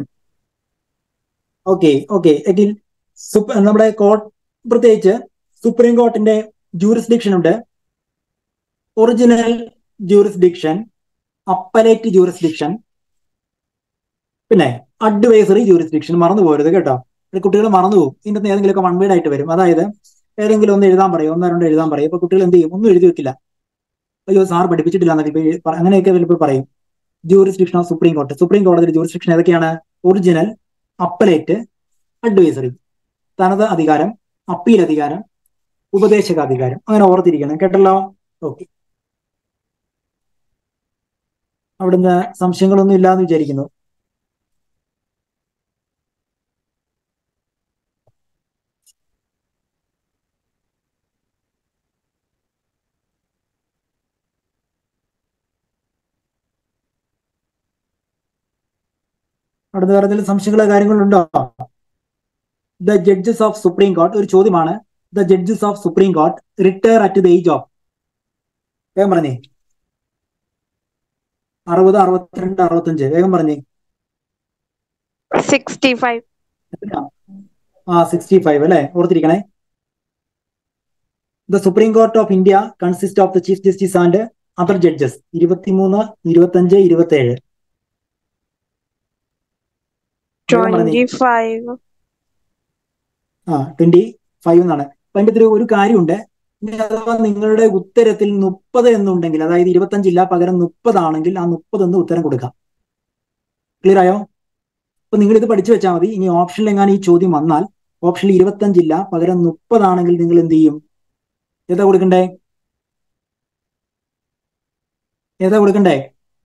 ഓക്കെ ഓക്കെ എങ്കിൽ സുപ്- നമ്മുടെ കോർട്ട് പ്രത്യേകിച്ച് സുപ്രീം കോർട്ടിന്റെ ജൂറിസ്ഡിക്ഷൻ ഉണ്ട് ഒറിജിനൽ ജൂറിസ്ഡിക്ഷൻ അപ്പലേറ്റ് ജൂറിസ്ഡിക്ഷൻ പിന്നെ അഡ്വൈസറി ജൂറിസ്ഡിക്ഷൻ മറന്നു പോരുത് കേട്ടോ ഇത് കുട്ടികൾ മറന്നു പോകും ഇതിന്റെ ഏതെങ്കിലുമൊക്കെ വൺ വേർഡ് ആയിട്ട് വരും അതായത് ഏതെങ്കിലും ഒന്ന് എഴുതാൻ പറയും ഒന്നോ രണ്ടോ എഴുതാൻ പറയും അപ്പൊ കുട്ടികൾ എന്ത് ചെയ്യും ഒന്നും എഴുതി വെക്കില്ല അയ്യോ സാർ പഠിപ്പിച്ചിട്ടില്ല എന്നൊക്കെ ഇപ്പൊ ഈ പറ- അങ്ങനെയൊക്കെ ചിലപ്പോൾ പറയും jurisdiction of supreme court supreme കോടതിയുടെ ജൂറിസ്ഡിക്ഷൻ ഏതൊക്കെയാണ് ഒറിജിനൽ അപ്പലേറ്റ് അഡ്വൈസറി തനത് അധികാരം അപ്പീൽ അധികാരം ഉപദേശക അധികാരം അങ്ങനെ ഓർത്തിരിക്കണം കേട്ടല്ലോ ഓക്കെ അവിടുന്ന് സംശയങ്ങളൊന്നും ഇല്ലാന്ന് വിചാരിക്കുന്നു അടുത്ത വേറെ എന്തെങ്കിലും സംശയങ്ങളോ കാര്യങ്ങളുണ്ടോ the judges of supreme court ഒരു ചോദ്യമാണ് the judges of supreme court retire at the age of വേഗം പറഞ്ഞേ അറുപത് അറുപത്തിരണ്ട് അറുപത്തഞ്ച് വേഗം പറഞ്ഞേ സിക്സ്റ്റി-ഫൈവ്. എത്രയാ? ആ സിക്സ്റ്റി ഫൈവ് അല്ലെ ഓർത്തിരിക്കണേ the supreme court of India consist of the chief justice and other judges ഇരുപത്തിമൂന്ന് ഇരുപത്തഞ്ച് ഇരുപത്തേഴ് വേഗം പറഞ്ഞേ Twenty-five. ആ ട്വന്റി ഫൈവ് എന്നാണ് അപ്പൊ അതിന്റെ ഒരു ഒരു കാര്യമുണ്ട് ഇനി അഥവാ നിങ്ങളുടെ ഉത്തരത്തിൽ മുപ്പത് എന്നുണ്ടെങ്കിൽ അതായത് ഇരുപത്തഞ്ചില്ല പകരം മുപ്പതാണെങ്കിൽ ആ മുപ്പത് എന്ന് ഉത്തരം കൊടുക്കാം ക്ലിയർ ആയോ അപ്പൊ നിങ്ങൾ ഇത് പഠിച്ചു വെച്ചാൽ മതി ഇനി ഓപ്ഷനിൽ എങ്ങാനും ഈ ചോദ്യം വന്നാൽ ഓപ്ഷനിൽ ഇരുപത്തഞ്ചില്ല പകരം മുപ്പതാണെങ്കിൽ നിങ്ങൾ എന്ത് ചെയ്യും ഏതാ കൊടുക്കണ്ടേ ഏതാ കൊടുക്കണ്ടേ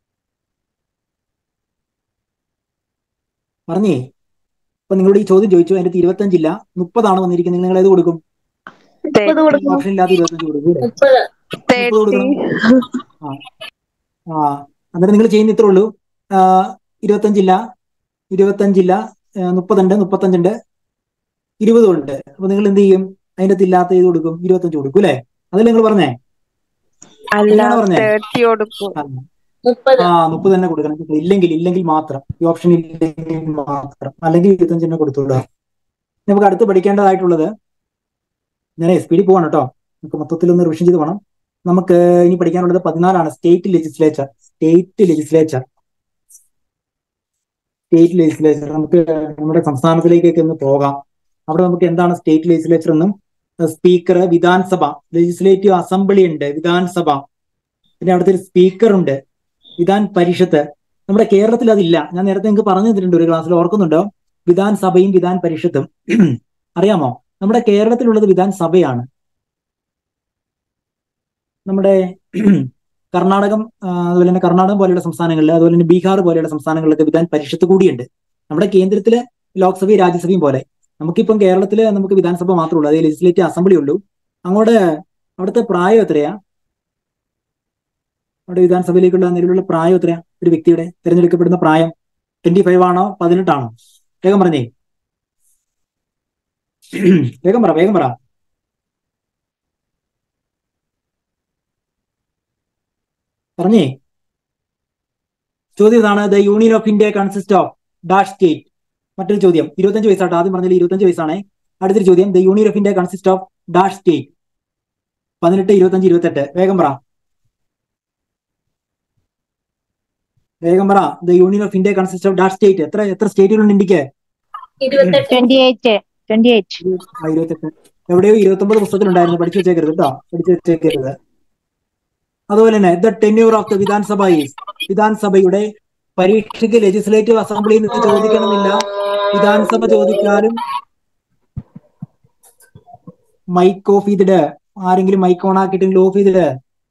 പറഞ്ഞേ അപ്പൊ നിങ്ങളോട് ഈ ചോദ്യം ചോദിച്ചു അതിന്റെ ഇരുപത്തഞ്ചില്ല മുപ്പതാണ് വന്നിരിക്കുന്നത് നിങ്ങൾ ഏത് കൊടുക്കും മുപ്പത് കൊടുക്കും ഓപ്ഷൻ ഇല്ലാത്ത ഇരുപത്തഞ്ച് കൊടുക്കും അല്ലേ? മുപ്പത് മുപ്പത് കൊടുക്കണം Thirty. ആ ആ അന്നേരം നിങ്ങൾ ചെയ്യുന്ന ഇത്രേ ഉള്ളൂ ആ, ഇരുപത്തഞ്ചില്ല ഇരുപത്തഞ്ചില്ല ആ, മുപ്പതുണ്ട് മുപ്പത്തഞ്ചുണ്ട് ഇരുപതും ഉണ്ട് അപ്പൊ നിങ്ങൾ എന്ത് ചെയ്യും അതിന്റെ അകത്ത് ഇല്ലാത്ത ഇത് കൊടുക്കും ഇരുപത്തഞ്ച് കൊടുക്കും അല്ലെ അതല്ലേ നിങ്ങൾ പറഞ്ഞേ അല്ല എങ്ങനെയാണ് പറഞ്ഞേ തേർട്ടി കൊടുക്കും ആ, മുപ്പത് ആ മുപ്പത് തന്നെ കൊടുക്കണം ഇല്ലെങ്കിൽ ഇല്ലെങ്കിൽ മാത്രം ഈ ഓപ്ഷൻ ഇല്ലെങ്കിൽ മാത്രം അല്ലെങ്കിൽ ഇരുപത്തഞ്ച് തന്നെ കൊടുത്തുവിടുക നമുക്ക് അടുത്ത് പഠിക്കേണ്ടതായിട്ടുള്ളത് ഞാൻ സ്പീഡിൽ പോവാണ് കേട്ടോ നമുക്ക് മൊത്തത്തിലൊന്ന് റിവിഷൻ ചെയ്ത് പോകണം നമുക്ക് ഇനി പഠിക്കാനുള്ളത് പതിനാലാണ് state legislature state legislature state legislature നമുക്ക് നമ്മുടെ സംസ്ഥാനത്തിലേക്കൊക്കെ ഒന്ന് പോകാം അവിടെ നമുക്ക് എന്താണ് സ്റ്റേറ്റ് ലെജിസ്ലേച്ചർ എന്നും സ്പീക്കർ വിധാൻസഭ ലെജിസ്ലേറ്റീവ് അസംബ്ലി ഉണ്ട് വിധാൻസഭ പിന്നെ അവിടുത്തെ ഒരു സ്പീക്കർ ഉണ്ട് വിധാൻ പരിഷത്ത് നമ്മുടെ കേരളത്തിൽ അതില്ല ഞാൻ നേരത്തെ നിങ്ങൾക്ക് പറഞ്ഞു തന്നിട്ടുണ്ട് ഒരു ക്ലാസ്സിൽ ഓർക്കുന്നുണ്ടോ വിധാൻ സഭയും വിധാൻ പരിഷത്തും അറിയാമോ നമ്മുടെ കേരളത്തിലുള്ളത് വിധാൻ സഭയാണ് നമ്മുടെ കർണാടകം ആ, അതുപോലെ തന്നെ കർണാടകം പോലെയുള്ള സംസ്ഥാനങ്ങളിൽ അതുപോലെ തന്നെ ബീഹാർ പോലെയുള്ള സംസ്ഥാനങ്ങളിലൊക്കെ വിധാൻ പരിഷത്ത് കൂടിയുണ്ട് നമ്മുടെ കേന്ദ്രത്തില് ലോക്സഭയും രാജ്യസഭയും പോലെ നമുക്കിപ്പം കേരളത്തില് നമുക്ക് വിധാനസഭ മാത്രമേ ഉള്ളൂ അതേ ലെജിസ്ലേറ്റീവ് അസംബ്ലി ഉള്ളൂ അങ്ങോട്ട് അവിടുത്തെ പ്രായം എത്രയാ അവിടെ വിധാനസഭയിലേക്കുള്ള നിലവിലുള്ള പ്രായം എത്രയാ ഒരു വ്യക്തിയുടെ തിരഞ്ഞെടുക്കപ്പെടുന്ന പ്രായം ട്വന്റി ഫൈവ് ആണോ പതിനെട്ടാണോ വേഗം പറഞ്ഞേ വേഗം പറ വേഗം പറ പറഞ്ഞേ ചോദ്യം ഇതാണ് the union of India consist of dash state മറ്റൊരു ചോദ്യം ഇരുപത്തഞ്ച് വയസ്സാട്ടോ ആദ്യം പറഞ്ഞതിൽ ഇരുപത്തഞ്ച് വയസ്സാണ് അടുത്തൊരു ചോദ്യം the union of India consist of dash state പതിനെട്ട് ഇരുപത്തഞ്ച് ഇരുപത്തെട്ട് വേഗം പറ വേഗം പറ the union of India consist of dash state എത്ര എത്ര സ്റ്റേറ്റുകളുണ്ട് ഇന്ത്യക്ക് ട്വന്റി എയ്റ്റ് ട്വന്റി എയ്റ്റ് ആ, ഇരുപത്തെട്ട് എവിടെയോ ഇരുപത്തൊമ്പത് പുസ്തകത്തിലുണ്ടായിരുന്നു പഠിച്ചു വെച്ചേക്കരുത് കേട്ടോ പഠിച്ചു വെച്ചേക്കരുത് അതുപോലെ തന്നെ the tenure of the Vidhan Sabha is വിധാൻസഭയുടെ പരീക്ഷയ്ക്ക് ലെജിസ്ലേറ്റീവ് അസംബ്ലിയിൽ നിന്ന് ചോദിക്കണമെന്നില്ല വിധാൻസഭ ചോദിച്ചാലും മൈക്ക് ഓഫ് ചെയ്തിട് ആരെങ്കിലും മൈക്ക് ഓൺ ആക്കിയിട്ടെങ്കിലും ഓഫ് ചെയ്തിട്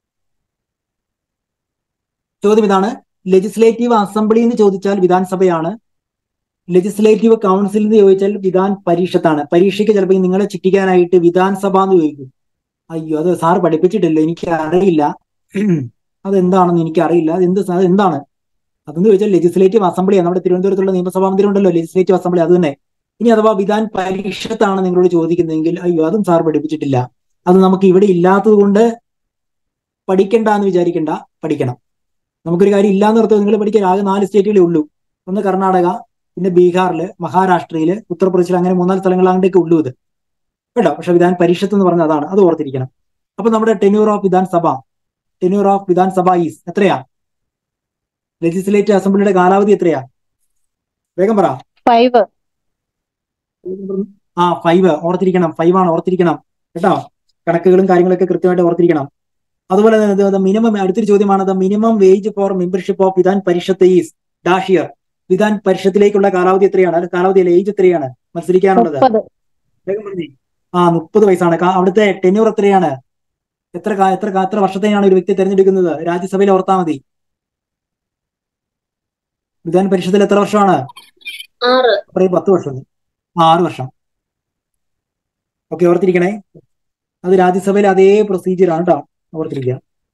ചോദ്യം ഇതാണ് ലെജിസ്ലേറ്റീവ് അസംബ്ലിയിൽ നിന്ന് ചോദിച്ചാൽ വിധാൻസഭയാണ് ലെജിസ്ലേറ്റീവ് കൗൺസിലിൽ നിന്ന് ചോദിച്ചാൽ വിധാൻ പരിഷത്താണ് പരീക്ഷയ്ക്ക് ചിലപ്പോൾ നിങ്ങളെ ചിട്ടിക്കാനായിട്ട് വിധാൻസഭ എന്ന് ചോദിക്കും അയ്യോ അത് സാർ പഠിപ്പിച്ചിട്ടില്ല എനിക്ക് അറിയില്ല അതെന്താണെന്ന് എനിക്ക് അറിയില്ല അത് എന്ത് അത് എന്താണ് അതെന്ന് ചോദിച്ചാൽ ലെജിസ്ലേറ്റീവ് അസംബ്ലിയാണ് നമ്മുടെ തിരുവനന്തപുരത്തുള്ള നിയമസഭാ മന്ദിരം ഉണ്ടല്ലോ ലെജിസ്ലേറ്റീവ് അസംബ്ലി അത് തന്നെ ഇനി അഥവാ വിധാൻ പരിഷത്താണ് നിങ്ങളോട് ചോദിക്കുന്നതെങ്കിൽ അയ്യോ അതും സാർ പഠിപ്പിച്ചിട്ടില്ല അത് നമുക്ക് ഇവിടെ ഇല്ലാത്തത് കൊണ്ട് പഠിക്കണ്ട എന്ന് വിചാരിക്കണ്ട പഠിക്കണം നമുക്കൊരു കാര്യം ഇല്ലാന്ന് ഓർത്ത് നിങ്ങൾ പഠിക്കാൻ ആകെ നാല് സ്റ്റേറ്റുകളേ ഉള്ളൂ ഒന്ന് കർണാടക പിന്നെ ബീഹാറില് മഹാരാഷ്ട്രയില് ഉത്തർപ്രദേശിൽ അങ്ങനെ മൂന്നാല് സ്ഥലങ്ങളാണ്ടൊക്കെ ഉള്ളൂ ഇത് കേട്ടോ പക്ഷെ വിധാൻ പരിഷത്ത് എന്ന് പറഞ്ഞ അതാണ് അത് ഓർത്തിരിക്കണം അപ്പൊ നമ്മുടെ ടെന്യൂർ ഓഫ് വിധാൻ സഭ ടെന്യൂർ ഓഫ് വിധാൻ സഭ ഈസ് എത്രയാ ലെജിസ്ലേറ്റീവ് അസംബ്ലിയുടെ കാലാവധി എത്രയാ വേഗം പറ ഫൈവ് ആ ഫൈവ് ഓർത്തിരിക്കണം ഫൈവ് ആണ് ഓർത്തിരിക്കണം കേട്ടോ കണക്കുകളും കാര്യങ്ങളൊക്കെ കൃത്യമായിട്ട് ഓർത്തിരിക്കണം അതുപോലെ തന്നെ മിനിമം അടുത്തൊരു ചോദ്യമാണ് the minimum wage for membership of Vidhan Parishad is dash year Vidhan പരിഷത്തിലേക്കുള്ള കാലാവധി എത്രയാണ് അല്ല കാലാവധി അല്ല ഏജ് എത്രയാണ് മത്സരിക്കാനുള്ളത് മുപ്പത് വേഗം പറഞ്ഞേ. ആ മുപ്പത് വയസ്സാണ് കാ- അവിടുത്തെ ടെന്യൂർ എത്രയാണ് എത്ര കാ- എത്ര കാ- എത്ര വർഷത്തെയാണ് ഒരു വ്യക്തി തെരഞ്ഞെടുക്കുന്നത് രാജ്യസഭയിൽ ഓർത്താ മതി വിധാൻ പരിഷത്തിൽ എത്ര വർഷമാണ് ആറ് പറയും പത്ത് വർഷം ആ, ആറ് വർഷം ഓക്കെ ഓർത്തിരിക്കണേ അത് രാജ്യസഭയിൽ അതേ പ്രൊസീജിയർ ആണ് കേട്ടോ ഓർത്തിരിക്കുക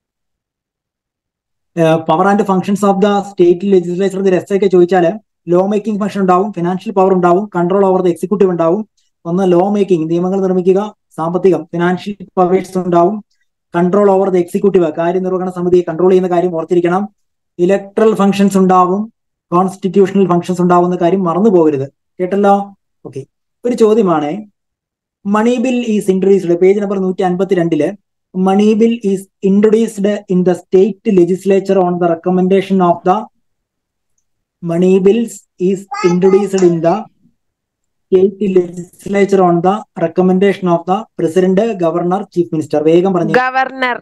power and functions of the state legislature S ഒക്കെ ചോദിച്ചാൽ ലോ മേക്കിംഗ് ഫംഗ്ഷൻ ഉണ്ടാവും ഫിനാൻഷ്യൽ പവർ ഉണ്ടാവും കൺട്രോൾ ഓവർ ദ എക്സിക്യൂട്ടീവ് ഉണ്ടാവും ഒന്ന് ലോ മേക്കിംഗ് നിയമങ്ങൾ നിർമ്മിക്കുക സാമ്പത്തികം ഫിനാൻഷ്യൽ പവേഴ്സ് ഉണ്ടാവും കൺട്രോൾ ഓവർ ദ എക്സിക്യൂട്ടീവ് കാര്യനിർവഹണ സമിതിയെ കൺട്രോൾ ചെയ്യുന്ന കാര്യം ഓർത്തിരിക്കണം ഇലക്ട്രൽ ഫംഗ്ഷൻസ് ഉണ്ടാവും കോൺസ്റ്റിറ്റ്യൂഷണൽ ഫംഗ്ഷൻസ് ഉണ്ടാവുന്ന കാര്യം മറന്നു പോകരുത് കേട്ടല്ലോ ഓക്കെ ഒരു ചോദ്യമാണ് money bill is introduced page number നൂറ്റി അൻപത്തി രണ്ടില് money bill is introduced in the state legislature on the recommendation of the money bills is introduced in the state legislature on the recommendation of the president governor chief minister വേഗം പറഞ്ഞു governor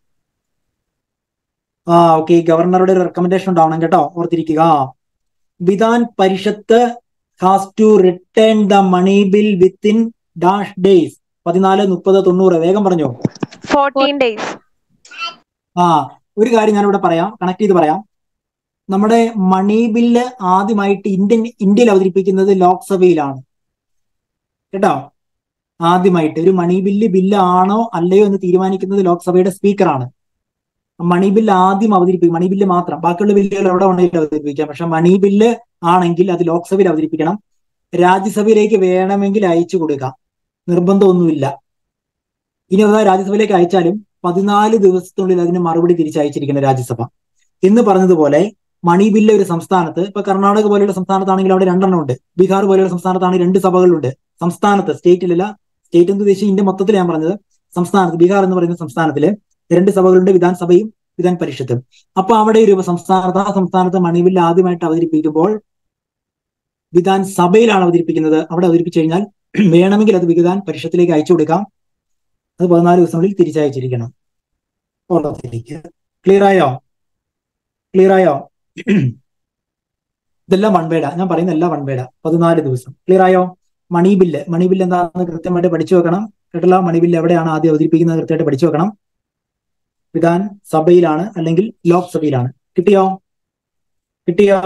ആ okay ഗവർണറുടെ ഒരു recommendation ഉണ്ടാവണം കേട്ടോ ഓർത്തിരിക്കുക Vidhan Parishad has to return the money bill within dash days പതിനാല് മുപ്പത് തൊണ്ണൂറ് വേഗം പറഞ്ഞോ ഫോർട്ടീൻ ഡേയ്സ് ആ ഒരു കാര്യം ഞാനിവിടെ പറയാം കണക്ട് ചെയ്ത് പറയാം നമ്മുടെ മണി ബില്ല് ആദ്യമായിട്ട് ഇന്ത്യൻ ഇന്ത്യയിൽ അവതരിപ്പിക്കുന്നത് ലോക്സഭയിലാണ് കേട്ടോ ആദ്യമായിട്ട് ഒരു മണി ബില്ല് ബില്ല് ആണോ അല്ലയോ എന്ന് തീരുമാനിക്കുന്നത് ലോക്സഭയുടെ സ്പീക്കറാണ് മണി ബില്ല് ആദ്യം അവതരിപ്പിക്കും മണി ബില്ല് മാത്രം ബാക്കിയുള്ള ബില്ലുകൾ എവിടെ വേണമെങ്കിലും അവതരിപ്പിക്കാം പക്ഷെ മണി ബില്ല് ആണെങ്കിൽ അത് ലോക്സഭയിൽ അവതരിപ്പിക്കണം രാജ്യസഭയിലേക്ക് വേണമെങ്കിൽ അയച്ചു കൊടുക്കാം നിർബന്ധമൊന്നുമില്ല ഇനി അഥവാ രാജ്യസഭയിലേക്ക് അയച്ചാലും പതിനാല് ദിവസത്തിനുള്ളിൽ അതിന് മറുപടി തിരിച്ചയച്ചിരിക്കുന്ന രാജ്യസഭ എന്ന് പറഞ്ഞതുപോലെ മണി ബില്ല് ഒരു സംസ്ഥാനത്ത് ഇപ്പൊ കർണാടക പോലെയുള്ള സംസ്ഥാനത്താണെങ്കിൽ അവിടെ രണ്ടെണ്ണം ഉണ്ട് ബീഹാർ പോലെയുള്ള സംസ്ഥാനത്താണ് രണ്ട് സഭകളുണ്ട് സംസ്ഥാനത്ത് സ്റ്റേറ്റിലല്ല സ്റ്റേറ്റ് എന്ന് ഉദ്ദേശിച്ച് ഇന്ത്യ മൊത്തത്തിൽ ഞാൻ പറഞ്ഞത് സംസ്ഥാനത്ത് ബീഹാർ എന്ന് പറയുന്ന സംസ്ഥാനത്തില് രണ്ട് സഭകളുണ്ട് വിധാൻ സഭയും വിധാൻ പരിഷത്തും അപ്പൊ അവിടെ ഒരു സംസ്ഥാനത്ത് ആ സംസ്ഥാനത്ത് മണിബില്ല് ആദ്യമായിട്ട് അവതരിപ്പിക്കുമ്പോൾ വിധാൻ സഭയിലാണ് അവതരിപ്പിക്കുന്നത് അവിടെ അവതരിപ്പിച്ചു കഴിഞ്ഞാൽ വേണമെങ്കിൽ അത് വിധാൻ പരിഷത്തിലേക്ക് അയച്ചു കൊടുക്കാം അത് പതിനാല് ദിവസങ്ങളിൽ തിരിച്ചയച്ചിരിക്കണം ഓർത്തിരിക്കുക ക്ലിയർ ആയോ ക്ലിയർ ആയോ ഇതെല്ലാം വൺ വേഡാ ഞാൻ പറയുന്ന എല്ലാം വൺ വേഡാ പതിനാല് ദിവസം ക്ലിയർ ആയോ മണി ബില്ല് മണി ബില്ല് എന്താണെന്ന് കൃത്യമായിട്ട് പഠിച്ചു വെക്കണം കേട്ടല്ലോ മണി ബില്ല് എവിടെയാണ് ആദ്യം അവതരിപ്പിക്കുന്നത് കൃത്യമായിട്ട് പഠിച്ചു വെക്കണം വിധാൻ സഭയിലാണ് അല്ലെങ്കിൽ ലോക്സഭയിലാണ് കിട്ടിയോ കിട്ടിയോ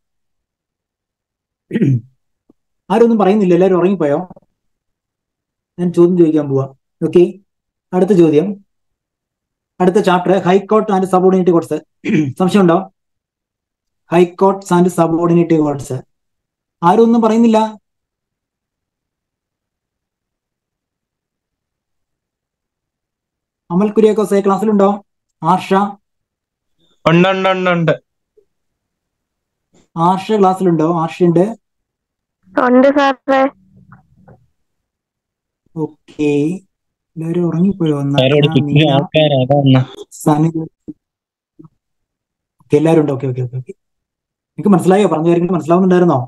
ആരൊന്നും പറയുന്നില്ല എല്ലാവരും ഉറങ്ങിപ്പോയോ ഞാൻ ചോദ്യം ചോദിക്കാൻ പോവാ ഓക്കെ അടുത്ത ചോദ്യം അടുത്ത chapter high court and subordinate courts സംശയമുണ്ടോ ഹൈക്കോർട്ട്സ് ആൻഡ് സബോർഡിനേറ്റ് കോർട്സ് ആരും ഒന്നും പറയുന്നില്ല അമൽ കുര്യാക്കോസ് എ ക്ലാസ്സിലുണ്ടോ ആർഷ ഉണ്ട് ഉണ്ട് ഉണ്ട് ഉണ്ട് ആർഷ ക്ലാസ്സിലുണ്ടോ ആർഷയുണ്ട് ഉണ്ട് സാറേ ഓക്കെ എല്ലാവരും ഉറങ്ങിപ്പോയോ എന്നാ സാറേ ഇവിടെ ചുറ്റിനും ആൾക്കാരാ അതാ വന്ന സനി ഓക്കെ എല്ലാവരും ഉണ്ട് ഓക്കെ ഓക്കെ ഓക്കെ ഓക്കെ നിങ്ങൾക്ക് മനസ്സിലായോ പറഞ്ഞു കാര്യങ്ങൾ മനസ്സിലാവുന്നുണ്ടായിരുന്നോ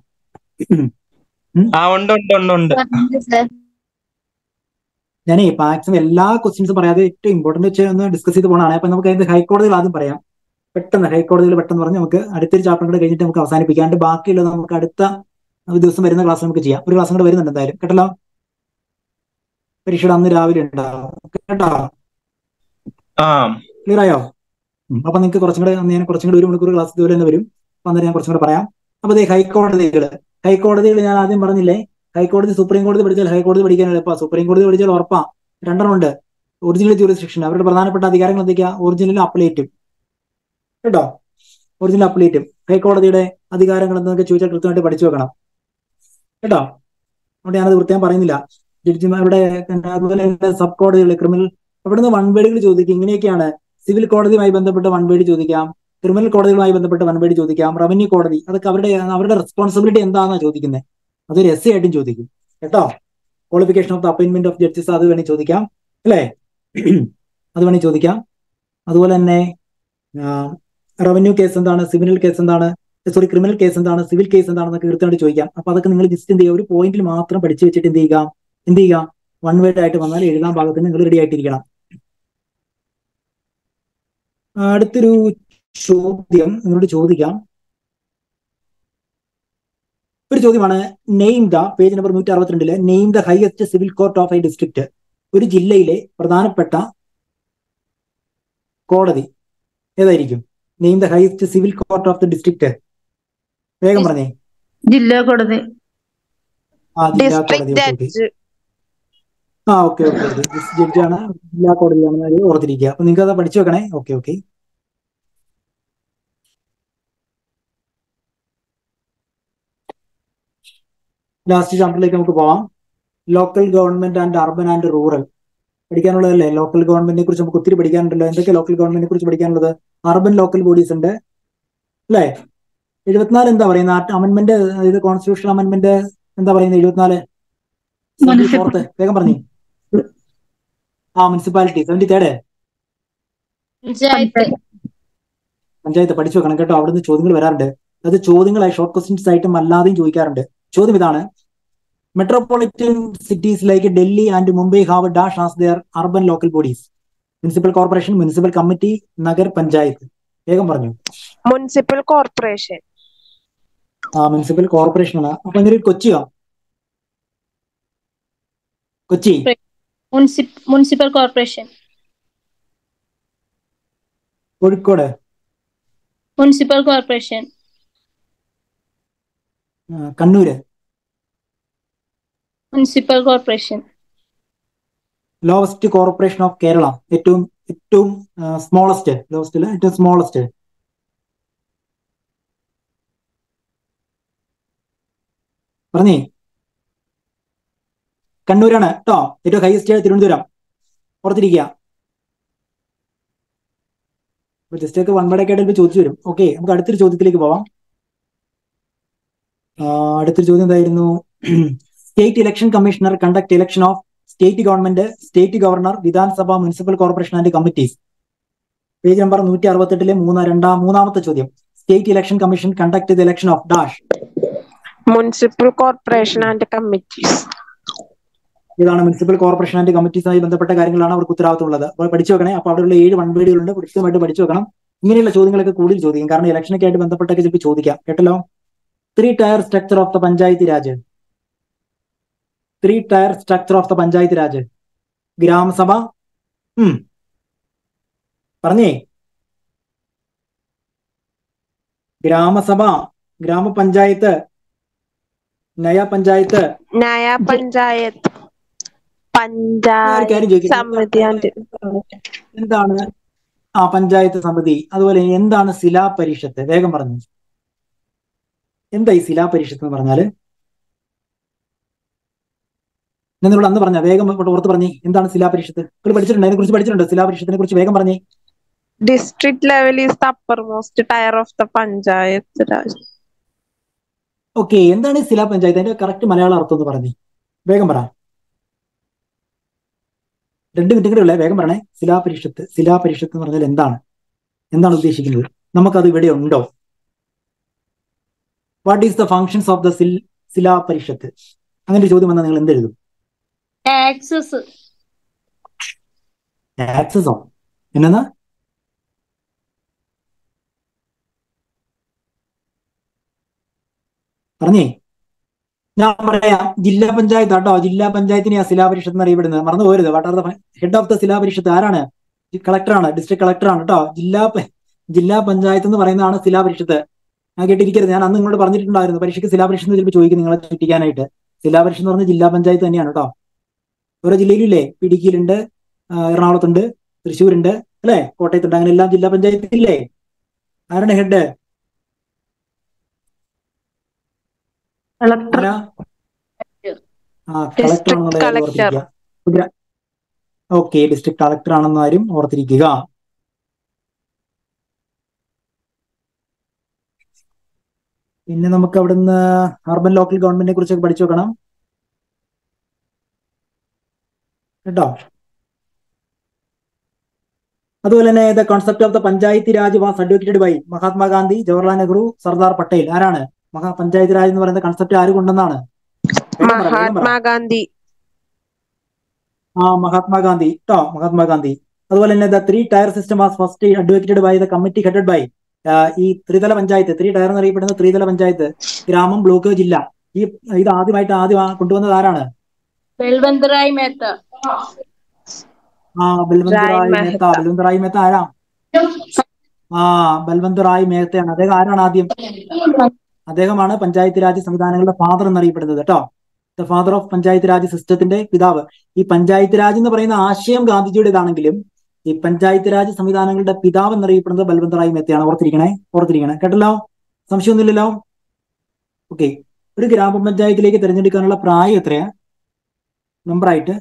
ആ ഉണ്ട് ഉണ്ട് ഉണ്ട് ഉണ്ട് സർ ഞാനേ മാക്സിമം എല്ലാ ക്വസ്റ്റ്യൻസും പറയാതെ ഏറ്റവും ഇമ്പോർട്ടന്റ് വെച്ച് ഒന്ന് ഡിസ്കസ് ചെയ്ത് പോകണതാണ് അപ്പൊ നമുക്ക് അതിന്റെ ഹൈക്കോടതികൾ ആദ്യം പറയാം പെട്ടെന്ന് ഹൈക്കോടതിയിൽ പെട്ടെന്ന് പറഞ്ഞ് നമുക്ക് അടുത്തൊരു ചാപ്റ്റർ കൂടെ കഴിഞ്ഞിട്ട് നമുക്ക് അവസാനിപ്പിക്കാണ്ട് ബാക്കിയുള്ളത് നമുക്ക് അടുത്ത ഒരു ദിവസം വരുന്ന ക്ലാസ് നമുക്ക് ചെയ്യാം ഒരു ക്ലാസ് കൂടെ വരുന്നുണ്ട് എന്തായാലും കേട്ടല്ലോ പരീക്ഷയുടെ അന്ന് രാവിലെ ഉണ്ടാവും കേട്ടോ ആ ക്ലിയർ ആയോ ഉം. അപ്പൊ നിങ്ങൾക്ക് കുറച്ചും കൂടെ അന്ന് ഞാൻ കുറച്ചും കൂടെ ഒരു മണിക്കൂർ ക്ലാസ് ഇതുപോലെ തന്നെ വരും അപ്പൊ അന്നേരം ഞാൻ കുറച്ചും കൂടെ പറയാം അപ്പൊ അതേ ഹൈക്കോടതികൾ ഹൈക്കോടതികൾ ഞാൻ ആദ്യം പറഞ്ഞില്ലേ ഹൈക്കോടതി സുപ്രീം കോടതി പഠിച്ചാൽ ഹൈക്കോടതി പഠിക്കാൻ എളുപ്പ സുപ്രീം കോടതി പഠിച്ചാൽ ഉറപ്പാ രണ്ടെണ്ണം ഉണ്ട് ഒറിജിനൽ ജൂറിസ്ഡിക്ഷൻ അവരുടെ പ്രധാനപ്പെട്ട അധികാരങ്ങൾ എന്തൊക്കെയാ ഒറിജിനൽ അപ്പലേറ്റും കേട്ടോ ഒറിജിനൽ അപ്പലേറ്റും ഹൈക്കോടതിയുടെ അധികാരങ്ങൾ എന്തൊക്കെ ചോദിച്ചാൽ കൃത്യമായിട്ട് പഠിച്ചു വെക്കണം കേട്ടോ അതുകൊണ്ട് ഞാനത് കൃത്യം പറയുന്നില്ല ജഡ്ജിമാരുടെ പിന്നെ അതുപോലെ സബ് കോടതികൾ ക്രിമിനൽ അവിടുന്ന് വൺ വേർഡുകൾ ചോദിക്കും ഇങ്ങനെയൊക്കെയാണ് സിവിൽ കോടതിയുമായി ബന്ധപ്പെട്ട് വൺ വേർഡ് ചോദിക്കാം ക്രിമിനൽ കോടതികളുമായി ബന്ധപ്പെട്ട് വൺ വേർഡ് ചോദിക്കാം റവന്യൂ കോടതി അതൊക്കെ അവരുടെ അവരുടെ റെസ്പോൺസിബിലിറ്റി എന്താണെന്നാണ് ചോദിക്കുന്നത് അതൊരു എസ് ആയിട്ടും ചോദിക്കും കേട്ടോ qualification of the appointment of judges അത് വേണമെങ്കിൽ ചോദിക്കാം അല്ലേ അത് വേണമെങ്കിൽ ചോദിക്കാം അതുപോലെ തന്നെ റവന്യൂ കേസ് എന്താണ് സിവിൽ കേസ് എന്താണ് സോറി ക്രിമിനൽ കേസ് എന്താണ് സിവിൽ കേസ് എന്താണെന്നൊക്കെ കൃത്യമായിട്ട് ചോദിക്കാം അപ്പൊ അതൊക്കെ നിങ്ങൾ ജസ്റ്റ് എന്ത് ചെയ്യുക ഒരു പോയിന്റിൽ മാത്രം പഠിച്ചു വെച്ചിട്ട് എന്ത് ചെയ്യുക എന്ത് ചെയ്യുക വൺ വേർഡ് ആയിട്ട് വന്നാൽ എഴുതാൻ ഭാഗത്തിന് നിങ്ങൾ റെഡി ആയിട്ടിരിക്കണം ആ, അടുത്തൊരു ചോദ്യം നിങ്ങളോട് ചോദിക്കാം ഒരു ചോദ്യമാണ് നെയിം ദ പേജ് നമ്പർ നൂറ്റി അറുപത്തിരണ്ടില് name the highest civil court of a district ഒരു ജില്ലയിലെ പ്രധാനപ്പെട്ട കോടതി ഏതായിരിക്കും name the highest civil court of the district വേഗം പറഞ്ഞേ ജില്ലാ കോടതി ആ ജില്ലാ കോടതി ഡിസ്ട്രിക്ട് ഓക്കെ ഓക്കെ ജഡ്ജ് ആ ഓക്കെ ഓക്കെ ഓക്കെ ജഡ്ജാണ് ജില്ലാ കോടതിയാണെന്ന് ഓർത്തിരിക്കുക അപ്പൊ നിങ്ങൾക്ക് അത് പഠിച്ചു വെക്കണേ ഓക്കെ ഓക്കെ ലാസ്റ്റ് ചാപ്റ്ററിലേക്ക് നമുക്ക് പോവാം local government and urban and rural പഠിക്കാനുള്ളതല്ലേ ലോക്കൽ ഗവൺമെന്റിനെ കുറിച്ച് നമുക്ക് ഒത്തിരി പഠിക്കാനുണ്ടല്ലോ എന്തൊക്കെ ലോക്കൽ ഗവൺമെന്റിനെ കുറിച്ച് പഠിക്കാനുള്ളത് അർബൻ ലോക്കൽ ബോഡീസ് ഉണ്ട് അല്ലേ എഴുപത്തിനാല് എന്താ പറയുന്നത് അമെന്റ്മെന്റ് ഇത് കോൺസ്റ്റിറ്റ്യൂഷൻ അമെന്റ്മെന്റ് എന്താ പറയുന്നത് എഴുപത്തിനാല് Municipal- ഫോർത്ത് വേഗം പറഞ്ഞു ആ municipality seventy third panchayat panchayat പഠിച്ചു വെക്കണം കേട്ടോ അവിടുന്ന് ചോദ്യങ്ങൾ വരാറുണ്ട് അത് ചോദ്യങ്ങളായി ഷോർട്ട് ക്വസ്റ്റ്യൻസ് ആയിട്ടും അല്ലാതെയും ചോദിക്കാറുണ്ട് ചോദ്യം ഇതാണ് metropolitan cities like Delhi and Mumbai have dash as their urban local bodies municipal corporation municipal committee Nagar panchayat വേഗം പറഞ്ഞു മുനിസിപ്പൽ കോർപ്പറേഷൻ ആ മുനിസിപ്പൽ കോർപ്പറേഷൻ ആണ് അപ്പൊ ഇങ്ങനെ ഒരു കൊച്ചിയോ Kochi municipal corporation Kozhikode municipal corporation ആ, Kannur municipal corporation lowest corporation of Kerala ഏറ്റവും ഏറ്റവും സ്മോളസ്റ്റ് ലോവസ്റ്റ് അല്ല ഏറ്റവും സ്മോളസ്റ്റ് പറഞ്ഞേ കണ്ണൂരാണ് കേട്ടോ ഏറ്റവും ഹൈയസ്റ്റ് തിരുവനന്തപുരം ഓർത്തിരിക്കുക ജസ്റ്റ് ഒക്കെ വൺ വേർഡ് ഒക്കെ ആയിട്ട് ചോദിച്ചു വരും ഓക്കെ നമുക്ക് അടുത്തൊരു ചോദ്യത്തിലേക്ക് പോവാം ആ, അടുത്തൊരു ചോദ്യം എന്തായിരുന്നു state election commissioner conduct election of state government state governor Vidhan Sabha municipal corporation and committees page number നൂറ്റി അറുപത്തെട്ടിലെ മൂന്ന് രണ്ടാം മൂന്നാമത്തെ ചോദ്യം state election commission conduct the election of dash municipal corporation and committees ഇതാണ് മുനിസിപ്പൽ കോർപ്പറേഷൻ ആൻഡ് കമ്മിറ്റീസുമായി ബന്ധപ്പെട്ട കാര്യങ്ങളാണ് അവർക്ക് ഉത്തരവാദിത്തമുള്ളത് അപ്പോൾ പഠിച്ചു വെക്കണേ അപ്പോൾ അവിടെയുള്ള ഏഴ് വൺവേഡികളുണ്ട് കൃത്യമായിട്ട് പഠിച്ചു വെക്കണം ഇങ്ങനെയുള്ള ചോദ്യങ്ങളൊക്കെ കൂടുതൽ ചോദിക്കും കാരണം ഇലക്ഷനൊക്കെ ആയിട്ട് ബന്ധപ്പെട്ടൊക്കെ ചിലപ്പോൾ ചോദിക്കാം കേട്ടല്ലോ three tier structure of the panchayat Raj three tier structure of the panchayat Raj ഗ്രാമസഭ ഉം പറഞ്ഞേ ഗ്രാമസഭ ഗ്രാമപഞ്ചായത്ത് നയ പഞ്ചായത്ത് നയ പഞ്ചായത്ത് ഞാൻ ഒരു കാര്യം പഞ്ചായത്ത് ചോദിക്കട്ടെ സമിതി ആൻഡ് എന്താണ് ആ പഞ്ചായത്ത് സമിതി അതുപോലെ എന്താണ് ശിലാപരിഷത്ത് വേഗം പറഞ്ഞു എന്താ ഈ ശിലാപരിഷത്ത് എന്ന് പറഞ്ഞാല് ഞാൻ നിങ്ങളോട് അന്ന് പറഞ്ഞ വേഗം ഇങ്ങോട്ട് ഓർത്ത് പറഞ്ഞേ എന്താണ് ശിലാപരിഷത്ത് നിങ്ങൾ പഠിച്ചിട്ടുണ്ട് അതിനെ കുറിച്ച് പഠിച്ചിട്ടുണ്ട് ശിലാപരിഷത്തിനെ കുറിച്ച് വേഗം പറഞ്ഞേ district level is the uppermost tier of the panchayat Raj okay എന്താണ് ഈ ശിലാപഞ്ചായത്ത് അതിന്റെ കറക്റ്റ് മലയാളം അർത്ഥം എന്ന് പറഞ്ഞേ വേഗം പറ രണ്ട് മിനിറ്റ് കൂടെ ഉള്ളേ വേഗം പറഞ്ഞേ ശിലാപരിഷത്ത് ശിലാപരിഷത്ത് എന്ന് പറഞ്ഞാൽ എന്താണ് എന്താണ് ഉദ്ദേശിക്കുന്നത് നമുക്കത് ഇവിടെ ഉണ്ടോ what is the functions of the സിൽ ശിലാപരിഷത്ത് അങ്ങനെ ഒരു ചോദ്യം വന്നാൽ നിങ്ങൾ എന്തെഴുതും ആക്സസ് ആക്സസോ എന്നാ പറഞ്ഞേ ഞാൻ പറയാം ജില്ലാ പഞ്ചായത്ത് കേട്ടോ ജില്ലാ പഞ്ചായത്തിനെ ശിലാപരിഷത്ത് എന്ന് അറിയപ്പെടുന്നത് മറന്നു പോരുത് what are the head of the ശിലാപരിഷത്ത് ആരാണ് കളക്ടറാണ് ഡിസ്ട്രിക്ട് കളക്ടറാണ് കേട്ടോ ജില്ലാ പ- ജില്ലാ പഞ്ചായത്ത് എന്ന് പറയുന്നതാണ് ശിലാപരിഷത്ത് ഞാൻ കേട്ടിരിക്കരുത് ഞാൻ അന്ന് നിങ്ങളോട് പറഞ്ഞിട്ടുണ്ടായിരുന്നു പരീക്ഷയ്ക്ക് ശിലാപരിഷത്ത് ചിലപ്പോൾ ചോദിക്കും നിങ്ങളെ ചുറ്റിക്കാനായിട്ട് ശിലാപരിഷത്ത് എന്ന് പറഞ്ഞ ജില്ലാ പഞ്ചായത്ത് തന്നെയാണ് കേട്ടോ ഓരോ ജില്ലയിലില്ലേ ഇടുക്കിയിലുണ്ട് ആ, എറണാകുളത്തുണ്ട് തൃശ്ശൂരുണ്ട് അല്ലെ കോട്ടയത്തുണ്ട് അങ്ങനെ എല്ലാം ജില്ലാ പഞ്ചായത്തില്ലേ ആരാണ് ഹെഡ് കളക്ടർ ആരാ ആ കളക്ടർ District ആണെന്നുള്ള കാര്യം collector. ഓർത്തിരിക്കുക ഓക്കെ ഡിസ്ട്രിക്ട് കളക്ടർ ആണെന്ന കാര്യം ഓർത്തിരിക്കുക പിന്നെ നമുക്ക് അവിടുന്ന് അർബൻ ലോക്കൽ ഗവൺമെന്റിനെ കുറിച്ചൊക്കെ പഠിച്ചു വെക്കണം കേട്ടോ അതുപോലെ തന്നെ the concept of the panchayat raj was advocated by Mahatma Gandhi Jawaharlal Nehru Sardar Patel ആരാണ് മഹാ പഞ്ചായത്ത് രാജ് എന്ന് പറയുന്ന കൺസെപ്റ്റ് ആര് കൊണ്ടെന്നാണ് വേഗം പറ, വേഗം പറ. മഹാത്മാഗാന്ധി ആ മഹാത്മാഗാന്ധി കേട്ടോ മഹാത്മാഗാന്ധി അതുപോലെ തന്നെ the three tier system was first advocated by the committee headed by ഈ ത്രിതല പഞ്ചായത്ത് ത്രീ ടയർ എന്നറിയപ്പെടുന്ന ത്രിതല പഞ്ചായത്ത് ഗ്രാമം ബ്ലോക്ക് ജില്ല ഈ ഇത് ആദ്യമായിട്ട് ആദ്യം ആ കൊണ്ടുവന്നത് ആരാണ് ബൽവന്ത് റായ് മേത്ത ആ ബൽവന്ത് റായ് റായ് മെഹ്ത്ത. മേത്ത ബൽവന്ത് റായ് മേത്ത ആരാ ആ ബൽവന്ത് റായ് മേത്തയാണ് അദ്ദേഹം ആരാണ് ആദ്യം അദ്ദേഹമാണ് പഞ്ചായത്ത് രാജ് സംവിധാനങ്ങളുടെ ഫാദർ എന്നറിയപ്പെടുന്നത് കേട്ടോ the father of panchayat raj സിസ്റ്റത്തിന്റെ പിതാവ് ഈ പഞ്ചായത്ത് രാജ് എന്ന് പറയുന്ന ആശയം ഗാന്ധിജിയുടേതാണെങ്കിലും ഈ പഞ്ചായത്ത് രാജ് സംവിധാനങ്ങളുടെ പിതാവ് എന്നറിയപ്പെടുന്നത് ബൽവന്ത് റായ് മേത്തയാണ് ഓർത്തിരിക്കണേ ഓർത്തിരിക്കണേ കേട്ടല്ലോ സംശയമൊന്നുമില്ലല്ലോ ഓക്കെ ഒരു ഗ്രാമപഞ്ചായത്തിലേക്ക് തിരഞ്ഞെടുക്കാനുള്ള പ്രായം എത്രയാ നമ്പറായിട്ട്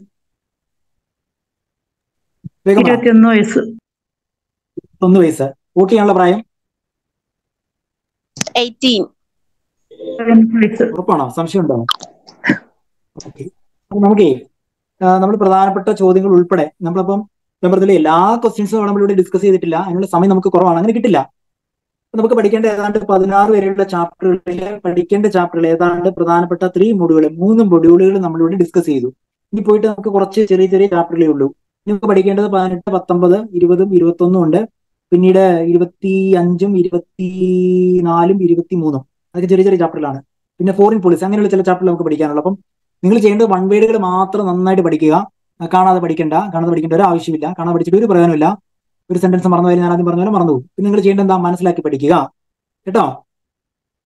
വേഗം പറ. ഇരുപത്തിയൊന്ന് വയസ്സ് ഒന്ന് വയസ്സ് വോട്ട് ചെയ്യാനുള്ള പ്രായം എയ്റ്റീൻ പതിനെട്ട് വയസ്സ് ഉറപ്പാണോ സംശയമുണ്ടോ ഓക്കെ അപ്പൊ നമുക്കേ നമ്മൾ പ്രധാനപ്പെട്ട ചോദ്യങ്ങൾ ഉൾപ്പെടെ നമ്മളിപ്പം ഞാൻ പറഞ്ഞില്ലേ എല്ലാ ക്വസ്റ്റ്യൻസും നമ്മളിവിടെ ഡിസ്കസ് ചെയ്തിട്ടില്ല അതിനുള്ള സമയം നമുക്ക് കുറവാണ് അങ്ങനെ കിട്ടില്ല അപ്പൊ നമുക്ക് പഠിക്കേണ്ട ഏതാണ്ട് പതിനാറ് വരെയുള്ള ചാപ്റ്ററുകളിൽ പഠിക്കേണ്ട ചാപ്റ്ററുകൾ ഏതാണ്ട് പ്രധാനപ്പെട്ട ത്രീ മൊഡ്യൂൾ മൂന്ന് മൊഡ്യൂളുകൾ നമ്മളിവിടെ ഡിസ്കസ് ചെയ്തു ഇനി പോയിട്ട് നമുക്ക് കുറച്ച് ചെറിയ ചെറിയ ചാപ്റ്ററുകളേ ഉള്ളൂ ഇനി നമുക്ക് പഠിക്കേണ്ടത് പതിനെട്ട് പത്തൊമ്പത് ഇരുപതും ഇരുപത്തൊന്നും ഉണ്ട് പിന്നീട് ഇരുപത്തി അഞ്ചും ഇരുപത്തി നാലും ഇരുപത്തി മൂന്നും അതൊക്കെ ചെറിയ ചെറിയ ചാപ്റ്ററിലാണ് പിന്നെ ഫോറിൻ പോളിസി അങ്ങനെയുള്ള ചില ചാപ്റ്റർ നമുക്ക് പഠിക്കാനുള്ളൂ അപ്പം നിങ്ങൾ ചെയ്യേണ്ടത് വൺ വേർഡുകൾ മാത്രം നന്നായിട്ട് പഠിക്കുക ആ, കാണാതെ പഠിക്കണ്ട കാണാതെ പഠിക്കേണ്ട ഒരു ആവശ്യമില്ല കാണാതെ പഠിച്ചിട്ട് ഒരു പ്രയോജനമില്ല ഒരു സെന്റൻസ് മറന്നു പോയാൽ ഞാൻ ആദ്യം പറഞ്ഞ പോലെ മറന്നു പോകും പിന്നെ നിങ്ങൾ ചെയ്യേണ്ടത് എന്താ മനസ്സിലാക്കി പഠിക്കുക കേട്ടോ